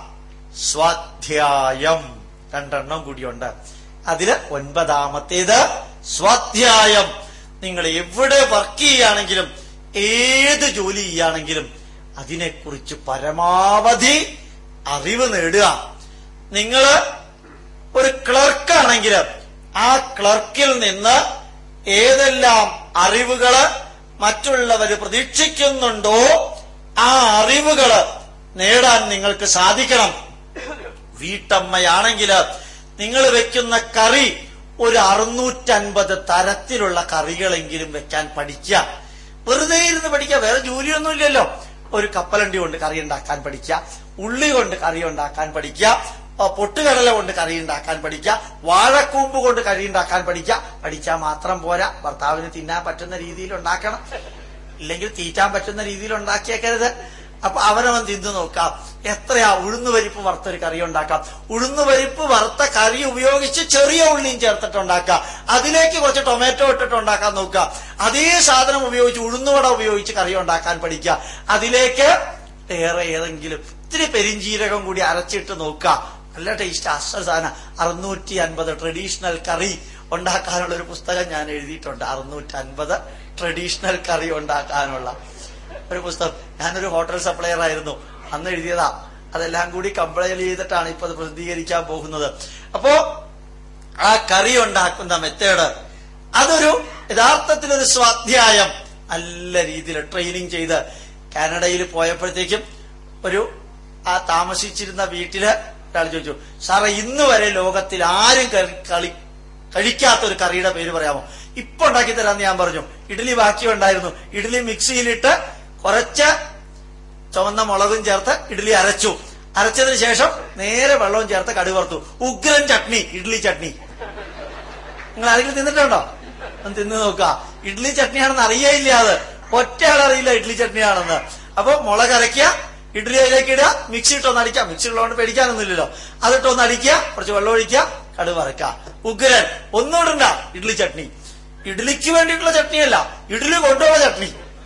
സ്വാധ്യായം രണ്ടെണ്ണം കൂടിയുണ്ട് അതില് ഒൻപതാമത്തേത് സ്വാധ്യായം നിങ്ങൾ എവിടെ വർക്ക് ചെയ്യുകയാണെങ്കിലും ഏത് ജോലി ചെയ്യുകയാണെങ്കിലും അതിനെക്കുറിച്ച് പരമാവധി അറിവ് നേടുക നിങ്ങള് ഒരു ക്ലർക്കാണെങ്കിൽ ആ ക്ലർക്കിൽ നിന്ന് ഏതെല്ലാം അറിവുകള് മറ്റുള്ളവര് പ്രതീക്ഷിക്കുന്നുണ്ടോ ആ അറിവുകള് നേടാൻ നിങ്ങൾക്ക് സാധിക്കണം വീട്ടമ്മയാണെങ്കിൽ നിങ്ങൾ വെക്കുന്ന കറി ഒരു അറുന്നൂറ്റൻപത് തരത്തിലുള്ള കറികളെങ്കിലും വെക്കാൻ പഠിക്കുക വെറുതെ ഇരുന്ന് പഠിക്കുക വേറെ ജോലിയൊന്നുമില്ലല്ലോ ഒരു കപ്പലണ്ടി കൊണ്ട് കറി ഉണ്ടാക്കാൻ പഠിക്കുക ഉള്ളി കൊണ്ട് കറി ഉണ്ടാക്കാൻ പഠിക്കുക ആ, പൊട്ടുകടല കൊണ്ട് കറി ഉണ്ടാക്കാൻ പഠിക്കുക വാഴക്കൂമ്പ് കൊണ്ട് കറി ഉണ്ടാക്കാൻ പഠിക്കുക പഠിച്ചാൽ മാത്രം പോരാ ഭർത്താവിന് തിന്നാൻ പറ്റുന്ന രീതിയിൽ ഉണ്ടാക്കണം ഇല്ലെങ്കിൽ തീറ്റാൻ പറ്റുന്ന രീതിയിൽ ഉണ്ടാക്കിയേക്കരുത് അപ്പൊ അവനവൻ തിന്നു നോക്കാം എത്രയാ ഉഴുന്നുപരിപ്പ് വറുത്തൊരു കറി ഉണ്ടാക്കാം ഉഴുന്നുപരിപ്പ് വറുത്ത കറി ഉപയോഗിച്ച് ചെറിയ ഉള്ളിയും ചേർത്തിട്ട് ഉണ്ടാക്കാം അതിലേക്ക് കുറച്ച് ടൊമാറ്റോ ഇട്ടിട്ട് ഉണ്ടാക്കാൻ നോക്കുക അതേ സാധനം ഉപയോഗിച്ച് ഉഴുന്നുവട ഉപയോഗിച്ച് കറി ഉണ്ടാക്കാൻ പഠിക്കുക അതിലേക്ക് ഏറെ ഏതെങ്കിലും ഇത്തിരി പെരിഞ്ചീരകം കൂടി അരച്ചിട്ട് നോക്കുക നല്ല ടേസ്റ്റ് അസൽ സാധനം അറുന്നൂറ്റി അൻപത് ട്രഡീഷണൽ കറി ഉണ്ടാക്കാനുള്ള ഒരു പുസ്തകം ഞാൻ എഴുതിയിട്ടുണ്ട് അറുന്നൂറ്റി അൻപത് ട്രഡീഷണൽ കറി ഉണ്ടാക്കാനുള്ള ഒരു പുസ്തകം ഞാനൊരു ഹോട്ടൽ സപ്ലയർ ആയിരുന്നു അന്ന് എഴുതിയതാ അതെല്ലാം കൂടി കംപ്ലൈൻ ചെയ്തിട്ടാണ് ഇപ്പൊ അത് പ്രസിദ്ധീകരിക്കാൻ പോകുന്നത് അപ്പോ ആ കറി ഉണ്ടാക്കുന്ന മെത്തേഡ് അതൊരു യഥാർത്ഥത്തിൽ ഒരു സ്വാധ്യായം നല്ല രീതിയിൽ ട്രെയിനിങ് ചെയ്ത് കാനഡയിൽ പോയപ്പോഴത്തേക്കും ഒരു ആ താമസിച്ചിരുന്ന വീട്ടില് ഒരാൾ ചോദിച്ചു സാറേ ഇന്ന് വരെ ലോകത്തിൽ ആരും കറി- കളി കഴിക്കാത്ത ഒരു കറിയുടെ പേര് പറയാമോ ഇപ്പൊ ഉണ്ടാക്കി തരാന്ന് ഞാൻ പറഞ്ഞു ഇഡ്ഡലി ബാക്കി ഉണ്ടായിരുന്നു ഇഡ്ഡലി മിക്സിയിലിട്ട് കുറച്ച് ചുവന്ന മുളകും ചേർത്ത് ഇഡ്ഡലി അരച്ചു അരച്ചതിന് ശേഷം നേരെ വെള്ളവും ചേർത്ത് കടുക് വറുത്തു ഉഗ്രൻ ചട്നി ഇഡ്ഡലി ചട്നി നിങ്ങൾ ആരെങ്കിലും തിന്നിട്ടുണ്ടോ ഒന്ന് തിന്ന് നോക്കുക ഇഡ്ഡലി ചട്നിയാണെന്ന് അറിയേയില്ല അത് ഒറ്റയാൾ അറിയില്ല ഇഡ്ഡലി ചട്നിയാണെന്ന് അപ്പൊ മുളക് അരയ്ക്കുക ഇഡ്ഡലി അതിലേക്ക് ഇടുക മിക്സി ഇട്ടൊന്ന് അടിക്കുക മിക്സി ഉള്ളതുകൊണ്ട് പേടിക്കാനൊന്നുമില്ലല്ലോ അതിട്ടൊന്ന് അടിക്കുക കുറച്ച് വെള്ളം ഒഴിക്കുക കടുക് വറക്കുക ഉഗ്രൻ ഒന്നും ഇടണ്ട ഇഡ്ഡലി ചട്നി ഇഡ്ഡലിക്ക് വേണ്ടിയിട്ടുള്ള ചട്നിയല്ല ഇഡ്ഡലി കൊണ്ടുള്ള ചട്നി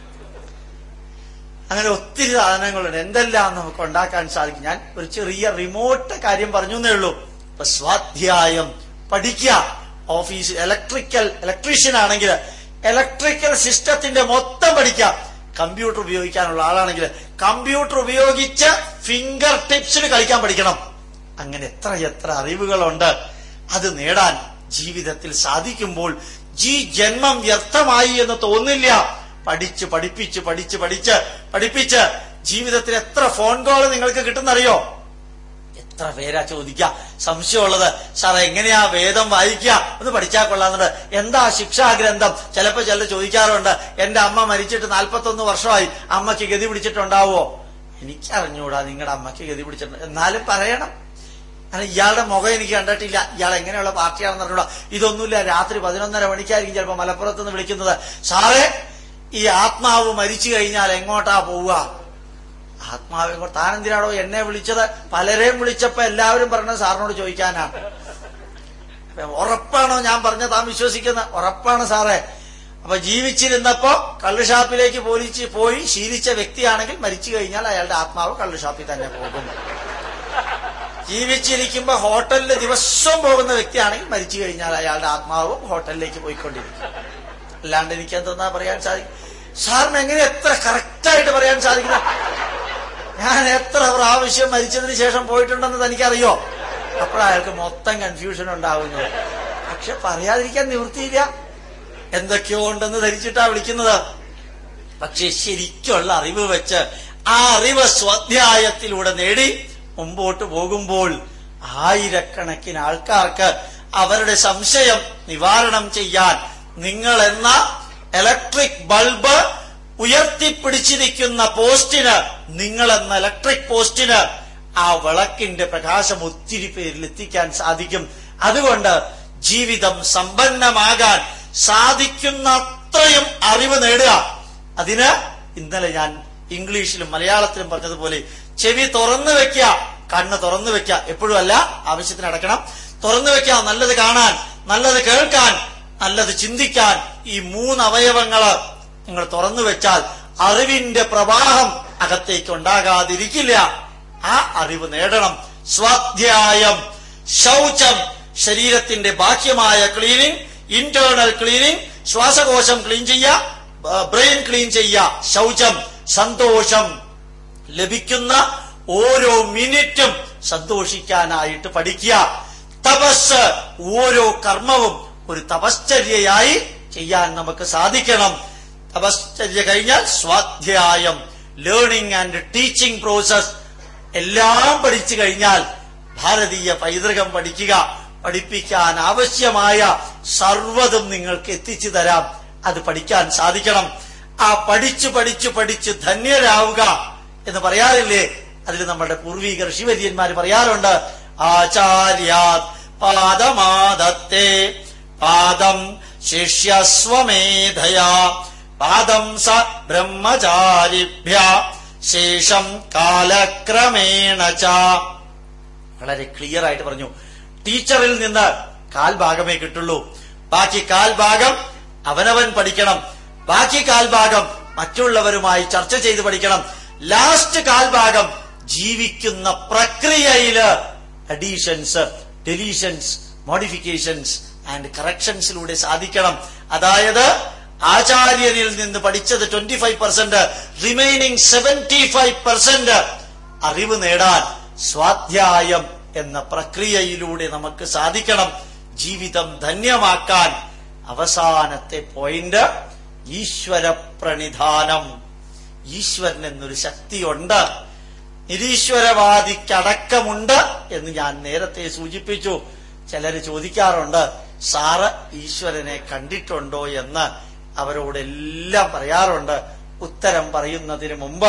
അങ്ങനെ ഒത്തിരി സാധനങ്ങളുണ്ട് എന്തെല്ലാം നമുക്ക് ഉണ്ടാക്കാൻ സാധിക്കും ഞാൻ ഒരു ചെറിയ റിമോട്ട് കാര്യം പറഞ്ഞു എന്നേ ഉള്ളൂ ഇപ്പൊ സ്വാധ്യായം പഠിക്കുക ഓഫീസ് ഇലക്ട്രിക്കൽ ഇലക്ട്രീഷ്യൻ ആണെങ്കിൽ ഇലക്ട്രിക്കൽ സിസ്റ്റത്തിന്റെ മൊത്തം പഠിക്കുക കമ്പ്യൂട്ടർ ഉപയോഗിക്കാനുള്ള ആളാണെങ്കിൽ കമ്പ്യൂട്ടർ ഉപയോഗിച്ച് ഫിംഗർ ടിപ്സിൽ കളിക്കാൻ പഠിക്കണം അങ്ങനെ എത്ര എത്ര അറിവുകളുണ്ട് അത് നേടാൻ ജീവിതത്തിൽ സാധിക്കുമ്പോൾ ജീ ജന്മം വ്യർത്ഥമായി എന്ന് തോന്നില്ല പഠിച്ച് പഠിപ്പിച്ച് പഠിച്ച് പഠിച്ച് പഠിപ്പിച്ച് ജീവിതത്തിൽ എത്ര ഫോൺ കോൾ നിങ്ങൾക്ക് കിട്ടുന്നറിയോ എത്ര പേരാ ചോദിക്കുക സംശയമുള്ളത് സാറേ എങ്ങനെയാ വേദം വായിക്കുക ഒന്ന് പഠിച്ചാൽ കൊള്ളാന്നുണ്ട് എന്താ ശിക്ഷാഗ്രന്ഥം ചിലപ്പോ ചിലർ ചോദിക്കാറുണ്ട് എന്റെ അമ്മ മരിച്ചിട്ട് നാൽപ്പത്തൊന്ന് വർഷമായി അമ്മയ്ക്ക് ഗതി പിടിച്ചിട്ടുണ്ടാവോ എനിക്കറിഞ്ഞൂടാ നിങ്ങളുടെ അമ്മയ്ക്ക് ഗതി പിടിച്ചിട്ടുണ്ട് എന്നാലും പറയണം കാരണം ഇയാളുടെ മുഖം എനിക്ക് കണ്ടിട്ടില്ല ഇയാൾ എങ്ങനെയുള്ള പാർട്ടിയാണെന്ന് അറിഞ്ഞൂടാ ഇതൊന്നുമില്ല രാത്രി പതിനൊന്നര മണിക്കായിരിക്കും ചിലപ്പോ മലപ്പുറത്ത് നിന്ന് വിളിക്കുന്നത് സാറേ ഈ ആത്മാവ് മരിച്ചു കഴിഞ്ഞാൽ എങ്ങോട്ടാ പോവുക ആത്മാവ് എങ്ങോട്ട് താനെന്തിനാണോ എന്നെ വിളിച്ചത് പലരെയും വിളിച്ചപ്പോ എല്ലാവരും പറഞ്ഞത് സാറിനോട് ചോദിക്കാനാണ് അപ്പൊ ഉറപ്പാണോ ഞാൻ പറഞ്ഞ താൻ വിശ്വസിക്കുന്ന ഉറപ്പാണ് സാറേ അപ്പൊ ജീവിച്ചിരുന്നപ്പോ കള്ളുഷാപ്പിലേക്ക് പോലിച്ച് പോയി ശീലിച്ച വ്യക്തിയാണെങ്കിൽ മരിച്ചു കഴിഞ്ഞാൽ അയാളുടെ ആത്മാവ് കള്ളുഷാപ്പിൽ തന്നെ പോകും ജീവിച്ചിരിക്കുമ്പോ ഹോട്ടലിൽ ദിവസവും പോകുന്ന വ്യക്തിയാണെങ്കിൽ മരിച്ചു കഴിഞ്ഞാൽ അയാളുടെ ആത്മാവും ഹോട്ടലിലേക്ക് പോയിക്കൊണ്ടിരിക്കും അല്ലാണ്ട് എനിക്ക് എന്തെന്നാ പറയാൻ സാധിക്കും സാറിന് എങ്ങനെ എത്ര കറക്റ്റായിട്ട് പറയാൻ സാധിക്കുന്നത് ഞാൻ എത്ര പ്രാവശ്യം മരിച്ചതിന് ശേഷം പോയിട്ടുണ്ടെന്ന് തനിക്കറിയോ അപ്പോഴയാൾക്ക് മൊത്തം കൺഫ്യൂഷൻ ഉണ്ടാവുന്നത് പക്ഷെ പറയാതിരിക്കാൻ നിവൃത്തിയില്ല എന്തൊക്കെയോ ഉണ്ടെന്ന് ധരിച്ചിട്ടാ വിളിക്കുന്നത് പക്ഷെ ശരിക്കുള്ള അറിവ് വെച്ച് ആ അറിവ് സ്വാധ്യായത്തിലൂടെ നേടി മുമ്പോട്ട് പോകുമ്പോൾ ആയിരക്കണക്കിന് ആൾക്കാർക്ക് അവരുടെ സംശയം നിവാരണം ചെയ്യാൻ നിങ്ങൾ എന്ന ഇലക്ട്രിക് ബൾബ് ഉയർത്തിപ്പിടിച്ചിരിക്കുന്ന പോസ്റ്റിന് നിങ്ങൾ എന്ന ഇലക്ട്രിക് പോസ്റ്റിന് ആ വിളക്കിന്റെ പ്രകാശം ഒത്തിരി പേരിൽ എത്തിക്കാൻ സാധിക്കും അതുകൊണ്ട് ജീവിതം സമ്പന്നമാകാൻ സാധിക്കുന്ന അത്രയും അറിവ് നേടുക അതിന് ഇന്നലെ ഞാൻ ഇംഗ്ലീഷിലും മലയാളത്തിലും പറഞ്ഞതുപോലെ ചെവി തുറന്നു വെക്കുക കണ്ണ് തുറന്നു വെക്കുക എപ്പോഴും അല്ല ആവശ്യത്തിന് അടക്കണം തുറന്നു വെക്കുക നല്ലത് കാണാൻ നല്ലത് കേൾക്കാൻ നല്ലത് ചിന്തിക്കാൻ ഈ മൂന്ന് അവയവങ്ങള് നിങ്ങൾ തുറന്നു വെച്ചാൽ അറിവിന്റെ പ്രവാഹം അകത്തേക്ക് ഉണ്ടാകാതിരിക്കില്ല ആ അറിവ് നേടണം സ്വാധ്യായം ശൗചം ശരീരത്തിന്റെ ബാഹ്യമായ ക്ലീനിങ് ഇന്റേണൽ ക്ലീനിങ് ശ്വാസകോശം ക്ലീൻ ചെയ്യുക ബ്രെയിൻ ക്ലീൻ ചെയ്യുക ശൗചം സന്തോഷം ലഭിക്കുന്ന ഓരോ മിനിറ്റും സന്തോഷിക്കാനായിട്ട് പഠിക്കുക തപസ് ഓരോ കർമ്മവും ഒരു തപശ്ചര്യയായി ചെയ്യാൻ നമുക്ക് സാധിക്കണം തപശ്ചര്യ കഴിഞ്ഞാൽ സ്വാധ്യായം ലേണിംഗ് ആൻഡ് ടീച്ചിങ് പ്രോസസ് എല്ലാം പഠിച്ചു കഴിഞ്ഞാൽ ഭാരതീയ പൈതൃകം പഠിക്കുക പഠിപ്പിക്കാൻ ആവശ്യമായ സർവ്വതും നിങ്ങൾക്ക് എത്തിച്ചു തരാം അത് പഠിക്കാൻ സാധിക്കണം ആ പഠിച്ചു പഠിച്ചു പഠിച്ചു ധന്യരാവുക എന്ന് പറയാറില്ലേ അതിൽ നമ്മുടെ പൂർവീക ഋഷിവര്യന്മാർ പറയാറുണ്ട് ആചാര്യാത് പാദമാദത്തെ പാദം ശിഷ്യസ്വമേധയാ പാദം സ ബ്രഹ്മചാരിഭ്യ ശേഷം കാലക്രമേണ ച വളരെ ക്ലിയർ ആയിട്ട് പറഞ്ഞു ടീച്ചറിൽ നിന്ന് കാൽഭാഗമേ കിട്ടുള്ളൂ ബാക്കി കാൽഭാഗം അവനവൻ പഠിക്കണം ബാക്കി കാൽഭാഗം മറ്റുള്ളവരുമായി ചർച്ച ചെയ്ത് പഠിക്കണം ലാസ്റ്റ് കാൽഭാഗം ജീവിക്കുന്ന പ്രക്രിയയില് അഡീഷൻസ് ഡെലീഷൻസ് മോഡിഫിക്കേഷൻസ് ആൻഡ് കറക്ഷൻസിലൂടെ സാധിക്കണം അതായത് ആചാര്യനിൽ നിന്ന് പഠിച്ചത് twenty five percent remaining seventy five percent അറിവ് നേടാൻ സ്വാധ്യായം എന്ന പ്രക്രിയയിലൂടെ നമുക്ക് സാധിക്കണം ജീവിതം ധന്യമാക്കാൻ അവസാനത്തെ പോയിന്റ് ഈശ്വര പ്രണിധാനം ഈശ്വരൻ എന്നൊരു ശക്തിയുണ്ട് നിരീശ്വരവാദിക്കടക്കമുണ്ട് എന്ന് ഞാൻ നേരത്തെ സൂചിപ്പിച്ചു ചിലര് ചോദിക്കാറുണ്ട് സാറ് ഈശ്വരനെ കണ്ടിട്ടുണ്ടോ എന്ന് അവരോടെല്ലാം പറയാറുണ്ട് ഉത്തരം പറയുന്നതിന് മുമ്പ്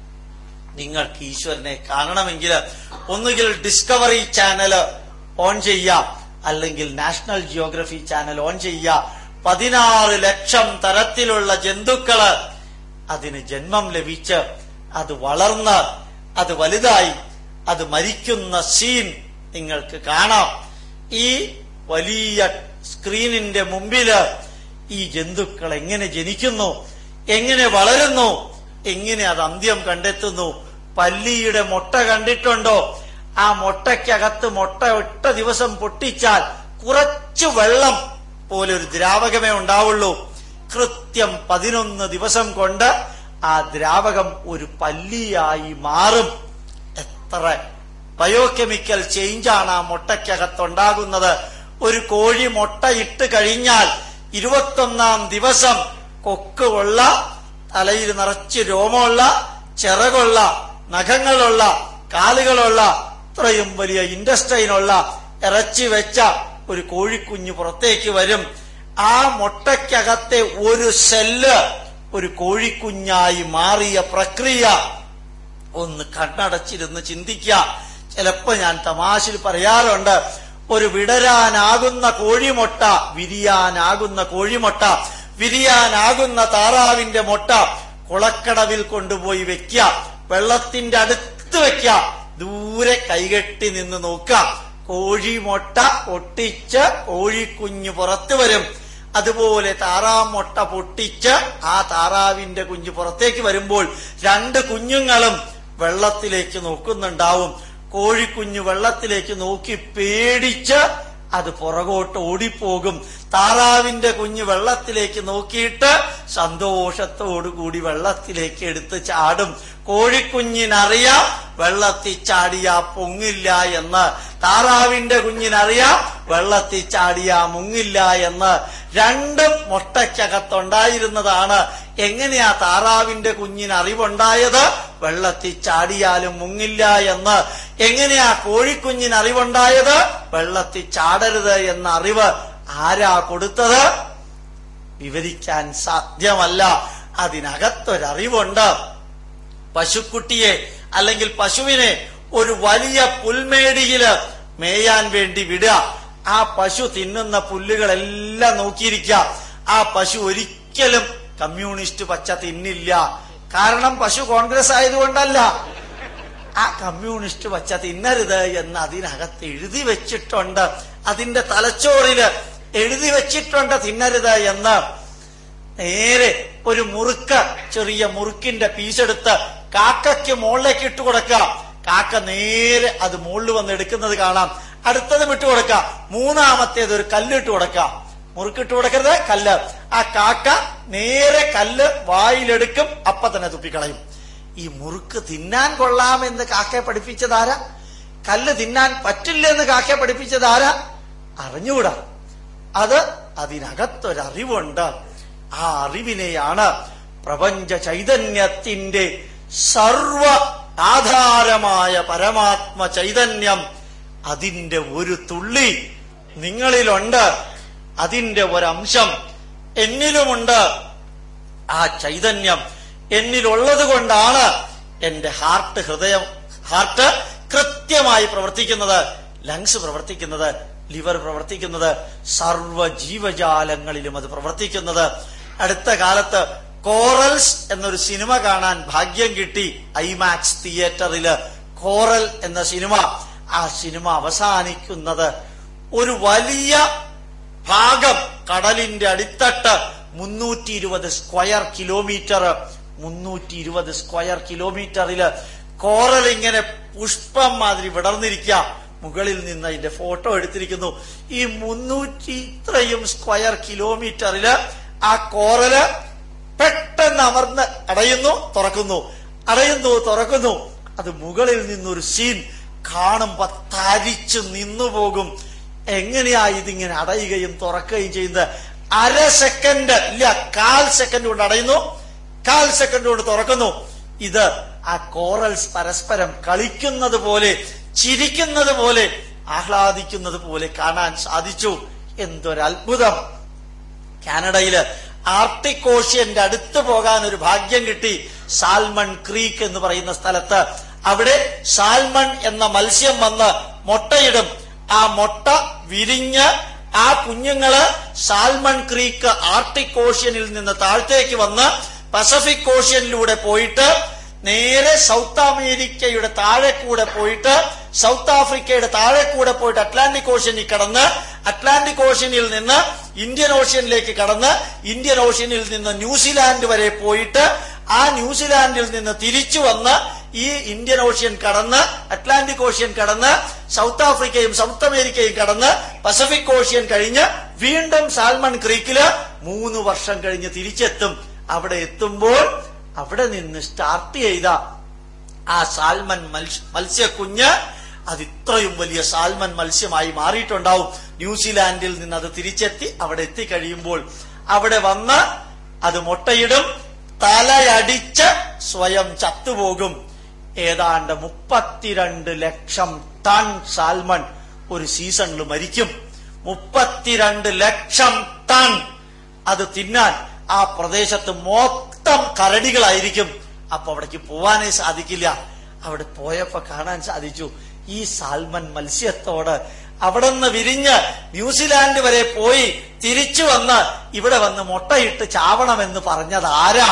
നിങ്ങൾക്ക് ഈശ്വരനെ കാണണമെങ്കിൽ ഒന്നുകിൽ ഡിസ്കവറി ചാനൽ ഓൺ ചെയ്യാം അല്ലെങ്കിൽ നാഷണൽ ജിയോഗ്രഫി ചാനൽ ഓൺ ചെയ്യുക പതിനാറ് ലക്ഷം തരത്തിലുള്ള ജന്തുക്കള് അതിന് ജന്മം ലഭിച്ച് അത് വളർന്ന് അത് വലുതായി അത് മരിക്കുന്ന സീൻ നിങ്ങൾക്ക് കാണാം ഈ വലിയ സ്ക്രീനിന്റെ മുമ്പില് ഈ ജന്തുക്കൾ എങ്ങനെ ജനിക്കുന്നു എങ്ങനെ വളരുന്നു എങ്ങനെ അത് അന്ത്യം കണ്ടെത്തുന്നു പല്ലിയുടെ മുട്ട കണ്ടിട്ടുണ്ടോ ആ മുട്ടയ്ക്കകത്ത് മുട്ട ഒറ്റ ദിവസം പൊട്ടിച്ചാൽ കുറച്ചു വെള്ളം പോലെ ഒരു ദ്രാവകമേ ഉണ്ടാവുള്ളൂ കൃത്യം പതിനൊന്ന് ദിവസം കൊണ്ട് ആ ദ്രാവകം ഒരു പല്ലിയായി മാറും എത്ര ബയോകെമിക്കൽ ചേഞ്ചാണ് ആ മുട്ടയ്ക്കകത്തുണ്ടാകുന്നത് ഒരു കോഴി മുട്ടയിട്ട് കഴിഞ്ഞാൽ ഇരുപത്തൊന്നാം ദിവസം കൊക്ക് ഉള്ള തലയിൽ നിറച്ച് രോമമുള്ള ചിറകുള്ള നഖങ്ങളുള്ള കാലുകളുള്ള ഇത്രയും വലിയ ഇൻഡസ്ട്രൈനുള്ള ഇറച്ചി വെച്ച ഒരു കോഴിക്കുഞ്ഞ് പുറത്തേക്ക് വരും ആ മുട്ടയ്ക്കകത്തെ ഒരു സെല്ല് ഒരു കോഴിക്കുഞ്ഞായി മാറിയ പ്രക്രിയ ഒന്ന് കണ്ണടച്ചിരുന്ന് ചിന്തിക്കുക ചിലപ്പോ ഞാൻ തമാശയിൽ പറയാറുണ്ട് ഒരു വിടരാനാകുന്ന കോഴിമുട്ട വിരിയാനാകുന്ന കോഴിമുട്ട വിരിയാനാകുന്ന താറാവിന്റെ മുട്ട കുളക്കടവിൽ കൊണ്ടുപോയി വെക്കുക വെള്ളത്തിന്റെ അടുത്ത് വെക്കുക ദൂരെ കൈകെട്ടി നിന്ന് നോക്കുക കോഴിമുട്ട പൊട്ടിച്ച് കോഴിക്കുഞ്ഞ് പുറത്തു വരും അതുപോലെ താറാമുട്ട പൊട്ടിച്ച് ആ താറാവിന്റെ കുഞ്ഞ് പുറത്തേക്ക് വരുമ്പോൾ രണ്ട് കുഞ്ഞുങ്ങളും വെള്ളത്തിലേക്ക് നോക്കുന്നുണ്ടാവും കോഴിക്കുഞ്ഞ് വെള്ളത്തിലേക്ക് നോക്കി പേടിച്ച് അത് പുറകോട്ട് ഓടിപ്പോകും താറാവിന്റെ കുഞ്ഞ് വെള്ളത്തിലേക്ക് നോക്കിയിട്ട് സന്തോഷത്തോടുകൂടി വെള്ളത്തിലേക്ക് എടുത്ത് ചാടും കോഴിക്കുഞ്ഞിനറിയാം വെള്ളത്തിൽ ചാടിയാ പൊങ്ങില്ല എന്ന് താറാവിന്റെ കുഞ്ഞിനറിയാം വെള്ളത്തിൽ ചാടിയാ മുങ്ങില്ല എന്ന് രണ്ടും മുട്ടയ്ക്കകത്തുണ്ടായിരുന്നതാണ് എങ്ങനെയാ താറാവിന്റെ കുഞ്ഞിന് അറിവുണ്ടായത് വെള്ളത്തിൽ ചാടിയാലും മുങ്ങില്ല എന്ന് എങ്ങനെയാ കോഴിക്കുഞ്ഞിന് അറിവുണ്ടായത് വെള്ളത്തിൽ ചാടരുത് എന്ന അറിവ് ആരാ കൊടുത്തത് വിവരിക്കാൻ സാധ്യമല്ല അതിനകത്തൊരറിവുണ്ട് പശുക്കുട്ടിയെ അല്ലെങ്കിൽ പശുവിനെ ഒരു വലിയ പുൽമേടിയില് മേയാൻ വേണ്ടി വിടുക ആ പശു തിന്നുന്ന പുല്ലുകളെല്ലാം നോക്കിയിരിക്കുക ആ പശു ഒരിക്കലും കമ്മ്യൂണിസ്റ്റ് പച്ച തിന്നില്ല കാരണം പശു കോൺഗ്രസ് ആയതുകൊണ്ടല്ല ആ കമ്മ്യൂണിസ്റ്റ് പച്ച തിന്നരുത് എന്ന് അതിനകത്ത് എഴുതി വെച്ചിട്ടുണ്ട് അതിന്റെ തലച്ചോറില് എഴുതി വെച്ചിട്ടുണ്ട് തിന്നരുത് എന്ന് നേരെ ഒരു മുറുക്ക് ചെറിയ മുറുക്കിന്റെ പീസെടുത്ത് കാക്കയ്ക്ക് മുകളിലേക്ക് ഇട്ട് കൊടുക്കാം കാക്ക നേരെ അത് മുകളിൽ വന്ന് എടുക്കുന്നത് കാണാം അടുത്തത് വിട്ടു കൊടുക്കാം മൂന്നാമത്തേത് ഒരു കല്ലിട്ട് കൊടുക്കാം മുറുക്കിട്ട് കൊടുക്കരുത് കല്ല് ആ കാക്ക നേരെ കല്ല് വായിലെടുക്കും അപ്പൊ തന്നെ തുപ്പിക്കളയും ഈ മുറുക്ക് തിന്നാൻ കൊള്ളാമെന്ന് കാക്കയെ പഠിപ്പിച്ചതാരാ കല്ല് തിന്നാൻ പറ്റില്ലെന്ന് കാക്കയെ പഠിപ്പിച്ചതാരാ അറിഞ്ഞുകൂടാ അത് അതിനകത്തൊരറിവുണ്ട് ആ അറിവിനെയാണ് പ്രപഞ്ച ചൈതന്യത്തിന്റെ സർവ ആധാരമായ പരമാത്മ ചൈതന്യം അതിന്റെ ഒരു തുള്ളി നിങ്ങളിലുണ്ട് അതിന്റെ ഒരംശം എന്നിലുമുണ്ട് ആ ചൈതന്യം എന്നിലുള്ളത് കൊണ്ടാണ് എന്റെ ഹാർട്ട് ഹൃദയം ഹാർട്ട് കൃത്യമായി പ്രവർത്തിക്കുന്നത് ലങ്സ് പ്രവർത്തിക്കുന്നത് ലിവർ പ്രവർത്തിക്കുന്നത് സർവ ജീവജാലങ്ങളിലും അത് പ്രവർത്തിക്കുന്നത് അടുത്ത കാലത്ത് കോറൽസ് എന്നൊരു സിനിമ കാണാൻ ഭാഗ്യം കിട്ടി ഐമാക്സ് തിയേറ്ററില് കോറൽ എന്ന സിനിമ ആ സിനിമ അവസാനിക്കുന്നത് ഒരു വലിയ ഭാഗം കടലിന്റെ അടിത്തട്ട് മുന്നൂറ്റി ഇരുപത് സ്ക്വയർ കിലോമീറ്റർ മുന്നൂറ്റി ഇരുപത് സ്ക്വയർ കിലോമീറ്ററില് കോറൽ ഇങ്ങനെ പുഷ്പം മാതിരി വിടർന്നിരിക്കുക മുകളിൽ നിന്ന് അതിന്റെ ഫോട്ടോ എടുത്തിരിക്കുന്നു ഈ മുന്നൂറ്റി ഇത്രയും സ്ക്വയർ കിലോമീറ്ററില് ആ കോറല് പെട്ടെന്ന് അമർന്ന് അടയുന്നു തുറക്കുന്നു അടയുന്നു തുറക്കുന്നു അത് മുകളിൽ നിന്നൊരു സീൻ കാണുമ്പോ തരിച്ചു നിന്നുപോകും എങ്ങനെയാ ഇതിങ്ങനെ അടയുകയും തുറക്കുകയും ചെയ്യുന്നത് അര സെക്കൻഡ് ഇല്ല കാൽ സെക്കൻഡ് കൊണ്ട് അടയുന്നു കാൽ സെക്കൻഡ് കൊണ്ട് തുറക്കുന്നു ഇത് ആ കോറൽസ് പരസ്പരം കളിക്കുന്നത് പോലെ ചിരിക്കുന്നത് പോലെ ആഹ്ലാദിക്കുന്നത് പോലെ കാണാൻ സാധിച്ചു എന്തൊരത്ഭുതം കാനഡയില് ആർട്ടിക് ഓഷ്യന്റെ അടുത്ത് പോകാൻ ഒരു ഭാഗ്യം കിട്ടി സാൽമൺ ക്രീക്ക് എന്ന് പറയുന്ന സ്ഥലത്ത് അവിടെ സാൽമൺ എന്ന മത്സ്യം വന്ന് മുട്ടയിടും ആ മുട്ട വിരിഞ്ഞ് ആ കുഞ്ഞുങ്ങള് സാൽമൺ ക്രീക്ക് ആർട്ടിക് ഓഷ്യനിൽ നിന്ന് താഴത്തേക്ക് വന്ന് പസഫിക് ഓഷ്യനിലൂടെ പോയിട്ട് നേരെ സൗത്ത് അമേരിക്കയുടെ താഴെ കൂടെ പോയിട്ട് സൗത്ത് ആഫ്രിക്കയുടെ താഴെ കൂടെ പോയിട്ട് അറ്റ്ലാന്റിക് ഓഷ്യനിൽ കടന്ന് അറ്റ്ലാന്റിക് ഓഷ്യനിൽ നിന്ന് ഇന്ത്യൻ ഓഷ്യനിലേക്ക് കടന്ന് ഇന്ത്യൻ ഓഷ്യനിൽ നിന്ന് ന്യൂസിലാൻഡ് വരെ പോയിട്ട് ആ ന്യൂസിലാൻഡിൽ നിന്ന് തിരിച്ചു വന്ന് ഈ ഇന്ത്യൻ ഓഷ്യൻ കടന്ന് അറ്റ്ലാന്റിക് ഓഷ്യൻ കടന്ന് സൗത്ത് ആഫ്രിക്കയും സൗത്ത് അമേരിക്കയും കടന്ന് പസഫിക് ഓഷ്യൻ കഴിഞ്ഞ് വീണ്ടും സാൽമൺ ക്രീക്കില് മൂന്ന് വർഷം കഴിഞ്ഞ് തിരിച്ചെത്തും അവിടെ എത്തുമ്പോൾ അവിടെ നിന്ന് സ്റ്റാർട്ട് ചെയ്ത ആ സാൽമൺ മത്സ്യക്കുഞ്ഞ് അത് ഇത്രയും വലിയ സാൽമൺ മത്സ്യമായി മാറിയിട്ടുണ്ടാവും ന്യൂസിലാൻഡിൽ നിന്ന് അത് തിരിച്ചെത്തി അവിടെ എത്തിക്കഴിയുമ്പോൾ അവിടെ വന്ന് അത് മുട്ടയിടും തലയടിച്ച് സ്വയം ചത്തുപോകും ഏതാണ്ട് മുപ്പത്തിരണ്ട് ലക്ഷം ടൺ സാൽമൺ ഒരു സീസണിൽ മരിക്കും മുപ്പത്തിരണ്ട് ലക്ഷം ടൺ അത് തിന്നാൻ ആ പ്രദേശത്ത് മൊത്തം കരടികളായിരിക്കും അപ്പൊ അവിടേക്ക് പോവാനേ സാധിക്കില്ല അവിടെ പോയപ്പോ കാണാൻ സാധിച്ചു ഈ സാൽമൺ മത്സ്യത്തോട് അവിടെ നിന്ന് വിരിഞ്ഞ് ന്യൂസിലാൻഡ് വരെ പോയി തിരിച്ചു വന്ന് ഇവിടെ വന്ന് മുട്ടയിട്ട് ചാവണമെന്ന് പറഞ്ഞത് ആരാ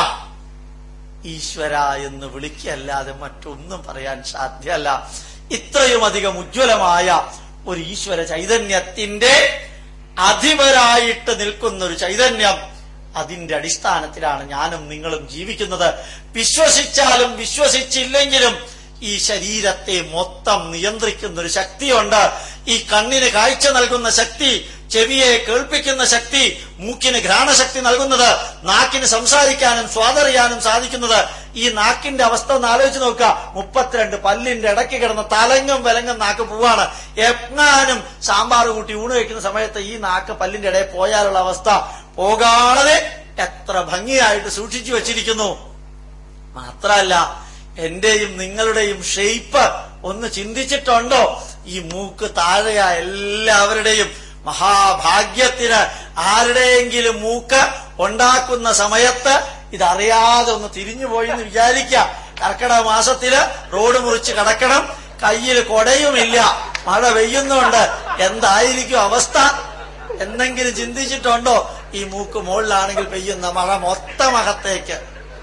ഈശ്വര എന്ന് വിളിക്കല്ലാതെ മറ്റൊന്നും പറയാൻ സാധ്യമല്ല ഇത്രയും അധികം ഉജ്ജ്വലമായ ഒരു ഈശ്വര ചൈതന്യത്തിന്റെ അധിപരായിട്ട് നിൽക്കുന്ന ഒരു ചൈതന്യം അതിന്റെ അടിസ്ഥാനത്തിലാണ് ഞാനും നിങ്ങളും ജീവിക്കുന്നത് വിശ്വസിച്ചാലും വിശ്വസിച്ചില്ലെങ്കിലും ഈ ശരീരത്തെ മൊത്തം നിയന്ത്രിക്കുന്ന ഒരു ശക്തിയുണ്ട് ഈ കണ്ണിന് കാഴ്ച നൽകുന്ന ശക്തി ചെവിയെ കേൾപ്പിക്കുന്ന ശക്തി മൂക്കിന് ഘ്രാണശക്തി നൽകുന്നത് നാക്കിന് സംസാരിക്കാനും സ്വാതറിയാനും സാധിക്കുന്നത് ഈ നാക്കിന്റെ അവസ്ഥ ഒന്ന് ആലോചിച്ച് നോക്കുക മുപ്പത്തിരണ്ട് പല്ലിന്റെ ഇടയ്ക്ക് കിടന്ന് തലങ്ങും വിലങ്ങും നാക്ക് പോവാണ് എങ്ങാനും സാമ്പാർ കൂട്ടി ഊണ് കഴിക്കുന്ന സമയത്ത് ഈ നാക്ക് പല്ലിന്റെ ഇടയിൽ പോയാലുള്ള അവസ്ഥ പോകാതെ എത്ര ഭംഗിയായിട്ട് സൂക്ഷിച്ചു വച്ചിരിക്കുന്നു മാത്രല്ല എന്റെയും നിങ്ങളുടെയും ഷെയ്പ്പ് ഒന്ന് ചിന്തിച്ചിട്ടുണ്ടോ ഈ മൂക്ക് താഴെയ എല്ലാവരുടെയും മഹാഭാഗ്യത്തിന് ആരുടെയെങ്കിലും മൂക്ക് ഉണ്ടാക്കുന്ന സമയത്ത് ഇതറിയാതെ ഒന്ന് തിരിഞ്ഞു പോയി എന്ന് വിചാരിക്കാം കർക്കിടക മാസത്തില് റോഡ് മുറിച്ച് കടക്കണം കയ്യിൽ കൊടയുമില്ല മഴ പെയ്യുന്നുണ്ട് എന്തായിരിക്കും അവസ്ഥ എന്തെങ്കിലും ചിന്തിച്ചിട്ടുണ്ടോ ഈ മൂക്ക് മുകളിലാണെങ്കിൽ പെയ്യുന്ന മഴ മൊത്തം അകത്തേക്ക്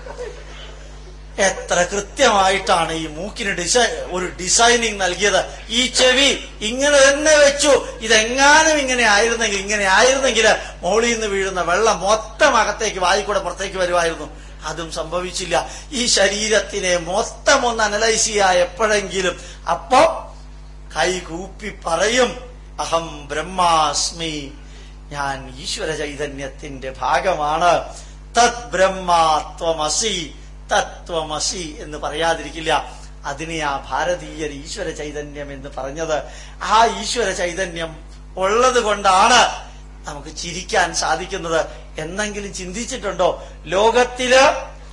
എത്ര കൃത്യമായിട്ടാണ് ഈ മൂക്കിന് ഡിസൈ ഒരു ഡിസൈനിങ് നൽകിയത് ഈ ചെവി ഇങ്ങനെ തന്നെ വെച്ചു ഇതെങ്ങാനും ഇങ്ങനെ ആയിരുന്നെങ്കിൽ ഇങ്ങനെ ആയിരുന്നെങ്കിൽ മോളിൽ നിന്ന് വീഴുന്ന വെള്ളം മൊത്തം അകത്തേക്ക് വായിക്കൂടെ പുറത്തേക്ക് വരുമായിരുന്നു അതും സംഭവിച്ചില്ല ഈ ശരീരത്തിനെ മൊത്തം ഒന്ന് അനലൈസ് ചെയ്യാ എപ്പോഴെങ്കിലും അപ്പോ കൈ കൂപ്പി പറയും അഹം ബ്രഹ്മാസ്മി ഞാൻ ഈശ്വര ചൈതന്യത്തിന്റെ ഭാഗമാണ് തത് ബ്രഹ്മാത്വമസി തത്വമസി എന്ന് പറയാതിരിക്കില്ല അതിനെ ആ ഭാരതീയർ ഈശ്വര ചൈതന്യം എന്ന് പറഞ്ഞത് ആ ഈശ്വര ചൈതന്യം ഉള്ളത് കൊണ്ടാണ് നമുക്ക് ചിരിക്കാൻ സാധിക്കുന്നത് എന്നെങ്കിലും ചിന്തിച്ചിട്ടുണ്ടോ ലോകത്തില്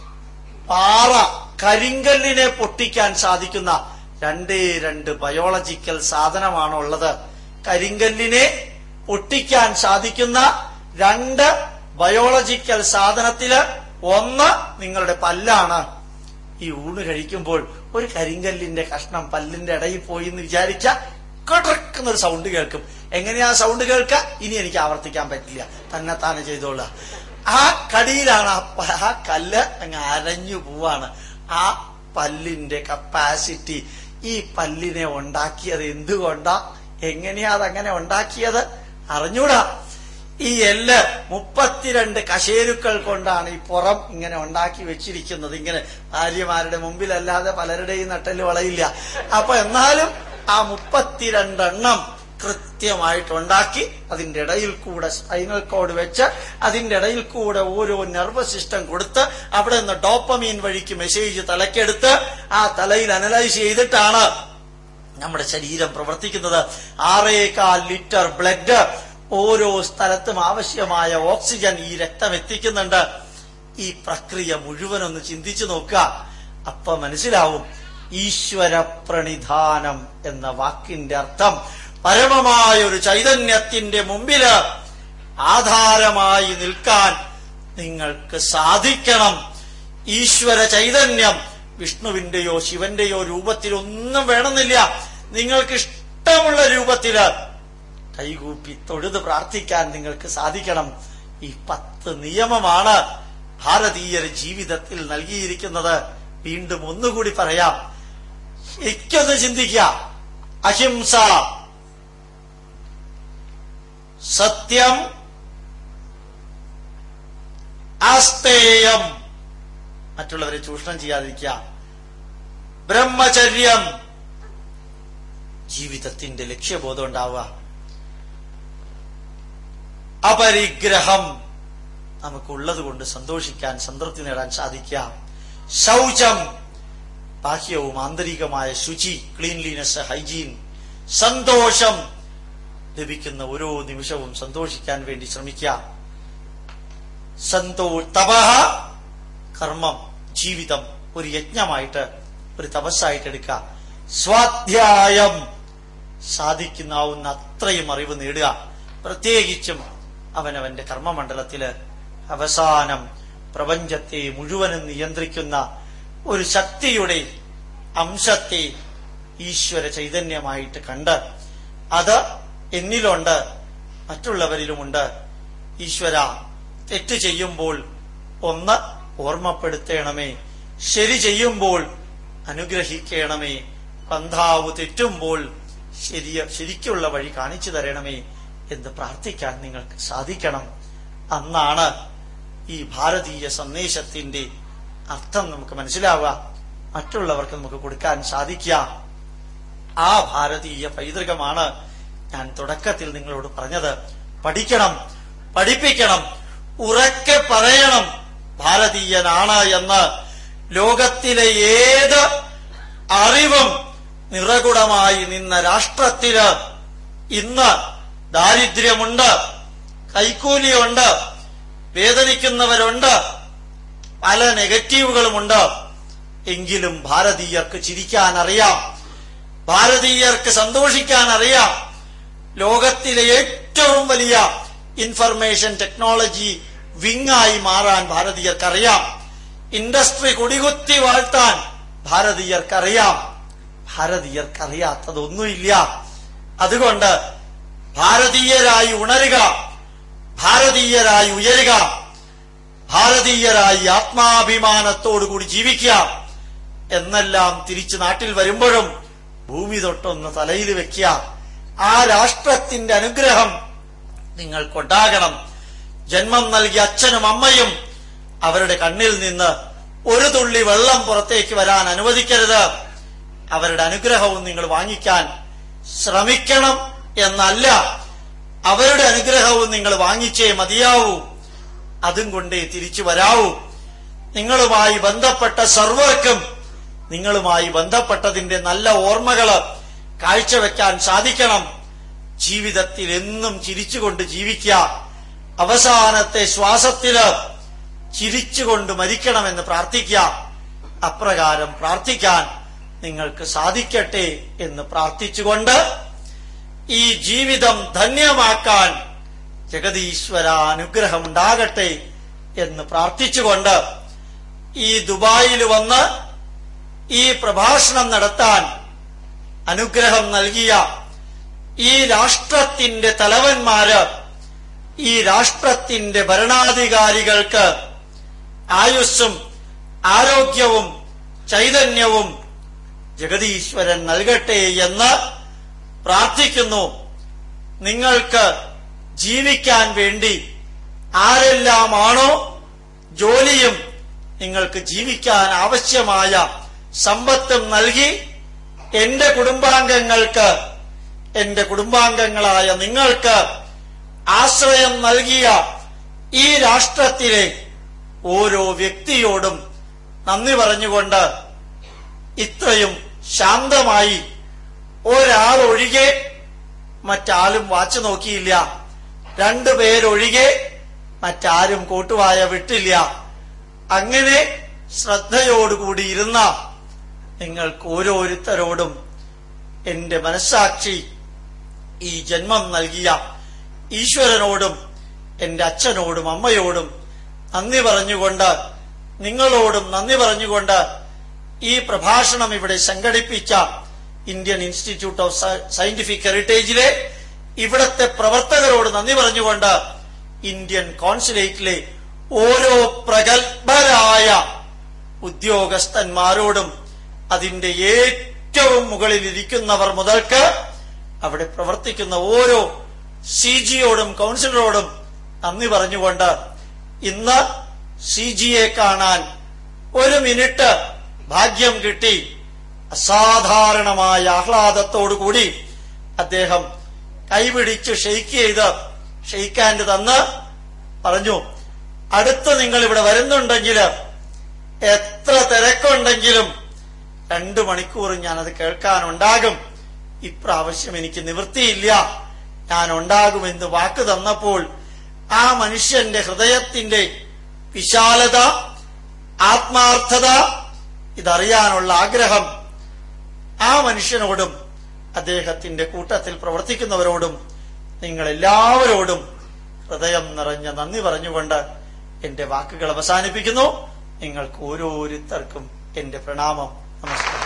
പാറ കരിങ്കല്ലിനെ പൊട്ടിക്കാൻ സാധിക്കുന്ന രണ്ടേ രണ്ട് ബയോളജിക്കൽ സാധനമാണ് ഉള്ളത് കരിങ്കല്ലിനെ പൊട്ടിക്കാൻ സാധിക്കുന്ന രണ്ട് ബയോളജിക്കൽ സാധനത്തില് ഒന്ന് നിങ്ങളുടെ പല്ലാണ് ഈ ഊണ് കഴിക്കുമ്പോൾ ഒരു കരിങ്കല്ലിന്റെ കഷ്ണം പല്ലിന്റെ ഇടയിൽ പോയി എന്ന് വിചാരിച്ച കടക്കുന്നൊരു സൗണ്ട് കേൾക്കും എങ്ങനെയാ സൗണ്ട് കേൾക്കുക ഇനി എനിക്ക് ആവർത്തിക്കാൻ പറ്റില്ല തന്നെ താനെ ചെയ്തോളുക ആ കടിയിലാണ് ആ പ- ആ കല്ല് അങ്ങ് അരഞ്ഞു പോവാണ് ആ പല്ലിന്റെ കപ്പാസിറ്റി ഈ പല്ലിനെ ഉണ്ടാക്കിയത് എന്തുകൊണ്ടാ എങ്ങനെയാ അതങ്ങനെ ഉണ്ടാക്കിയത് അറിഞ്ഞൂടാ ഈ എല്ല് മുപ്പത്തിരണ്ട് കശേരുക്കൾ കൊണ്ടാണ് ഈ പുറം ഇങ്ങനെ ഉണ്ടാക്കി വെച്ചിരിക്കുന്നത് ഇങ്ങനെ ഭാര്യമാരുടെ മുമ്പിലല്ലാതെ പലരുടെയും നട്ടല് വളയില്ല അപ്പൊ എന്നാലും ആ മുപ്പത്തിരണ്ടെണ്ണം കൃത്യമായിട്ടുണ്ടാക്കി അതിന്റെ ഇടയിൽ കൂടെ സ്പൈനൽ കോഡ് വെച്ച് അതിന്റെ ഇടയിൽ കൂടെ ഓരോ നെർവസ് സിസ്റ്റം കൊടുത്ത് അവിടെ നിന്ന് ഡോപ്പമീൻ വഴിക്ക് മെസ്സേജ് തലക്കെടുത്ത് ആ തലയിൽ അനലൈസ് ചെയ്തിട്ടാണ് നമ്മുടെ ശരീരം പ്രവർത്തിക്കുന്നത് ആറേകാൽ ലിറ്റർ ബ്ലഡ് ഓരോ സ്ഥലത്തും ആവശ്യമായ ഓക്സിജൻ ഈ രക്തം എത്തിക്കുന്നുണ്ട് ഈ പ്രക്രിയ മുഴുവനൊന്ന് ചിന്തിച്ചു നോക്കുക അപ്പൊ മനസ്സിലാവും ഈശ്വര പ്രണിധാനം എന്ന വാക്കിന്റെ അർത്ഥം പരമമായ ഒരു ചൈതന്യത്തിന്റെ മുമ്പില് ആധാരമായി നിൽക്കാൻ നിങ്ങൾക്ക് സാധിക്കണം ഈശ്വര ചൈതന്യം വിഷ്ണുവിന്റെയോ ശിവന്റെയോ രൂപത്തിലൊന്നും വേണമെന്നില്ല നിങ്ങൾക്ക് ഇഷ്ടമുള്ള രൂപത്തില് കൈകൂപ്പി തൊഴുത് പ്രാർത്ഥിക്കാൻ നിങ്ങൾക്ക് സാധിക്കണം ഈ പത്ത് നിയമമാണ് ഭാരതീയർ ജീവിതത്തിൽ നൽകിയിരിക്കുന്നത് വീണ്ടും ഒന്നുകൂടി പറയാം എനിക്കൊന്ന് ചിന്തിക്കുക അഹിംസ സത്യം ആസ്തേയം മറ്റുള്ളവരെ ചൂഷണം ചെയ്യാതിരിക്കുക ബ്രഹ്മചര്യം ജീവിതത്തിന്റെ ലക്ഷ്യബോധം ഉണ്ടാവുക അപരിഗ്രഹം നമുക്കുള്ളത് കൊണ്ട് സന്തോഷിക്കാൻ സംതൃപ്തി നേടാൻ സാധിക്കുക ശൗചം ബാഹ്യവും ആന്തരികമായ ശുചി ക്ലീൻലിനെസ് ഹൈജീൻ സന്തോഷം ലഭിക്കുന്ന ഓരോ നിമിഷവും സന്തോഷിക്കാൻ വേണ്ടി ശ്രമിക്കുക സന്തോ തപഹ കർമ്മം ജീവിതം ഒരു യജ്ഞമായിട്ട് ഒരു തപസ്സായിട്ട് എടുക്കുക സ്വാധ്യായം സാധിക്കുന്നാവുന്ന അത്രയും അറിവ് നേടുക പ്രത്യേകിച്ചും അവനവന്റെ കർമ്മമണ്ഡലത്തില് അവസാനം പ്രപഞ്ചത്തെ മുഴുവനും നിയന്ത്രിക്കുന്ന ഒരു ശക്തിയുടെ അംശത്തെ ഈശ്വര ചൈതന്യമായിട്ട് കണ്ട് അത് എന്നിലുണ്ട് മറ്റുള്ളവരിലുമുണ്ട് ഈശ്വര തെറ്റ് ചെയ്യുമ്പോൾ ഒന്ന് ഓർമ്മപ്പെടുത്തണമേ ശരി ചെയ്യുമ്പോൾ അനുഗ്രഹിക്കണമേ പന്താവ് തെറ്റുമ്പോൾ ശരിയ ശരിക്കുള്ള വഴി കാണിച്ചു തരണമേ എന്ന് പ്രാർത്ഥിക്കാൻ നിങ്ങൾക്ക് സാധിക്കണം അന്നാണ് ഈ ഭാരതീയ സന്ദേശത്തിന്റെ അർത്ഥം നമുക്ക് മനസ്സിലാവുക മറ്റുള്ളവർക്ക് നമുക്ക് കൊടുക്കാൻ സാധിക്കുക ആ ഭാരതീയ പൈതൃകമാണ് ഞാൻ തുടക്കത്തിൽ നിങ്ങളോട് പറഞ്ഞത് പഠിക്കണം പഠിപ്പിക്കണം ഉറക്കെ പറയണം ഭാരതീയനാണ് എന്ന് ലോകത്തിലെ ഏത് അറിവും നിറകുടമായി നിന്ന രാഷ്ട്രത്തില് ഇന്ന് ദാരിദ്ര്യമുണ്ട് കൈക്കൂലിയുണ്ട് വേദനിക്കുന്നവരുണ്ട് പല നെഗറ്റീവുകളുമുണ്ട് എങ്കിലും ഭാരതീയർക്ക് ചിരിക്കാൻ അറിയാം ഭാരതീയർക്ക് സന്തോഷിക്കാൻ അറിയാം ലോകത്തിലെ ഏറ്റവും വലിയ ഇൻഫർമേഷൻ ടെക്നോളജി വിങ്ങായി മാറാൻ ഭാരതീയർക്കറിയാം ഇൻഡസ്ട്രി കൊടികുത്തി വാഴ്ത്താൻ ഭാരതീയർക്കറിയാം ഭാരതീയർക്കറിയാത്തതൊന്നുമില്ല അതുകൊണ്ട് ഭാരതീയരായി ഉണരുക ഭാരതീയരായി ഉയരുക ഭാരതീയരായി ആത്മാഭിമാനത്തോടുകൂടി ജീവിക്കുക എന്നെല്ലാം തിരിച്ചു നാട്ടിൽ വരുമ്പോഴും ഭൂമി തൊട്ടൊന്ന് തലയിൽ വെക്കുക ആ രാഷ്ട്രത്തിന്റെ അനുഗ്രഹം നിങ്ങൾക്കുണ്ടാകണം ജന്മം നൽകിയ അച്ഛനും അമ്മയും അവരുടെ കണ്ണിൽ നിന്ന് ഒരു തുള്ളി വെള്ളം പുറത്തേക്ക് വരാൻ അനുവദിക്കരുത് അവരുടെ അനുഗ്രഹവും നിങ്ങൾ വാങ്ങിക്കാൻ ശ്രമിക്കണം എന്നല്ല അവരുടെ അനുഗ്രഹവും നിങ്ങൾ വാങ്ങിച്ചേ മതിയാവൂ അതും കൊണ്ടേ തിരിച്ചു വരാവൂ നിങ്ങളുമായി ബന്ധപ്പെട്ട സർവർക്കും നിങ്ങളുമായി ബന്ധപ്പെട്ടതിന്റെ നല്ല ഓർമ്മകള് കാഴ്ചവെക്കാൻ സാധിക്കണം ജീവിതത്തിൽ എന്നും ചിരിച്ചുകൊണ്ട് ജീവിക്കുക അവസാനത്തെ ശ്വാസത്തില് ചിരിച്ചുകൊണ്ട് മരിക്കണമെന്ന് പ്രാർത്ഥിക്കുക അപ്രകാരം പ്രാർത്ഥിക്കാൻ നിങ്ങൾക്ക് സാധിക്കട്ടെ എന്ന് പ്രാർത്ഥിച്ചുകൊണ്ട് ഈ ജീവിതം ധന്യമാക്കാൻ ജഗതീശ്വര അനുഗ്രഹം ഉണ്ടാകട്ടെ എന്ന് പ്രാർത്ഥിച്ചുകൊണ്ട് ഈ ദുബായിൽ വന്ന് ഈ പ്രഭാഷണം നടത്താൻ അനുഗ്രഹം നൽകിയ ഈ രാഷ്ട്രത്തിന്റെ തലവന്മാര് ഈ രാഷ്ട്രത്തിന്റെ ഭരണാധികാരികൾക്ക് ആയുസ്സും ആരോഗ്യവും ചൈതന്യവും ജഗതീശ്വരൻ നൽകട്ടെ എന്ന് പ്രാർത്ഥിക്കുന്നു നിങ്ങൾക്ക് ജീവിക്കാൻ വേണ്ടി ആരെല്ലാമാണോ ജോലിയും നിങ്ങൾക്ക് ജീവിക്കാൻ ആവശ്യമായ സമ്പത്തും നൽകി എന്റെ കുടുംബാംഗങ്ങൾക്ക് എന്റെ കുടുംബാംഗങ്ങളായ നിങ്ങൾക്ക് ആശ്രയം നൽകിയ ഈ രാഷ്ട്രത്തിലെ ഓരോ വ്യക്തിയോടും നന്ദി പറഞ്ഞുകൊണ്ട് ഇത്രയും ശാന്തമായി ഒരാൾ ഒഴികെ മറ്റാരും വാച്ചു നോക്കിയില്ല രണ്ടു പേരൊഴികെ മറ്റാരും കോട്ടുവായ വിട്ടില്ല അങ്ങനെ ശ്രദ്ധയോടുകൂടി ഇരുന്ന നിങ്ങൾക്ക് ഓരോരുത്തരോടും എന്റെ മനസ്സാക്ഷി ഈ ജന്മം നൽകിയ ഈശ്വരനോടും എന്റെ അച്ഛനോടും അമ്മയോടും നന്ദി പറഞ്ഞുകൊണ്ട് നിങ്ങളോടും നന്ദി പറഞ്ഞുകൊണ്ട് ഈ പ്രഭാഷണം ഇവിടെ സംഘടിപ്പിച്ച ഇന്ത്യൻ ഇൻസ്റ്റിറ്റ്യൂട്ട് ഓഫ് സയന്റിഫിക് ഹെറിറ്റേജിലെ ഇവിടത്തെ പ്രവർത്തകരോട് നന്ദി പറഞ്ഞുകൊണ്ട് ഇന്ത്യൻ കോൺസുലേറ്റിലെ ഓരോ പ്രഗത്ഭരായ ഉദ്യോഗസ്ഥന്മാരോടും അതിന്റെ ഏറ്റവും മുകളിൽ ഇരിക്കുന്നവർ മുതൽക്ക് അവിടെ പ്രവർത്തിക്കുന്ന ഓരോ സി ജിയോടും കൗൺസിലറോടും നന്ദി പറഞ്ഞുകൊണ്ട് ഇന്ന് സി ജിയെ കാണാൻ ഒരു മിനിറ്റ് ഭാഗ്യം കിട്ടി അസാധാരണമായ ആഹ്ലാദത്തോടുകൂടി അദ്ദേഹം കൈപിടിച്ച് ഷെയ്ക്ക് ചെയ്ത് ഷെയ്ക്ക് ഹാൻഡ് തന്ന് പറഞ്ഞു അടുത്ത് നിങ്ങൾ ഇവിടെ വരുന്നുണ്ടെങ്കിൽ എത്ര തിരക്കുണ്ടെങ്കിലും രണ്ടു മണിക്കൂർ ഞാനത് കേൾക്കാനുണ്ടാകും ഇപ്രാവശ്യം എനിക്ക് നിവൃത്തിയില്ല ഞാൻ ഉണ്ടാകുമെന്ന് വാക്ക് തന്നപ്പോൾ ആ മനുഷ്യന്റെ ഹൃദയത്തിന്റെ വിശാലത ആത്മാർത്ഥത ഇതറിയാനുള്ള ആഗ്രഹം ആ മനുഷ്യനോടും അദ്ദേഹത്തിന്റെ കൂട്ടത്തിൽ പ്രവർത്തിക്കുന്നവരോടും നിങ്ങൾ എല്ലാവരോടും ഹൃദയം നിറഞ്ഞ നന്ദി പറഞ്ഞുകൊണ്ട് എന്റെ വാക്കുകൾ അവസാനിപ്പിക്കുന്നു നിങ്ങൾക്ക് ഓരോരുത്തർക്കും എന്റെ പ്രണാമം നമസ്കാരം